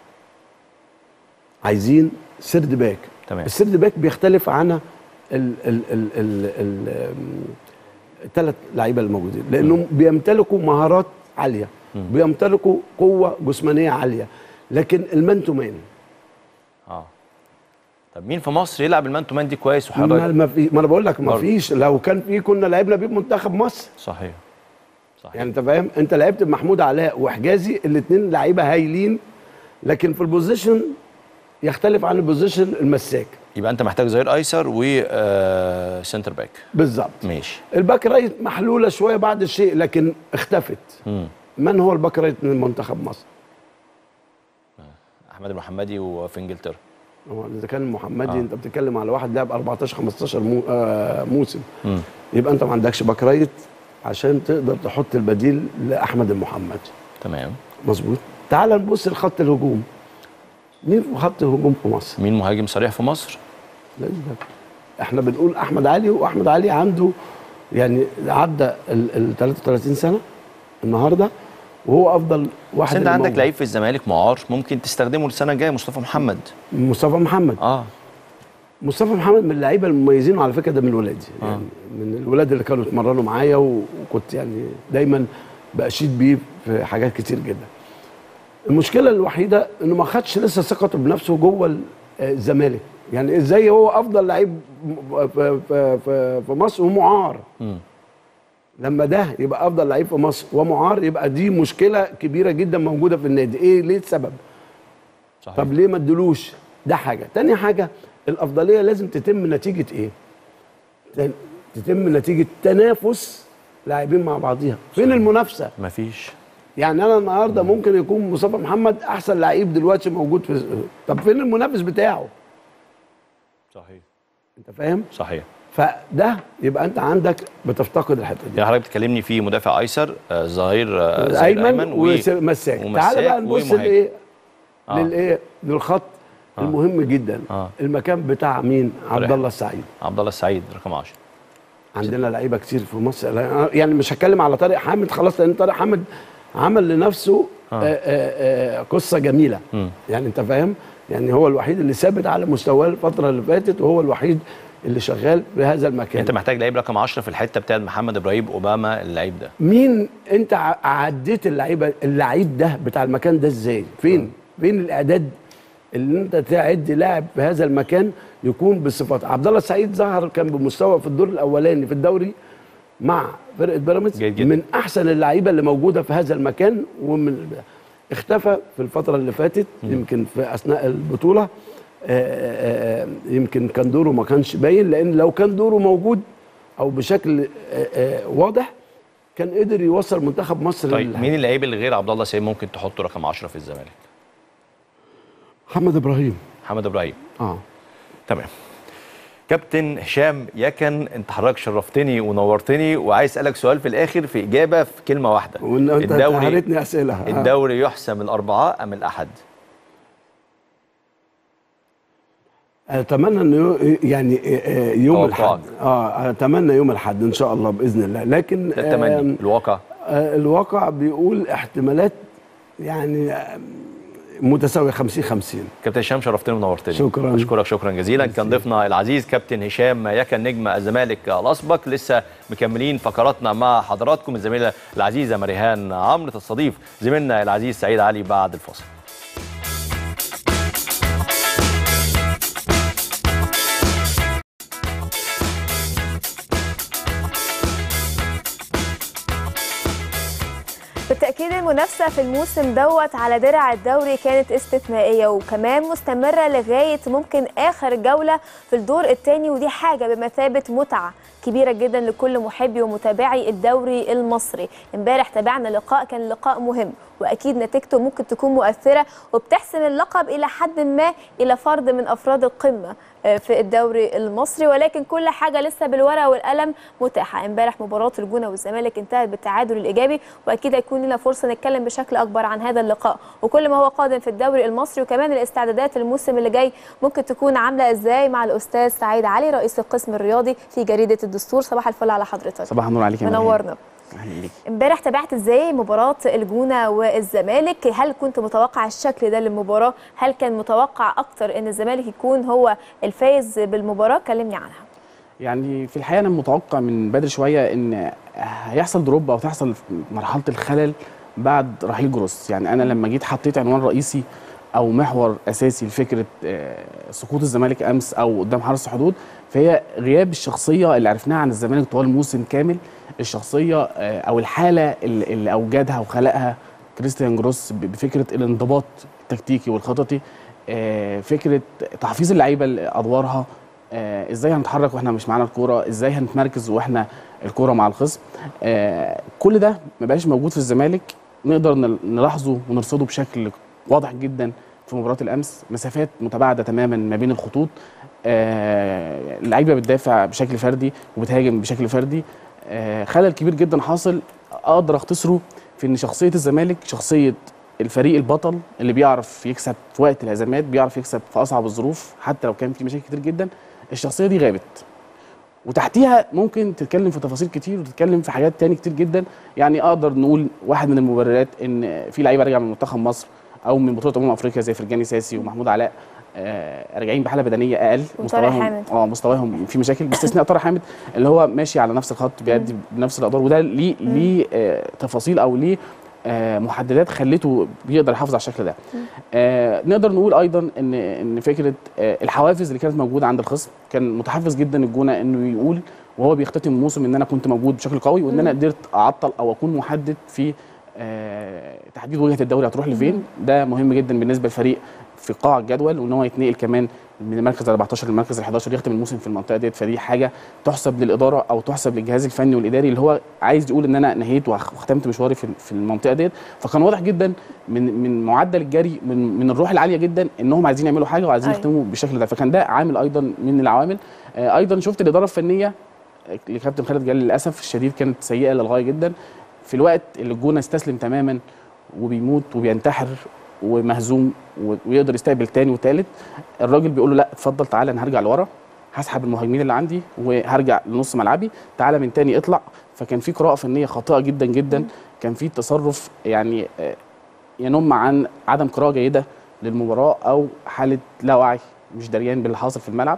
عايزين سرد باك تمام. السرد باك بيختلف عن ال ال ال ال ال الثلاث لعيبه الموجودين لانهم بيمتلكوا مهارات عاليه بيمتلكوا قوه جسمانيه عاليه لكن المان تو مان اه طب مين في مصر يلعب المان تو مان دي كويس ما, وحضرتك ما, في ما انا بقول لك ما برضه. فيش لو كان في كنا لعبنا بيه منتخب مصر صحيح يعني انت فاهم انت لعبت بمحمود علاء وحجازي الاثنين لعيبه هايلين لكن في البوزيشن يختلف عن البوزيشن المساك يبقى انت محتاج ظهير ايسر وسنتر باك بالظبط ماشي الباك رايت محلوله شويه بعد الشيء لكن اختفت مم. من هو الباك رايت من منتخب مصر احمد المحمدي وفي انجلترا هو اذا كان محمدي آه. آه. انت بتتكلم على واحد لعب 14 15 مو آه موسم مم. يبقى انت ما عندكش باك رايت عشان تقدر تحط البديل لاحمد المحمد تمام مظبوط تعال نبص لخط الهجوم مين في خط الهجوم في مصر مين مهاجم صريح في مصر لا يوجد. احنا بنقول احمد علي واحمد علي عنده يعني عدى ال ال 33 سنه النهارده وهو افضل بس واحد انت اللي عندك موجود. لعيب في الزمالك معار ممكن تستخدمه السنه الجايه مصطفى محمد مصطفى محمد اه مصطفى محمد من اللعيبه المميزين وعلى فكره ده من ولادي آه. يعني من الولاد اللي كانوا اتمرنوا معايا و- وكنت يعني دايما باشيد بيه في حاجات كتير جدا المشكله الوحيده انه ما خدش لسه ثقته بنفسه جوه ال- آه، الزمالك يعني ازاي هو افضل لعيب م- في, في, في, في مصر ومعار مم. لما ده يبقى افضل لعيب في مصر ومعار يبقى دي مشكله كبيره جدا موجوده في النادي ايه ليه السبب صحيح. طب ليه ما ادلوش ده حاجه تاني حاجه الافضليه لازم تتم نتيجه ايه تن- تتم نتيجه تنافس لاعبين مع بعضيها فين المنافسه مفيش يعني انا النهارده ممكن يكون مصطفى محمد احسن لعيب دلوقتي موجود في طب فين المنافس بتاعه صحيح انت فاهم صحيح فده يبقى انت عندك بتفتقد الحته دي يعني حضرتك بتكلمني في مدافع ايسر آه، ظهير آه، ظهير ايمن ومساك تعال بقى نبص ومهاجم. لايه آه. للايه للخط آه. المهم جدا آه. المكان بتاع مين عبد طارق. الله السعيد عبد الله السعيد رقم 10 عندنا لعيبه كتير في مصر لا- يعني مش هتكلم على طارق حامد خلاص لان طارق حامد عمل لنفسه آه. آه. آه آه قصه جميله مم. يعني انت فاهم يعني هو الوحيد اللي ثابت على مستواه الفتره اللي فاتت وهو الوحيد اللي شغال بهذا المكان انت محتاج لعيب رقم 10 في الحته بتاعت محمد ابراهيم اوباما اللعيب ده مين انت ع- عديت اللعيبه اللعيب ده بتاع المكان ده ازاي فين فين الاعداد اللي انت تعد لاعب في هذا المكان يكون بصفات عبد الله السعيد ظهر كان بمستوى في الدور الاولاني في الدوري مع فرقه بيراميدز من احسن اللعيبه اللي موجوده في هذا المكان ومن اختفى في الفتره اللي فاتت يمكن في اثناء البطوله آه، آه، آه، يمكن كان دوره ما كانش باين لان لو كان دوره موجود او بشكل آه، آه، واضح كان قدر يوصل منتخب مصر طيب لل- مين اللعيب اللي غير عبد الله سعيد ممكن تحطه رقم 10 في الزمالك محمد ابراهيم محمد ابراهيم اه تمام كابتن هشام يكن انت حضرتك شرفتني ونورتني وعايز اسالك سؤال في الاخر في اجابه في كلمه واحده وان انت هرتني اسئله آه. الدوري يحسم الاربعاء ام الاحد اتمنى انه يو- يعني آه، آه، يوم توقعك. الاحد اه اتمنى يوم الاحد ان شاء الله باذن الله لكن ده التمني آم، الواقع آه، الواقع بيقول احتمالات يعني آم، متساويه 50 50 كابتن هشام شرفتني ونورتني شكراً. اشكرك شكرا جزيلا كان ضيفنا العزيز كابتن هشام يكن نجم الزمالك الاسبق لسه مكملين فقراتنا مع حضراتكم الزميله العزيزه مريهان عمرو تستضيف زميلنا العزيز سعيد علي بعد الفاصل بالتأكيد المنافسة في الموسم دوت على درع الدوري كانت استثنائية وكمان مستمرة لغاية ممكن آخر جولة في الدور الثاني ودي حاجة بمثابة متعة كبيرة جدا لكل محبي ومتابعي الدوري المصري امبارح تابعنا لقاء كان لقاء مهم واكيد نتيجته ممكن تكون مؤثره وبتحسم اللقب الى حد ما الى فرد من افراد القمه آه، في الدوري المصري ولكن كل حاجه لسه بالورقه والقلم متاحه امبارح مباراه الجونه والزمالك انتهت بالتعادل الايجابي واكيد هيكون لنا فرصه نتكلم بشكل اكبر عن هذا اللقاء وكل ما هو قادم في الدوري المصري وكمان الاستعدادات الموسم اللي جاي ممكن تكون عامله ازاي مع الاستاذ سعيد علي رئيس القسم الرياضي في جريده الدستور صباح الفل على حضرتك صباح النور عليك يا مريم. منورنا أهلا بيك. امبارح تابعت ازاي مباراة الجونة والزمالك هل كنت متوقع الشكل ده للمباراة هل كان متوقع اكتر ان الزمالك يكون هو الفايز بالمباراة كلمني عنها يعني في الحقيقه انا متوقع من بدري شويه ان هيحصل دروب او تحصل مرحله الخلل بعد رحيل جروس يعني انا لما جيت حطيت عنوان رئيسي او محور اساسي لفكره آه، سقوط الزمالك امس او قدام حرس الحدود فهي غياب الشخصيه اللي عرفناها عن الزمالك طوال موسم كامل الشخصيه آه، او الحاله اللي اللي اوجدها وخلقها كريستيان جروس ب- بفكره الانضباط التكتيكي والخططي آه، فكره تحفيظ اللعيبه لادوارها آه، ازاي هنتحرك واحنا مش معانا الكوره ازاي هنتمركز واحنا الكوره مع الخصم آه، كل ده ما بقاش موجود في الزمالك نقدر نل- نلاحظه ونرصده بشكل واضح جدا في مباراه الامس مسافات متباعده تماما ما بين الخطوط آه، اللعيبه بتدافع بشكل فردي وبتهاجم بشكل فردي آه، خلل كبير جدا حاصل اقدر اختصره في ان شخصيه الزمالك شخصيه الفريق البطل اللي بيعرف يكسب في وقت الازمات بيعرف يكسب في اصعب الظروف حتى لو كان في مشاكل كتير جدا الشخصيه دي غابت وتحتيها ممكن تتكلم في تفاصيل كتير وتتكلم في حاجات تاني كتير جدا يعني اقدر نقول واحد من المبررات ان في لعيبه راجعه من منتخب مصر او من بطوله امم افريقيا زي فرجاني ساسي ومحمود علاء آه راجعين بحاله بدنيه اقل وطارق حامد. اه مستواهم في مشاكل باستثناء طارق حامد اللي هو ماشي على نفس الخط بيأدي بنفس الادوار وده ليه ليه آه تفاصيل او ليه آه محددات خلته بيقدر يحافظ على الشكل ده آه نقدر نقول ايضا ان ان فكره آه الحوافز اللي كانت موجوده عند الخصم كان متحفز جدا الجونه انه يقول وهو بيختتم الموسم ان انا كنت موجود بشكل قوي وان انا قدرت اعطل او اكون محدد في آه تحديد وجهه الدوري هتروح لفين ده مهم جدا بالنسبه للفريق في قاع الجدول وان هو يتنقل كمان من المركز ال 14 للمركز ال 11 يختم الموسم في المنطقه ديت فدي حاجه تحسب للاداره او تحسب للجهاز الفني والاداري اللي هو عايز يقول ان انا نهيت وخ- وختمت مشواري في في المنطقه ديت فكان واضح جدا من من معدل الجري من من الروح العاليه جدا انهم عايزين يعملوا حاجه وعايزين أيوة. يختموا بالشكل ده فكان ده عامل ايضا من العوامل آه، ايضا شفت الاداره الفنيه آه، لكابتن خالد جلال للاسف الشديد كانت سيئه للغايه جدا في الوقت اللي الجونه استسلم تماما وبيموت وبينتحر ومهزوم و- ويقدر يستقبل تاني وتالت الراجل بيقول له لا اتفضل تعالى انا هرجع لورا هسحب المهاجمين اللي عندي وهرجع لنص ملعبي تعالى من تاني اطلع فكان في قراءه فنيه خاطئه جدا جدا كان في تصرف يعني آه، ينم عن عدم قراءه جيده للمباراه او حاله لا وعي مش دريان باللي حاصل في الملعب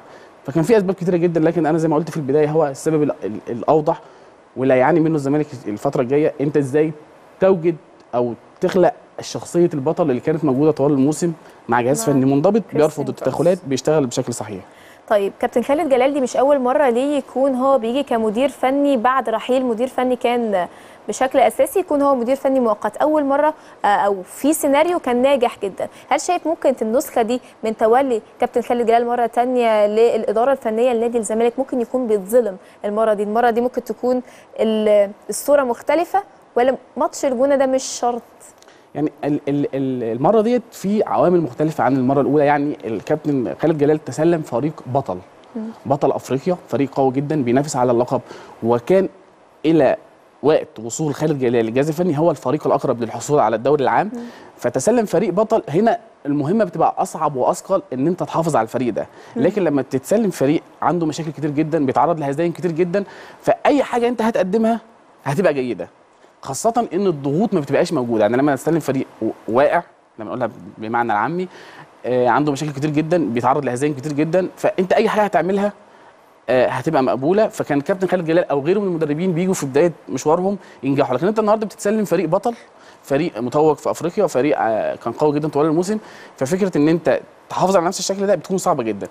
فكان في اسباب كتيره جدا لكن انا زي ما قلت في البدايه هو السبب ال- ال- الاوضح ولا يعاني منه الزمالك الفتره الجايه انت ازاي توجد او تخلق شخصيه البطل اللي كانت موجوده طوال الموسم مع جهاز مع فني منضبط كريستيان بيرفض التدخلات بيشتغل بشكل صحيح طيب كابتن خالد جلال دي مش اول مره ليه يكون هو بيجي كمدير فني بعد رحيل مدير فني كان بشكل اساسي يكون هو مدير فني مؤقت اول مره آه، او في سيناريو كان ناجح جدا هل شايف ممكن في النسخه دي من تولي كابتن خالد جلال مره تانية للاداره الفنيه لنادي الزمالك ممكن يكون بيتظلم المره دي المره دي ممكن تكون ال- الصوره مختلفه ولا ماتش الجونه ده مش شرط يعني ال- ال- ال- المره ديت في عوامل مختلفه عن المره الاولى يعني الكابتن خالد جلال تسلم فريق بطل بطل افريقيا فريق قوي جدا بينافس على اللقب وكان الى وقت وصول خالد جلال الجهاز الفني هو الفريق الاقرب للحصول على الدوري العام فتسلم فريق بطل هنا المهمه بتبقى اصعب واثقل ان انت تحافظ على الفريق ده لكن لما تتسلم فريق عنده مشاكل كتير جدا بيتعرض لهزايم كتير جدا فاي حاجه انت هتقدمها هتبقى جيده خاصه ان الضغوط ما بتبقاش موجوده يعني لما استلم فريق و- واقع لما نقولها بمعنى العامي آه، عنده مشاكل كتير جدا بيتعرض لهزايم كتير جدا فانت اي حاجه هتعملها آه، هتبقى مقبوله فكان كابتن خالد جلال او غيره من المدربين بيجوا في بدايه مشوارهم ينجحوا لكن انت النهارده بتتسلم فريق بطل فريق متوج في افريقيا فريق آه، كان قوي جدا طوال الموسم ففكره ان انت تحافظ على نفس الشكل ده بتكون صعبه جدا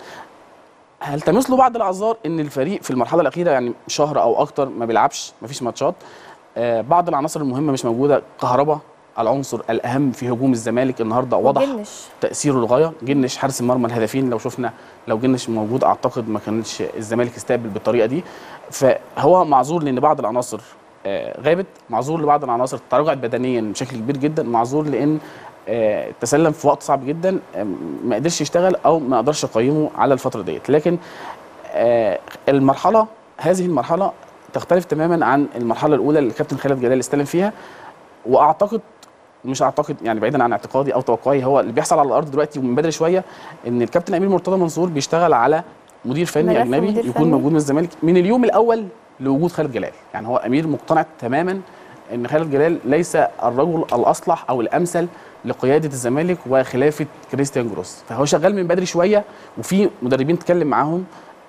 هلتمس له بعض الاعذار ان الفريق في المرحله الاخيره يعني شهر او اكتر ما بيلعبش ما فيش ماتشات آه، بعض العناصر المهمه مش موجوده كهربا العنصر الاهم في هجوم الزمالك النهارده واضح وجنش. تاثيره للغايه جنش حارس المرمى الهدفين لو شفنا لو جنش موجود اعتقد ما كانش الزمالك استقبل بالطريقه دي فهو معذور لان بعض العناصر آه، غابت معذور لبعض العناصر تراجعت بدنيا بشكل كبير جدا معذور لان آه، تسلم في وقت صعب جدا آه، ما قدرش يشتغل او ما اقدرش اقيمه على الفتره ديت لكن آه، المرحله هذه المرحله تختلف تماما عن المرحله الاولى اللي الكابتن خالد جلال استلم فيها واعتقد مش اعتقد يعني بعيدا عن اعتقادي او توقعي هو اللي بيحصل على الارض دلوقتي ومن بدري شويه ان الكابتن امير مرتضى منصور بيشتغل على مدير فني ملف اجنبي مدير يكون فني. موجود من الزمالك من اليوم الاول لوجود خالد جلال يعني هو امير مقتنع تماما ان خالد جلال ليس الرجل الاصلح او الامثل لقياده الزمالك وخلافه كريستيان جروس فهو شغال من بدري شويه وفي مدربين اتكلم معاهم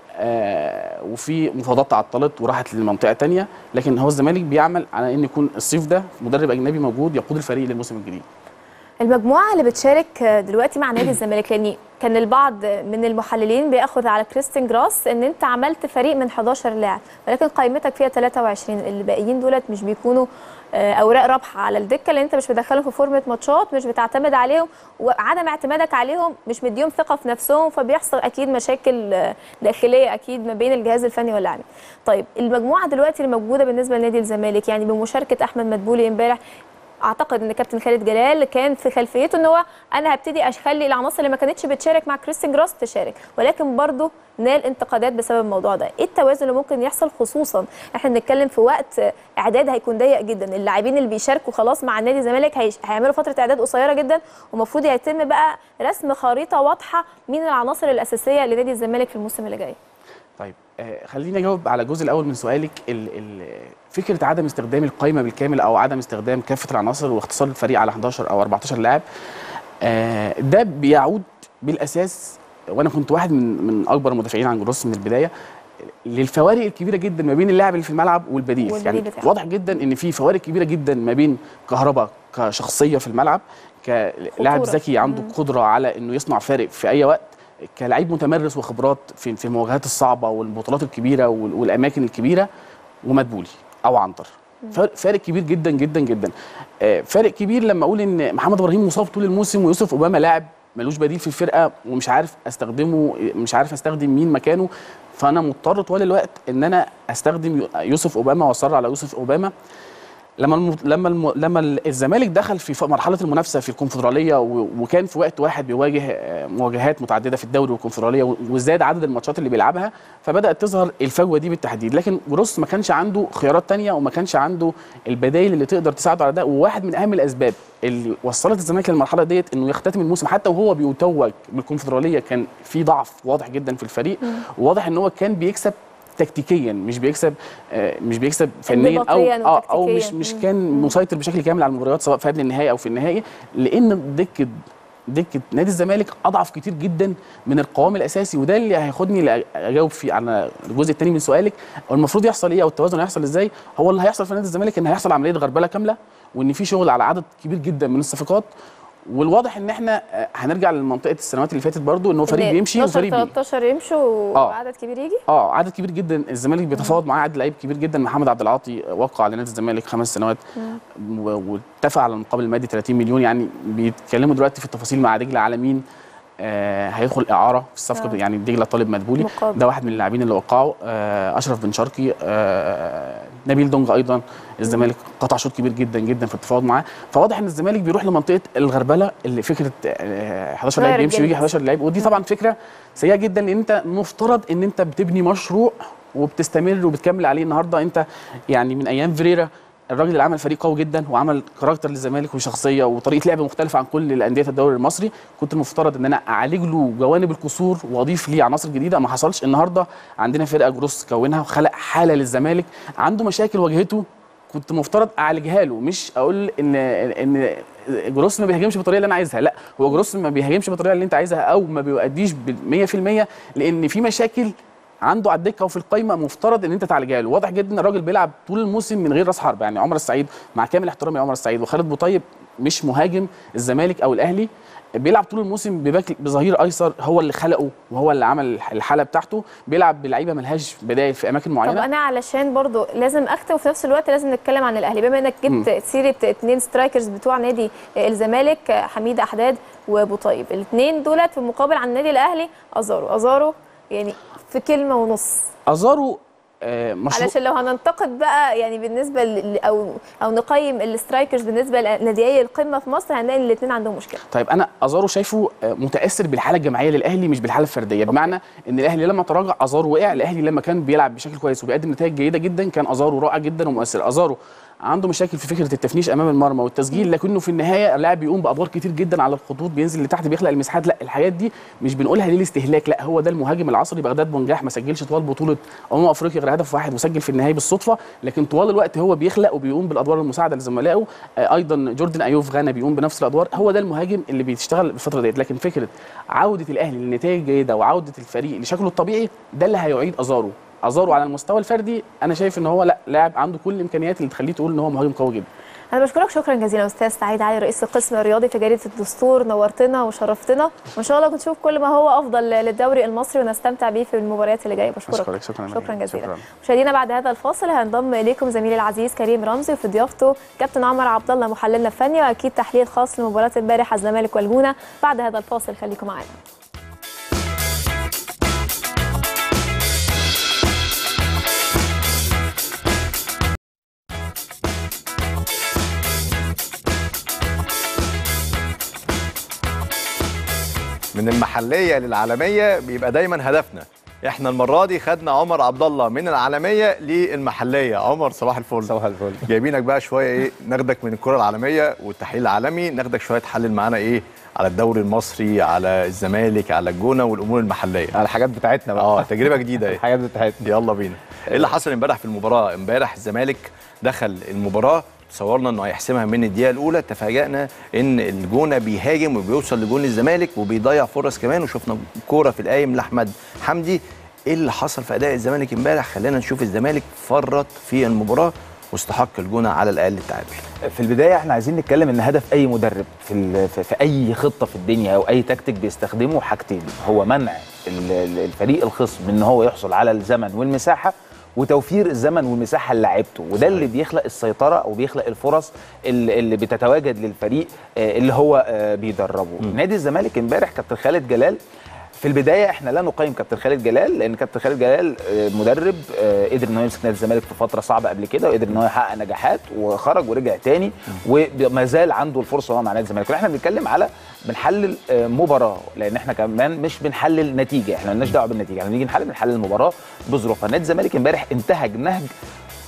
آه وفي مفاوضات تعطلت وراحت لمنطقه تانية لكن هو الزمالك بيعمل على ان يكون الصيف ده مدرب اجنبي موجود يقود الفريق للموسم الجديد المجموعه اللي بتشارك دلوقتي مع نادي الزمالك لان كان البعض من المحللين بياخد على كريستين جراس ان انت عملت فريق من 11 لاعب ولكن قائمتك فيها 23 اللي باقيين دولت مش بيكونوا آه، اوراق رابحه على الدكه لان انت مش مدخلهم في فورمه ماتشات مش بتعتمد عليهم وعدم اعتمادك عليهم مش مديهم ثقه في نفسهم فبيحصل اكيد مشاكل آه، داخليه اكيد ما بين الجهاز الفني واللاعبين. طيب المجموعه دلوقتي اللي موجوده بالنسبه لنادي الزمالك يعني بمشاركه احمد مدبولي امبارح اعتقد ان كابتن خالد جلال كان في خلفيته ان هو انا هبتدي اخلي العناصر اللي ما كانتش بتشارك مع كريستين جراس تشارك ولكن برضه نال انتقادات بسبب الموضوع ده ايه التوازن اللي ممكن يحصل خصوصا احنا بنتكلم في وقت اعداد هيكون ضيق جدا اللاعبين اللي بيشاركوا خلاص مع النادي الزمالك هيش- هيعملوا فتره اعداد قصيره جدا ومفروض يتم بقى رسم خريطه واضحه مين العناصر الاساسيه لنادي الزمالك في الموسم اللي جاي طيب آه، خليني اجاوب على الجزء الاول من سؤالك ال ال فكره عدم استخدام القائمه بالكامل او عدم استخدام كافه العناصر واختصار الفريق على 11 او 14 لاعب آه، ده بيعود بالاساس وانا كنت واحد من من اكبر المدافعين عن جروس من البدايه للفوارق الكبيره جدا ما بين اللاعب اللي في الملعب والبديل, والبديل يعني بتاعه. واضح جدا ان في فوارق كبيره جدا ما بين كهربا كشخصيه في الملعب كلاعب خطورة. ذكي عنده مم. قدره على انه يصنع فارق في اي وقت كلاعب متمرس وخبرات في في المواجهات الصعبه والبطولات الكبيره وال- والاماكن الكبيره ومدبولي او عنتر فارق فارق كبير جدا جدا جدا آه، فارق كبير لما اقول ان محمد ابراهيم مصاب طول الموسم ويوسف اوباما لاعب ملوش بديل في الفرقه ومش عارف استخدمه مش عارف استخدم مين مكانه فانا مضطر طوال الوقت ان انا استخدم يو- يوسف اوباما واصر على يوسف اوباما لما الم... لما الم... لما الزمالك دخل في ف- مرحله المنافسه في الكونفدراليه و... وكان في وقت واحد بيواجه آه، مواجهات متعدده في الدوري والكونفدراليه و... وزاد عدد الماتشات اللي بيلعبها فبدات تظهر الفجوه دي بالتحديد لكن جروس ما كانش عنده خيارات تانية وما كانش عنده البدائل اللي تقدر تساعده على ده وواحد من اهم الاسباب اللي وصلت الزمالك للمرحله ديت انه يختتم الموسم حتى وهو بيتوج بالكونفدراليه كان في ضعف واضح جدا في الفريق وواضح ان هو كان بيكسب تكتيكيا مش بيكسب آه، مش بيكسب فنيا او انضباطياً اه او مش وتكتيكياً. مش مم. كان مسيطر بشكل كامل على المباريات سواء في قبل النهائي او في النهائي لان دكه دكه نادي الزمالك اضعف كتير جدا من القوام الاساسي وده اللي هياخدني لاجاوب فيه على الجزء الثاني من سؤالك المفروض يحصل ايه او التوازن هيحصل ازاي هو اللي هيحصل في نادي الزمالك ان هيحصل عمليه غربله كامله وان في شغل على عدد كبير جدا من الصفقات والواضح ان احنا آه، هنرجع لمنطقه السنوات اللي فاتت برضو ان هو فريق إن بيمشي 12 وفريق بي... 13 يمشوا آه. وعدد كبير يجي اه عدد كبير جدا الزمالك بيتفاوض معاه عدد لعيب كبير جدا محمد عبد العاطي وقع لنادي الزمالك خمس سنوات و- واتفق على المقابل المادي 30 مليون يعني بيتكلموا دلوقتي في التفاصيل مع دجله على مين آه هيدخل اعاره في الصفقه آه. يعني دجله طالب مدبولي مقابل. ده واحد من اللاعبين اللي وقعوا آه اشرف بن شرقي آه نبيل دونج ايضا الزمالك قطع شوط كبير جدا جدا في التفاوض معاه فواضح ان الزمالك بيروح لمنطقه الغربله اللي فكره آه 11 غير لاعب يمشي ويجي الجنس. 11 لاعب ودي طبعا فكره سيئه جدا لان انت مفترض ان انت بتبني مشروع وبتستمر وبتكمل عليه النهارده انت يعني من ايام فيريرا الراجل اللي عمل فريق قوي جدا وعمل كاركتر للزمالك وشخصيه وطريقه لعب مختلفه عن كل الانديه الدوري المصري كنت المفترض ان انا اعالج له جوانب القصور واضيف ليه عناصر جديده ما حصلش النهارده عندنا فرقه جروس كونها وخلق حاله للزمالك عنده مشاكل واجهته كنت مفترض اعالجها له مش اقول ان ان جروس ما بيهاجمش بالطريقه اللي انا عايزها لا هو جروس ما بيهاجمش بالطريقه اللي انت عايزها او ما بيؤديش ب 100% لان في مشاكل عنده على الدكه وفي القايمه مفترض ان انت تعالجها له واضح جدا ان الراجل بيلعب طول الموسم من غير راس حرب يعني عمر السعيد مع كامل احترامي لعمر السعيد وخالد بوطيب مش مهاجم الزمالك او الاهلي بيلعب طول الموسم بباك بظهير ايسر هو اللي خلقه وهو اللي عمل الحاله بتاعته بيلعب بلعيبه ملهاش بدايه في اماكن طب معينه انا علشان برضو لازم اختم وفي نفس الوقت لازم نتكلم عن الاهلي بما انك جبت مم. سيره اثنين سترايكرز بتوع نادي الزمالك حميد احداد وبوطيب الاثنين دولت في المقابل عن النادي الاهلي ازارو ازارو يعني في كلمه ونص ازارو آه مشروع علشان لو هننتقد بقى يعني بالنسبه ل- او او نقيم السترايكرز بالنسبه لناديي القمه في مصر هنلاقي ان الاثنين عندهم مشكله طيب انا ازارو شايفه آه، متاثر بالحاله الجماعيه للاهلي مش بالحاله الفرديه بمعنى ان الاهلي لما تراجع ازارو وقع الاهلي لما كان بيلعب بشكل كويس وبيقدم نتائج جيده جدا كان ازارو رائع جدا ومؤثر ازارو عنده مشاكل في فكره التفنيش امام المرمى والتسجيل لكنه في النهايه اللاعب بيقوم بادوار كتير جدا على الخطوط بينزل لتحت بيخلق المساحات لا الحاجات دي مش بنقولها ليه الاستهلاك لا هو ده المهاجم العصري بغداد بونجاح ما سجلش طوال بطوله امم افريقيا غير هدف واحد وسجل في النهايه بالصدفه لكن طوال الوقت هو بيخلق وبيقوم بالادوار المساعده لزملائه آه، ايضا جوردن ايوف غانا بيقوم بنفس الادوار هو ده المهاجم اللي بيشتغل الفتره ديت لكن فكره عوده الاهلي لنتائج جيده وعوده الفريق لشكله الطبيعي ده اللي هيعيد ازارو ازارو على المستوى الفردي انا شايف ان هو لا لاعب عنده كل الامكانيات اللي تخليه تقول ان هو مهاجم قوي جدا انا بشكرك شكرا جزيلا استاذ سعيد علي رئيس القسم الرياضي في جريده الدستور نورتنا وشرفتنا وان شاء الله نشوف كل ما هو افضل للدوري المصري ونستمتع بيه في المباريات اللي جايه بشكرك أشكرك، شكراً شكرا مريم. جزيلا شكراً. مشاهدينا بعد هذا الفاصل هينضم اليكم زميلي العزيز كريم رمزي وفي ضيافته كابتن عمر عبد الله محللنا الفني واكيد تحليل خاص لمباراه امبارح الزمالك والجونه بعد هذا الفاصل خليكم معانا من المحليه للعالميه بيبقى دايما هدفنا احنا المره دي خدنا عمر عبد الله من العالميه للمحليه عمر صباح الفل صباح الفل جايبينك بقى شويه ايه ناخدك من الكره العالميه والتحليل العالمي ناخدك شويه تحلل معانا ايه على الدوري المصري على الزمالك على الجونه والامور المحليه على الحاجات بتاعتنا بقى اه تجربه جديده ايه الحاجات بتاعتنا يلا بينا ايه اللي حصل امبارح في المباراه امبارح الزمالك دخل المباراه تصورنا انه هيحسمها من الدقيقه الاولى تفاجئنا ان الجونه بيهاجم وبيوصل لجون الزمالك وبيضيع فرص كمان وشفنا كوره في القايم لاحمد حمدي ايه اللي حصل في اداء الزمالك امبارح خلينا نشوف الزمالك فرط في المباراه واستحق الجونه على الاقل التعادل في البدايه احنا عايزين نتكلم ان هدف اي مدرب في ال- في في اي خطه في الدنيا او اي تكتيك بيستخدمه حاجتين هو منع ال- ال- الفريق الخصم ان هو يحصل على الزمن والمساحه وتوفير الزمن والمساحه للاعيبته وده اللي بيخلق السيطره او بيخلق الفرص اللي اللي بتتواجد للفريق آه، اللي هو آه، بيدربه نادي الزمالك امبارح كابتن خالد جلال في البدايه احنا لا نقيم كابتن خالد جلال لان كابتن خالد جلال آه، مدرب آه، قدر ان هو يمسك نادي الزمالك في فتره صعبه قبل كده وقدر ان هو يحقق نجاحات وخرج ورجع تاني وما زال عنده الفرصه هو مع نادي الزمالك واحنا بنتكلم على بنحلل آه، مباراه لان احنا كمان مش بنحلل نتيجه احنا مالناش دعوه بالنتيجه احنا بنيجي نحلل بنحلل المباراه بظروفها نادي الزمالك امبارح انتهج نهج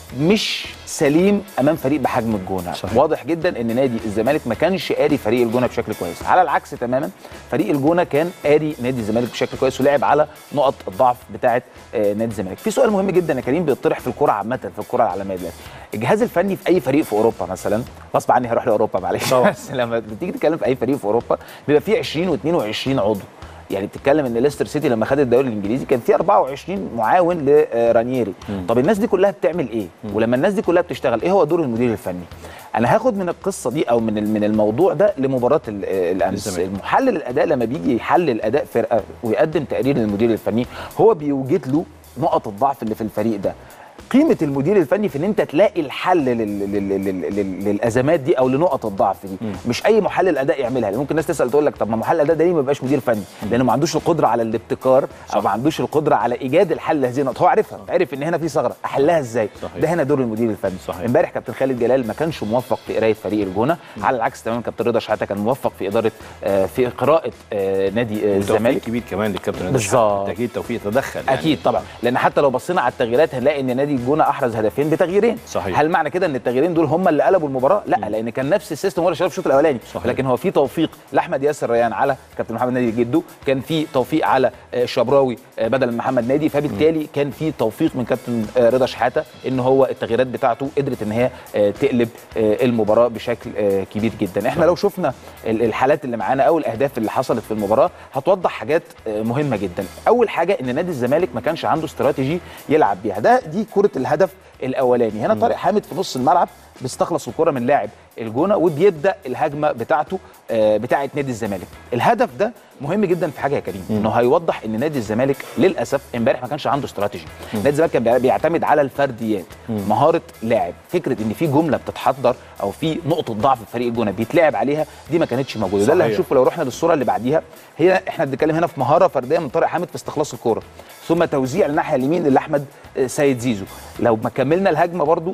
مش سليم امام فريق بحجم الجونه صحيح. واضح جدا ان نادي الزمالك ما كانش قاري فريق الجونه بشكل كويس على العكس تماما فريق الجونه كان قاري نادي الزمالك بشكل كويس ولعب على نقط الضعف بتاعه آه، نادي الزمالك في سؤال مهم جدا يا كريم بيطرح في الكره عامه في الكره العالميه دلوقتي الجهاز الفني في اي فريق في اوروبا مثلا غصب عني هروح لاوروبا معلش بس لما بتيجي تتكلم في اي فريق في اوروبا بيبقى فيه 20 و22 عضو يعني بتتكلم ان ليستر سيتي لما خد الدوري الانجليزي كان في 24 معاون لرانييري طب الناس دي كلها بتعمل ايه ولما الناس دي كلها بتشتغل ايه هو دور المدير الفني انا هاخد من القصه دي او من من الموضوع ده لمباراه ال- الامس الزمالك. المحلل الاداء لما بيجي يحلل اداء فرقه ويقدم تقرير للمدير الفني هو بيوجد له نقط الضعف اللي في الفريق ده قيمه المدير الفني في ان انت تلاقي الحل لل... لل... لل... لل... للازمات دي او لنقط الضعف دي مش اي محلل اداء يعملها لأن ممكن الناس تسال تقول لك طب ما محلل الاداء ده ليه ما يبقاش مدير فني لانه ما عندوش القدره على الابتكار او ما عندوش القدره على ايجاد الحل لهذه النقط هو عارفها عارف ان هنا في ثغره احلها ازاي صحيح. ده هنا دور المدير الفني صحيح. امبارح كابتن خالد جلال ما كانش موفق في قرايه فريق الجونه على العكس تماما كابتن رضا شحاته كان موفق في اداره آه، في قراءه آه، نادي آه، توفيق الزمالك كبير كمان للكابتن رضا بالظبط. شحاتة. اكيد توفيق تدخل يعني. اكيد طبعا لان حتى لو بصينا على التغييرات هنلاقي ان نادي الجونه احرز هدفين بتغييرين صحيح. هل معنى كده ان التغييرين دول هم اللي قلبوا المباراه لا لان كان نفس السيستم هو اللي شغال في الشوط الاولاني صحيح. لكن هو في توفيق لاحمد ياسر ريان على كابتن محمد نادي جدو كان في توفيق على آه، الشبراوي آه، بدل من محمد نادي فبالتالي كان في توفيق من كابتن آه، رضا شحاته ان هو التغييرات بتاعته قدرت ان هي آه، تقلب آه، المباراه بشكل آه، كبير جدا احنا لو شفنا ال- الحالات اللي معانا او الاهداف اللي حصلت في المباراه هتوضح حاجات آه، مهمه جدا اول حاجه ان نادي الزمالك ما كانش عنده استراتيجي يلعب بيها ده دي كره الهدف الاولاني هنا طارق حامد في نص الملعب بيستخلص الكره من لاعب الجونه وبيبدا الهجمه بتاعته آه، بتاعه نادي الزمالك الهدف ده مهم جدا في حاجه يا كريم انه هيوضح ان نادي الزمالك للاسف امبارح ما كانش عنده استراتيجي نادي الزمالك كان بيع- بيعتمد على الفرديات مهاره لاعب فكره ان في جمله بتتحضر او في نقطه ضعف في فريق الجونه بيتلعب عليها دي ما كانتش موجوده ده اللي صحيح. هنشوفه لو رحنا للصوره اللي بعديها هي احنا بنتكلم هنا في مهاره فرديه من طارق حامد في استخلاص الكوره ثم توزيع الناحيه اليمين لاحمد آه، سيد زيزو لو ما كملنا الهجمه برضو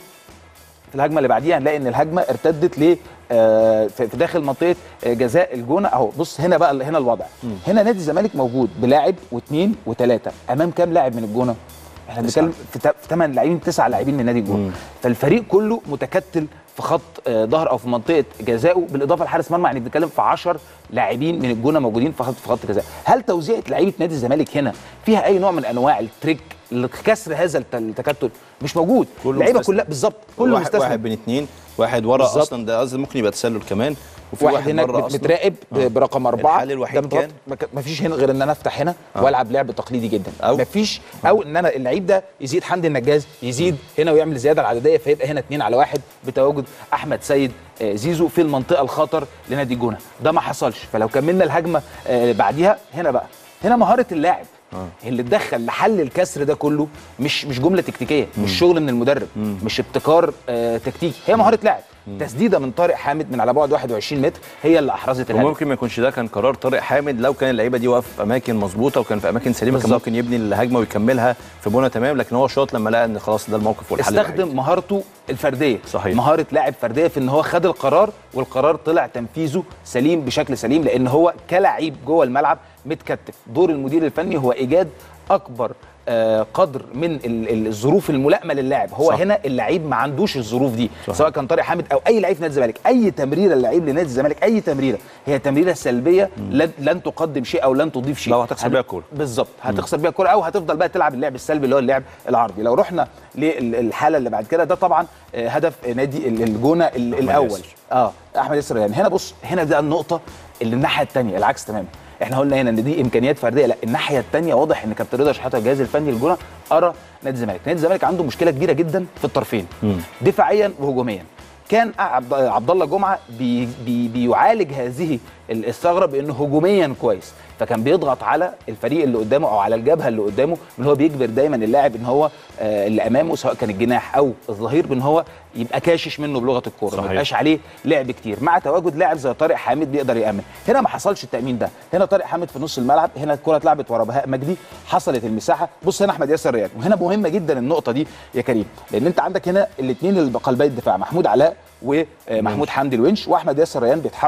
في الهجمه اللي بعديها هنلاقي ان الهجمه ارتدت ل آه، في في داخل منطقه آه، جزاء الجونه اهو بص هنا بقى هنا الوضع هنا نادي الزمالك موجود بلاعب واثنين وثلاثه امام كام لاعب من الجونه احنا بنتكلم في تا- في ثمان لاعبين تسع لاعبين من نادي الجونه فالفريق كله متكتل في خط آه، ظهر او في منطقه جزائه بالاضافه لحارس مرمى يعني بنتكلم في 10 لاعبين من الجونه موجودين في خط في خط جزاء هل توزيعه لعيبه نادي الزمالك هنا فيها اي نوع من انواع التريك لكسر هذا الت- التكتل مش موجود كله اللعيبه مستثنى. كلها بالظبط كله واحد, مستثنى واحد بين اثنين واحد ورا بالظبط. اصلا ده قصدي ممكن يبقى تسلل كمان وفي واحد, واحد, هناك بره بت- أصلاً. متراقب آه. برقم أربعة الحل الوحيد ده متغط- كان ما ك- ما فيش هنا غير ان انا افتح هنا آه. والعب لعب تقليدي جدا او ما فيش او ان انا اللعيب ده يزيد حمدي النجاز يزيد هنا ويعمل زياده العدديه فيبقى هنا اتنين على واحد بتواجد احمد سيد آه، زيزو في المنطقه الخطر لنادي الجونه ده ما حصلش فلو كملنا الهجمه آه، بعديها هنا بقى هنا مهاره اللاعب اللي اتدخل لحل الكسر ده كله مش مش جمله تكتيكيه مش شغل من المدرب مش ابتكار آه تكتيكي هي مهاره لاعب تسديده من طارق حامد من على بعد 21 متر هي اللي احرزت الهدف وممكن ما يكونش ده كان قرار طارق حامد لو كان اللعيبه دي واقفه في اماكن مظبوطه وكان في اماكن سليمه كان بالظبط. ممكن يبني الهجمه ويكملها في بنى تمام لكن هو شاط لما لقى ان خلاص ده الموقف والحل الوحيد. استخدم مهارته الفرديه صحيح. مهاره لاعب فرديه في ان هو خد القرار والقرار طلع تنفيذه سليم بشكل سليم لان هو كلاعب جوه الملعب متكتف دور المدير الفني هو ايجاد اكبر آه، قدر من ال- ال- الظروف الملائمه للاعب هو صح. صح. هنا اللعيب ما عندوش الظروف دي صح. سواء كان طارق حامد او اي لعيب في نادي الزمالك اي تمريره للعيب لنادي الزمالك اي تمريره هي تمريره سلبيه لن, لن تقدم شيء او لن تضيف شيء لو هتخسر بيها الكورة. بالظبط هتخسر بيها الكوره او هتفضل بقى تلعب اللعب السلبي اللي هو اللعب العرضي لو رحنا للحاله اللي بعد كده ده طبعا آه، هدف نادي ال- الجونه ال- الاول ياسر. اه احمد ياسر يعني هنا بص هنا ده النقطه اللي الناحيه الثانيه العكس تماما احنا قلنا هنا ان دي امكانيات فرديه لا الناحيه الثانيه واضح ان كابتن رضا شحاته الجهاز الفني للجونه ارى نادي الزمالك نادي الزمالك عنده مشكله كبيره جدا في الطرفين دفاعيا وهجوميا كان عبد عبد الله جمعه بي بي بيعالج هذه الثغره بانه هجوميا كويس فكان بيضغط على الفريق اللي قدامه او على الجبهه اللي قدامه ان هو بيجبر دايما اللاعب ان هو آه اللي امامه سواء كان الجناح او الظهير بان هو يبقى كاشش منه بلغه الكوره ما صحيح. يبقاش عليه لعب كتير مع تواجد لاعب زي طارق حامد بيقدر يامن هنا ما حصلش التامين ده هنا طارق حامد في نص الملعب هنا الكره اتلعبت ورا بهاء مجدي حصلت المساحه بص هنا احمد ياسر ريان وهنا مهمه جدا النقطه دي يا كريم لان انت عندك هنا الاثنين اللي قلبي الدفاع محمود علاء ومحمود حمدي الونش واحمد ياسر ريان بيتحرك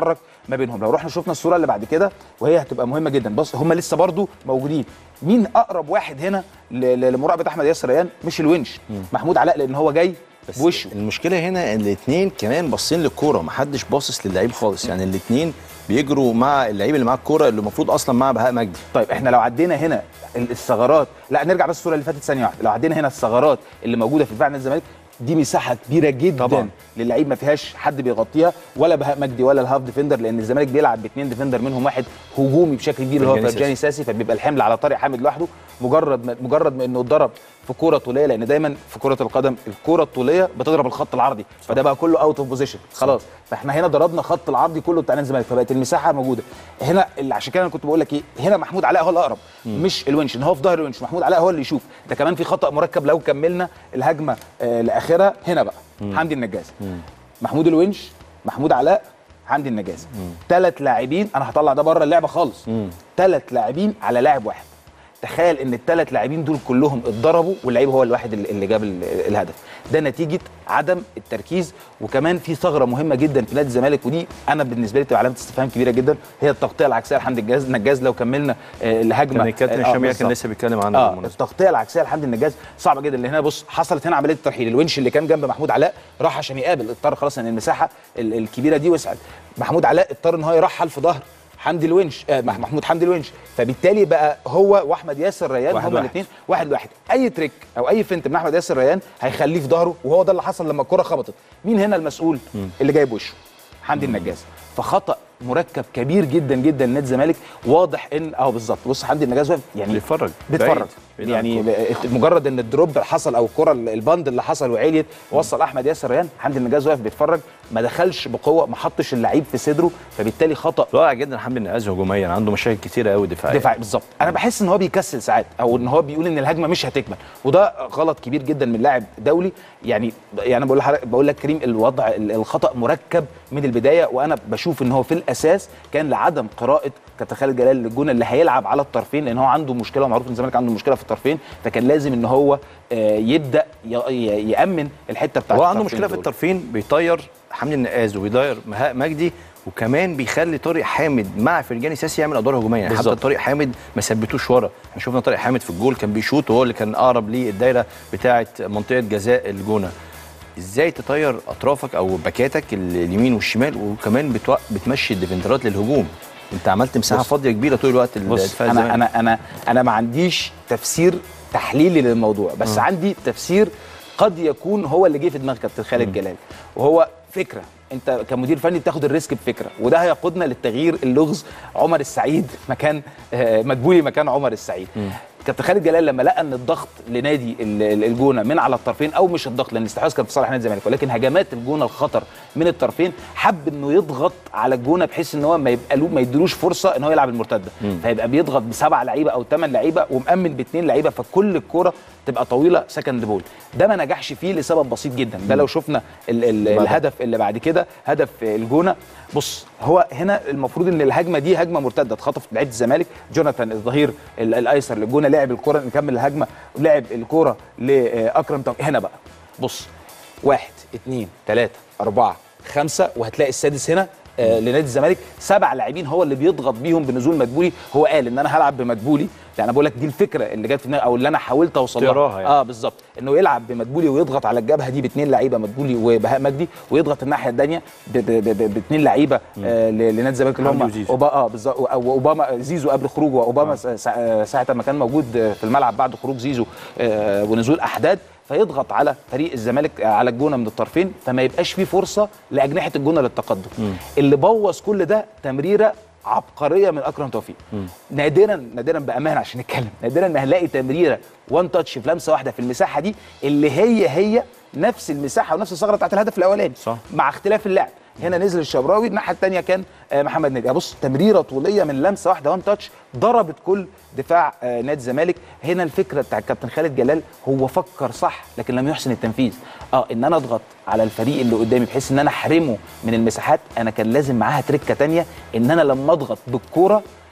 ما بينهم لو رحنا شفنا الصوره اللي بعد كده وهي هتبقى مهمه جدا بص هم لسه برضو موجودين مين اقرب واحد هنا ل- ل- لمراقبه احمد ياسر ريان مش الونش محمود علاء لان هو جاي بس بوشه المشكله هنا ان الاثنين كمان باصين للكوره محدش باصص للعيب خالص يعني الاثنين بيجروا مع اللعيب اللي معاه الكوره اللي المفروض اصلا مع بهاء مجدي طيب احنا لو عدينا هنا ال- الثغرات لا نرجع بس الصوره اللي فاتت ثانيه واحده لو عدينا هنا الثغرات اللي موجوده في دفاع نادي الزمالك دي مساحه كبيره جدا طبعاً. للعيب ما فيهاش حد بيغطيها ولا بهاء مجدي ولا الهاف ديفندر لان الزمالك بيلعب باثنين ديفندر منهم واحد هجومي بشكل كبير اللي هو فرجاني فرجاني ساسي فبيبقى الحمل على طارق حامد لوحده مجرد ما مجرد ما انه اتضرب في كوره طوليه لان دايما في كره القدم الكوره الطوليه بتضرب الخط العرضي فده بقى كله اوت اوف بوزيشن خلاص فاحنا هنا ضربنا خط العرضي كله بتاع نادي الزمالك فبقت المساحه موجوده هنا اللي عشان كده انا كنت بقول لك ايه هنا محمود علاء هو الاقرب مش الونش ان هو في ظهر الونش محمود علاء هو اللي يشوف ده كمان في خطا مركب لو كملنا الهجمه آه لاخرها هنا بقى حمدي النجاز محمود الونش محمود علاء حمدي النجاز ثلاث لاعبين انا هطلع ده بره اللعبه خالص ثلاث لاعبين على لاعب واحد تخيل ان الثلاث لاعبين دول كلهم اتضربوا واللعيب هو الواحد اللي اللي جاب ال- الهدف ده نتيجه عدم التركيز وكمان في ثغره مهمه جدا في نادي الزمالك ودي انا بالنسبه لي تبقى علامه استفهام كبيره جدا هي التغطيه العكسيه لحمدي النجاز النجاز لو كملنا آه، الهجمه كان الكابتن آه، هشام يحيى كان بالظبط. لسه بيتكلم عنها اه بالمناسبة. التغطيه العكسيه لحمدي النجاز صعبه جدا لان هنا بص حصلت هنا عمليه الترحيل الونش اللي كان جنب محمود علاء راح عشان يقابل اضطر خلاص ان المساحه ال- الكبيره دي وسعت محمود علاء اضطر ان هو يرحل في ظهر حمدي الونش آه مح- محمود حمدي الونش فبالتالي بقى هو واحمد ياسر ريان واحد هما واحد. الاثنين واحد واحد اي تريك او اي فنت من احمد ياسر ريان هيخليه في ظهره وهو ده اللي حصل لما الكره خبطت مين هنا المسؤول اللي جايب وشه حمدي النجاز فخطا مركب كبير جدا جدا لنادي الزمالك واضح ان اهو بالظبط بص حمدي النجاز واقف يعني بيتفرج بيتفرج بعيد. بعيد عن يعني ب- مجرد ان الدروب حصل او الكره البند اللي حصل وعليت وصل احمد ياسر ريان حمدي النجاز واقف بيتفرج ما دخلش بقوه ما حطش اللعيب في صدره فبالتالي خطا رائع جدا حمدي النقاز هجوميا عنده مشاكل كتيره قوي دفاعيا دفاعي بالظبط انا بحس ان هو بيكسل ساعات او ان هو بيقول ان الهجمه مش هتكمل وده غلط كبير جدا من لاعب دولي يعني يعني بقول لحضرتك بقول لك كريم الوضع ال- الخطا مركب من البدايه وانا بشوف ان هو في الاساس كان لعدم قراءه كابتن خالد جلال للجونه اللي هيلعب على الطرفين لان هو عنده مشكله ومعروف ان الزمالك عنده مشكله في الطرفين فكان لازم ان هو آه، يبدا ي- ي- يامن الحته بتاعت هو عنده الطرفين مشكله في دول. الطرفين بيطير حمدي النقاز وبيطير مهاء مجدي وكمان بيخلي طارق حامد مع فرجاني ساسي يعمل ادوار هجوميه يعني حتى بالظبط. طارق حامد ما ثبتوش ورا احنا شفنا طارق حامد في الجول كان بيشوط وهو اللي كان اقرب للدايره بتاعه منطقه جزاء الجونه ازاي تطير اطرافك او باكاتك ال- اليمين والشمال وكمان بتوق... بتمشي الديفندرات للهجوم انت عملت مساحه بص. فاضيه كبيره طول الوقت بص الدفاع انا الزمالك. انا انا انا ما عنديش تفسير تحليلي للموضوع بس آه. عندي تفسير قد يكون هو اللي جه في دماغ كابتن خالد جلال وهو فكره انت كمدير فني بتاخد الريسك بفكره وده هيقودنا للتغيير اللغز عمر السعيد مكان آه، مدبولي مكان عمر السعيد كابتن خالد جلال لما لقى ان الضغط لنادي ال- ال- الجونه من على الطرفين او مش الضغط لان الاستحواذ كان في صالح نادي الزمالك ولكن هجمات الجونه الخطر من الطرفين حب انه يضغط على الجونه بحيث ان هو ما يبقى له ما يديلوش فرصه ان هو يلعب المرتده فيبقى بيضغط بسبع لعيبه او ثمان لعيبه ومامن باثنين لعيبه فكل الكوره تبقى طويله سكند بول ده ما نجحش فيه لسبب بسيط جدا ده لو شفنا ال ال بعد. الهدف اللي بعد كده هدف الجونه بص هو هنا المفروض ان الهجمه دي هجمه مرتده اتخطفت لعيبه الزمالك جوناثان الظهير ال- الايسر للجونه لعب الكره نكمل الهجمه لعب الكره لاكرم توفيق هنا بقى بص واحد اثنين ثلاثه اربعه خمسه وهتلاقي السادس هنا آه لنادي الزمالك سبع لاعبين هو اللي بيضغط بيهم بنزول مدبولي هو قال ان انا هلعب بمدبولي يعني بقول لك دي الفكره اللي جت في دماغي او اللي انا حاولت اوصل لها تقراها يعني. اه بالظبط انه يلعب بمدبولي ويضغط على الجبهه دي باثنين لعيبه مدبولي وبهاء مجدي ويضغط الناحيه الثانيه باثنين لعيبه آه ل- لنادي الزمالك اللي حمدي هم وزيزو. اوبا اه بالظبط و- واوباما زيزو قبل خروجه واوباما آه. ساعه ما كان موجود في الملعب بعد خروج زيزو آه ونزول احداد فيضغط على فريق الزمالك آه، على الجونه من الطرفين فما يبقاش فيه فرصه لاجنحه الجونه للتقدم اللي بوظ كل ده تمريره عبقريه من اكرم توفيق نادرا نادرا بامانه عشان نتكلم نادرا ما هنلاقي تمريره وان تاتش في لمسه واحده في المساحه دي اللي هي هي نفس المساحه ونفس الثغره بتاعت الهدف الاولاني صح. مع اختلاف اللعب هنا نزل الشبراوي الناحيه الثانيه كان آه، محمد نادي بص تمريره طوليه من لمسه واحده وان تاتش ضربت كل دفاع آه، نادي الزمالك هنا الفكره بتاع الكابتن خالد جلال هو فكر صح لكن لم يحسن التنفيذ اه ان انا اضغط على الفريق اللي قدامي بحيث ان انا احرمه من المساحات انا كان لازم معاها تركه تانية ان انا لما اضغط بالكوره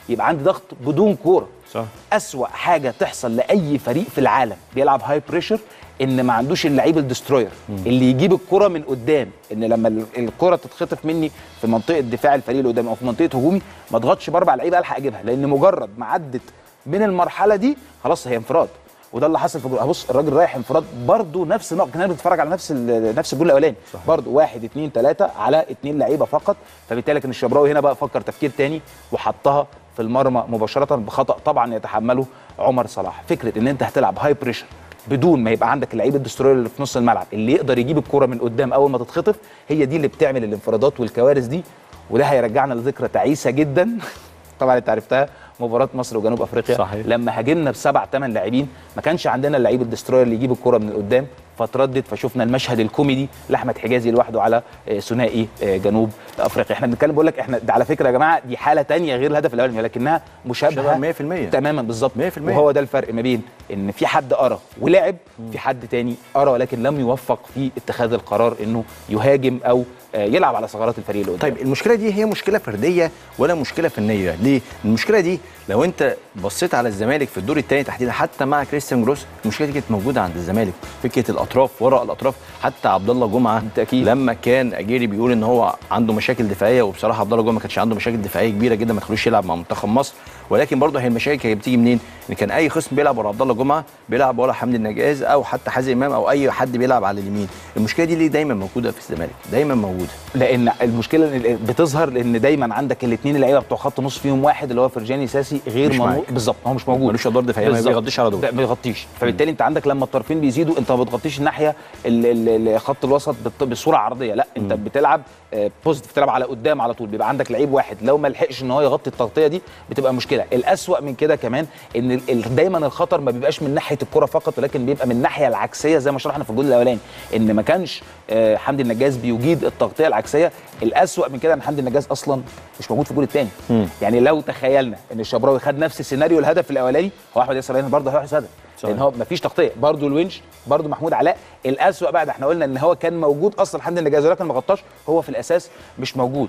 يبقى عندي ضغط بدون كوره صح اسوا حاجه تحصل لاي فريق في العالم بيلعب هاي بريشر ان ما عندوش اللعيب الدستروير اللي يجيب الكره من قدام ان لما ال- الكره تتخطف مني في منطقه دفاع الفريق اللي قدام او في منطقه هجومي ما اضغطش باربع لعيبه الحق اجيبها لان مجرد ما عدت من المرحله دي خلاص هي انفراد وده اللي حصل في الجول بص الراجل رايح انفراد برضه نفس النقط كنا بنتفرج على نفس ال- نفس الجول الاولاني برضه واحد اثنين ثلاثه على اثنين لعيبه فقط فبالتالي كان الشبراوي هنا بقى فكر تفكير تاني وحطها في المرمى مباشره بخطا طبعا يتحمله عمر صلاح فكره ان انت هتلعب هاي بريشر بدون ما يبقى عندك اللعيب الدستوري اللي في نص الملعب اللي يقدر يجيب الكره من قدام اول ما تتخطف هي دي اللي بتعمل الانفرادات والكوارث دي وده هيرجعنا لذكرى تعيسه جدا طبعا انت عرفتها مباراه مصر وجنوب افريقيا صحيح. لما هاجمنا بسبع ثمان لاعبين ما كانش عندنا اللعيب الدستروير اللي يجيب الكره من قدام فتردد فشفنا المشهد الكوميدي لاحمد حجازي لوحده على آه، ثنائي آه، جنوب افريقيا احنا بنتكلم بقول لك احنا ده على فكره يا جماعه دي حاله تانية غير الهدف الاولاني ولكنها مشابهه شبه 100% تماما بالظبط 100% وهو ده الفرق ما بين ان في حد ارى ولعب في حد تاني ارى ولكن لم يوفق في اتخاذ القرار انه يهاجم او آه، يلعب على ثغرات الفريق اللي قدام طيب المشكله دي هي مشكله فرديه ولا مشكله فنيه ليه المشكله دي لو انت بصيت على الزمالك في الدور الثاني تحديدا حتى مع كريستيان جروس المشكله دي كانت موجوده عند الزمالك فكره الاطراف وراء الاطراف حتى عبد الله جمعه بالتاكيد لما كان اجيري بيقول ان هو عنده مشاكل دفاعيه وبصراحه عبد الله جمعه ما كانش عنده مشاكل دفاعيه كبيره جدا ما تخلوش يلعب مع منتخب مصر ولكن برضه هي المشاكل كانت بتيجي منين؟ ان كان اي خصم بيلعب ورا عبد الله جمعه بيلعب ورا حمدي النجاز او حتى حازم امام او اي حد بيلعب على اليمين المشكله دي ليه دايما موجوده في الزمالك دايما موجوده لان المشكله إن بتظهر لان دايما عندك الاثنين اللعيبه بتوع خط نص فيهم واحد اللي هو فرجاني ساسي غير مش منو معاك. بالظبط هو مش موجود ملوش ادوار دفاعيه ما بالظبط. بيغطيش على دول لا، ما بيغطيش فبالتالي انت عندك لما الطرفين بيزيدوا انت ما بتغطيش الناحيه ال- ال- ال- خط الوسط بت- بصوره عرضيه لا انت بتلعب بوزيتيف بتلعب على قدام على طول بيبقى عندك لعيب واحد لو ما لحقش ان هو يغطي التغطيه دي بتبقى مشكله الاسوا من كده كمان ان ال- ال- دايما الخطر ما بيبقاش من ناحيه الكره فقط ولكن بيبقى من الناحيه العكسيه زي ما شرحنا في الجول الاولاني ان ما كانش آه، حمدي النجاز بيجيد التغطيه العكسيه الاسوا من كده ان حمدي النجاز اصلا مش موجود في الجول الثاني يعني لو تخيلنا ان الشبراوي خد نفس السيناريو الهدف الاولاني هو احمد ياسر ريان برضه هيحرز هدف لان هو مفيش تغطيه برضه الونش برضه محمود علاء الاسوأ بقى ده احنا قلنا ان هو كان موجود اصلا حمدي النجاز ولكن ما غطاش هو في الاساس مش موجود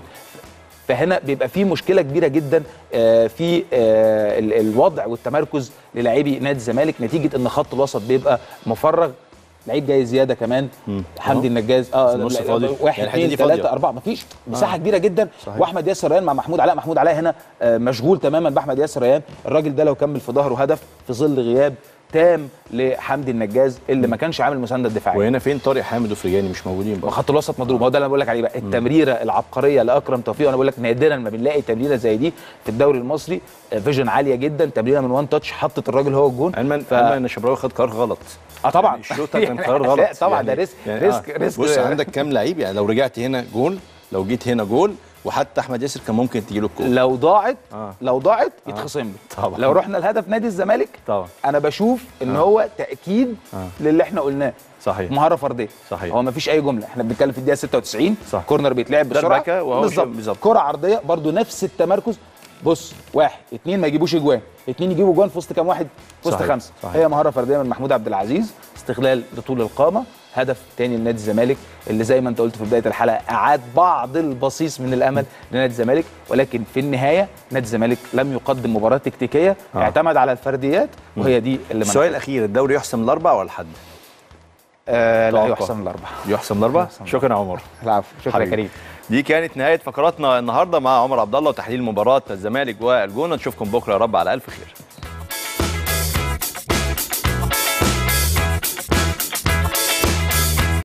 فهنا بيبقى في مشكله كبيره جدا آه، في آه، ال- الوضع والتمركز للاعبي نادي الزمالك نتيجه ان خط الوسط بيبقى مفرغ لعيب جاي زياده كمان حمدي أهو. النجاز اه في النص لا- فاضي. واحد يعني الحتة اثنين دي فاضية. ثلاثه اربعه مفيش مساحه آه. كبيره جدا صحيح. واحمد ياسر ريان مع محمود علاء محمود علاء هنا آه، مشغول تماما باحمد ياسر ريان الراجل ده لو كمل في ظهره هدف في ظل غياب تام لحمدي النجاز اللي ما كانش عامل مسانده دفاعيه وهنا فين طارق حامد وفرجاني مش موجودين بقى خط الوسط مضروب هو ده اللي انا بقول لك عليه بقى التمريره العبقريه لاكرم توفيق وانا بقول لك نادرا ما بنلاقي تمريره زي دي في الدوري المصري آه، فيجن عاليه جدا تمريره من وان تاتش حطت الراجل هو الجون علما ف... علما ان شبراوي خد قرار غلط اه طبعا يعني الشوطه كان قرار غلط لا طبعا يعني ده ريسك يعني ريسك آه. ريسك بص عندك كام لعيب يعني لو رجعت هنا جول لو جيت هنا جول وحتى احمد ياسر كان ممكن تجي له الكوره لو ضاعت آه. لو ضاعت آه. يتخصم لي طبعا. لو رحنا لهدف نادي الزمالك طبعا انا بشوف ان آه. هو تاكيد آه. للي احنا قلناه صحيح مهاره فرديه صحيح. هو ما فيش اي جمله احنا بنتكلم في الدقيقه 96 صح. كورنر بيتلعب بسرعه دربكة وهو بالظبط شو- بالظبط. كره عرضيه برضو نفس التمركز بص واحد اتنين ما يجيبوش اجوان اتنين يجيبوا جوان في وسط كام واحد في وسط صحيح. خمسه صحيح. هي مهاره فرديه من محمود عبد العزيز استغلال لطول القامه هدف تاني لنادي الزمالك اللي زي ما انت قلت في بدايه الحلقه اعاد بعض البصيص من الامل لنادي الزمالك ولكن في النهايه نادي الزمالك لم يقدم مباراه تكتيكيه آه. اعتمد على الفرديات وهي دي اللي السؤال منعته. الاخير الدوري يحسم الاربع ولا الحد؟ آه لا توقع. يحسم الاربعه يحسم الاربع يحسم شكرا يا عمر العفو شكرا يا حبيبي. كريم دي كانت نهايه فقراتنا النهارده مع عمر عبد الله وتحليل مباراه الزمالك والجونه نشوفكم بكره يا رب على الف خير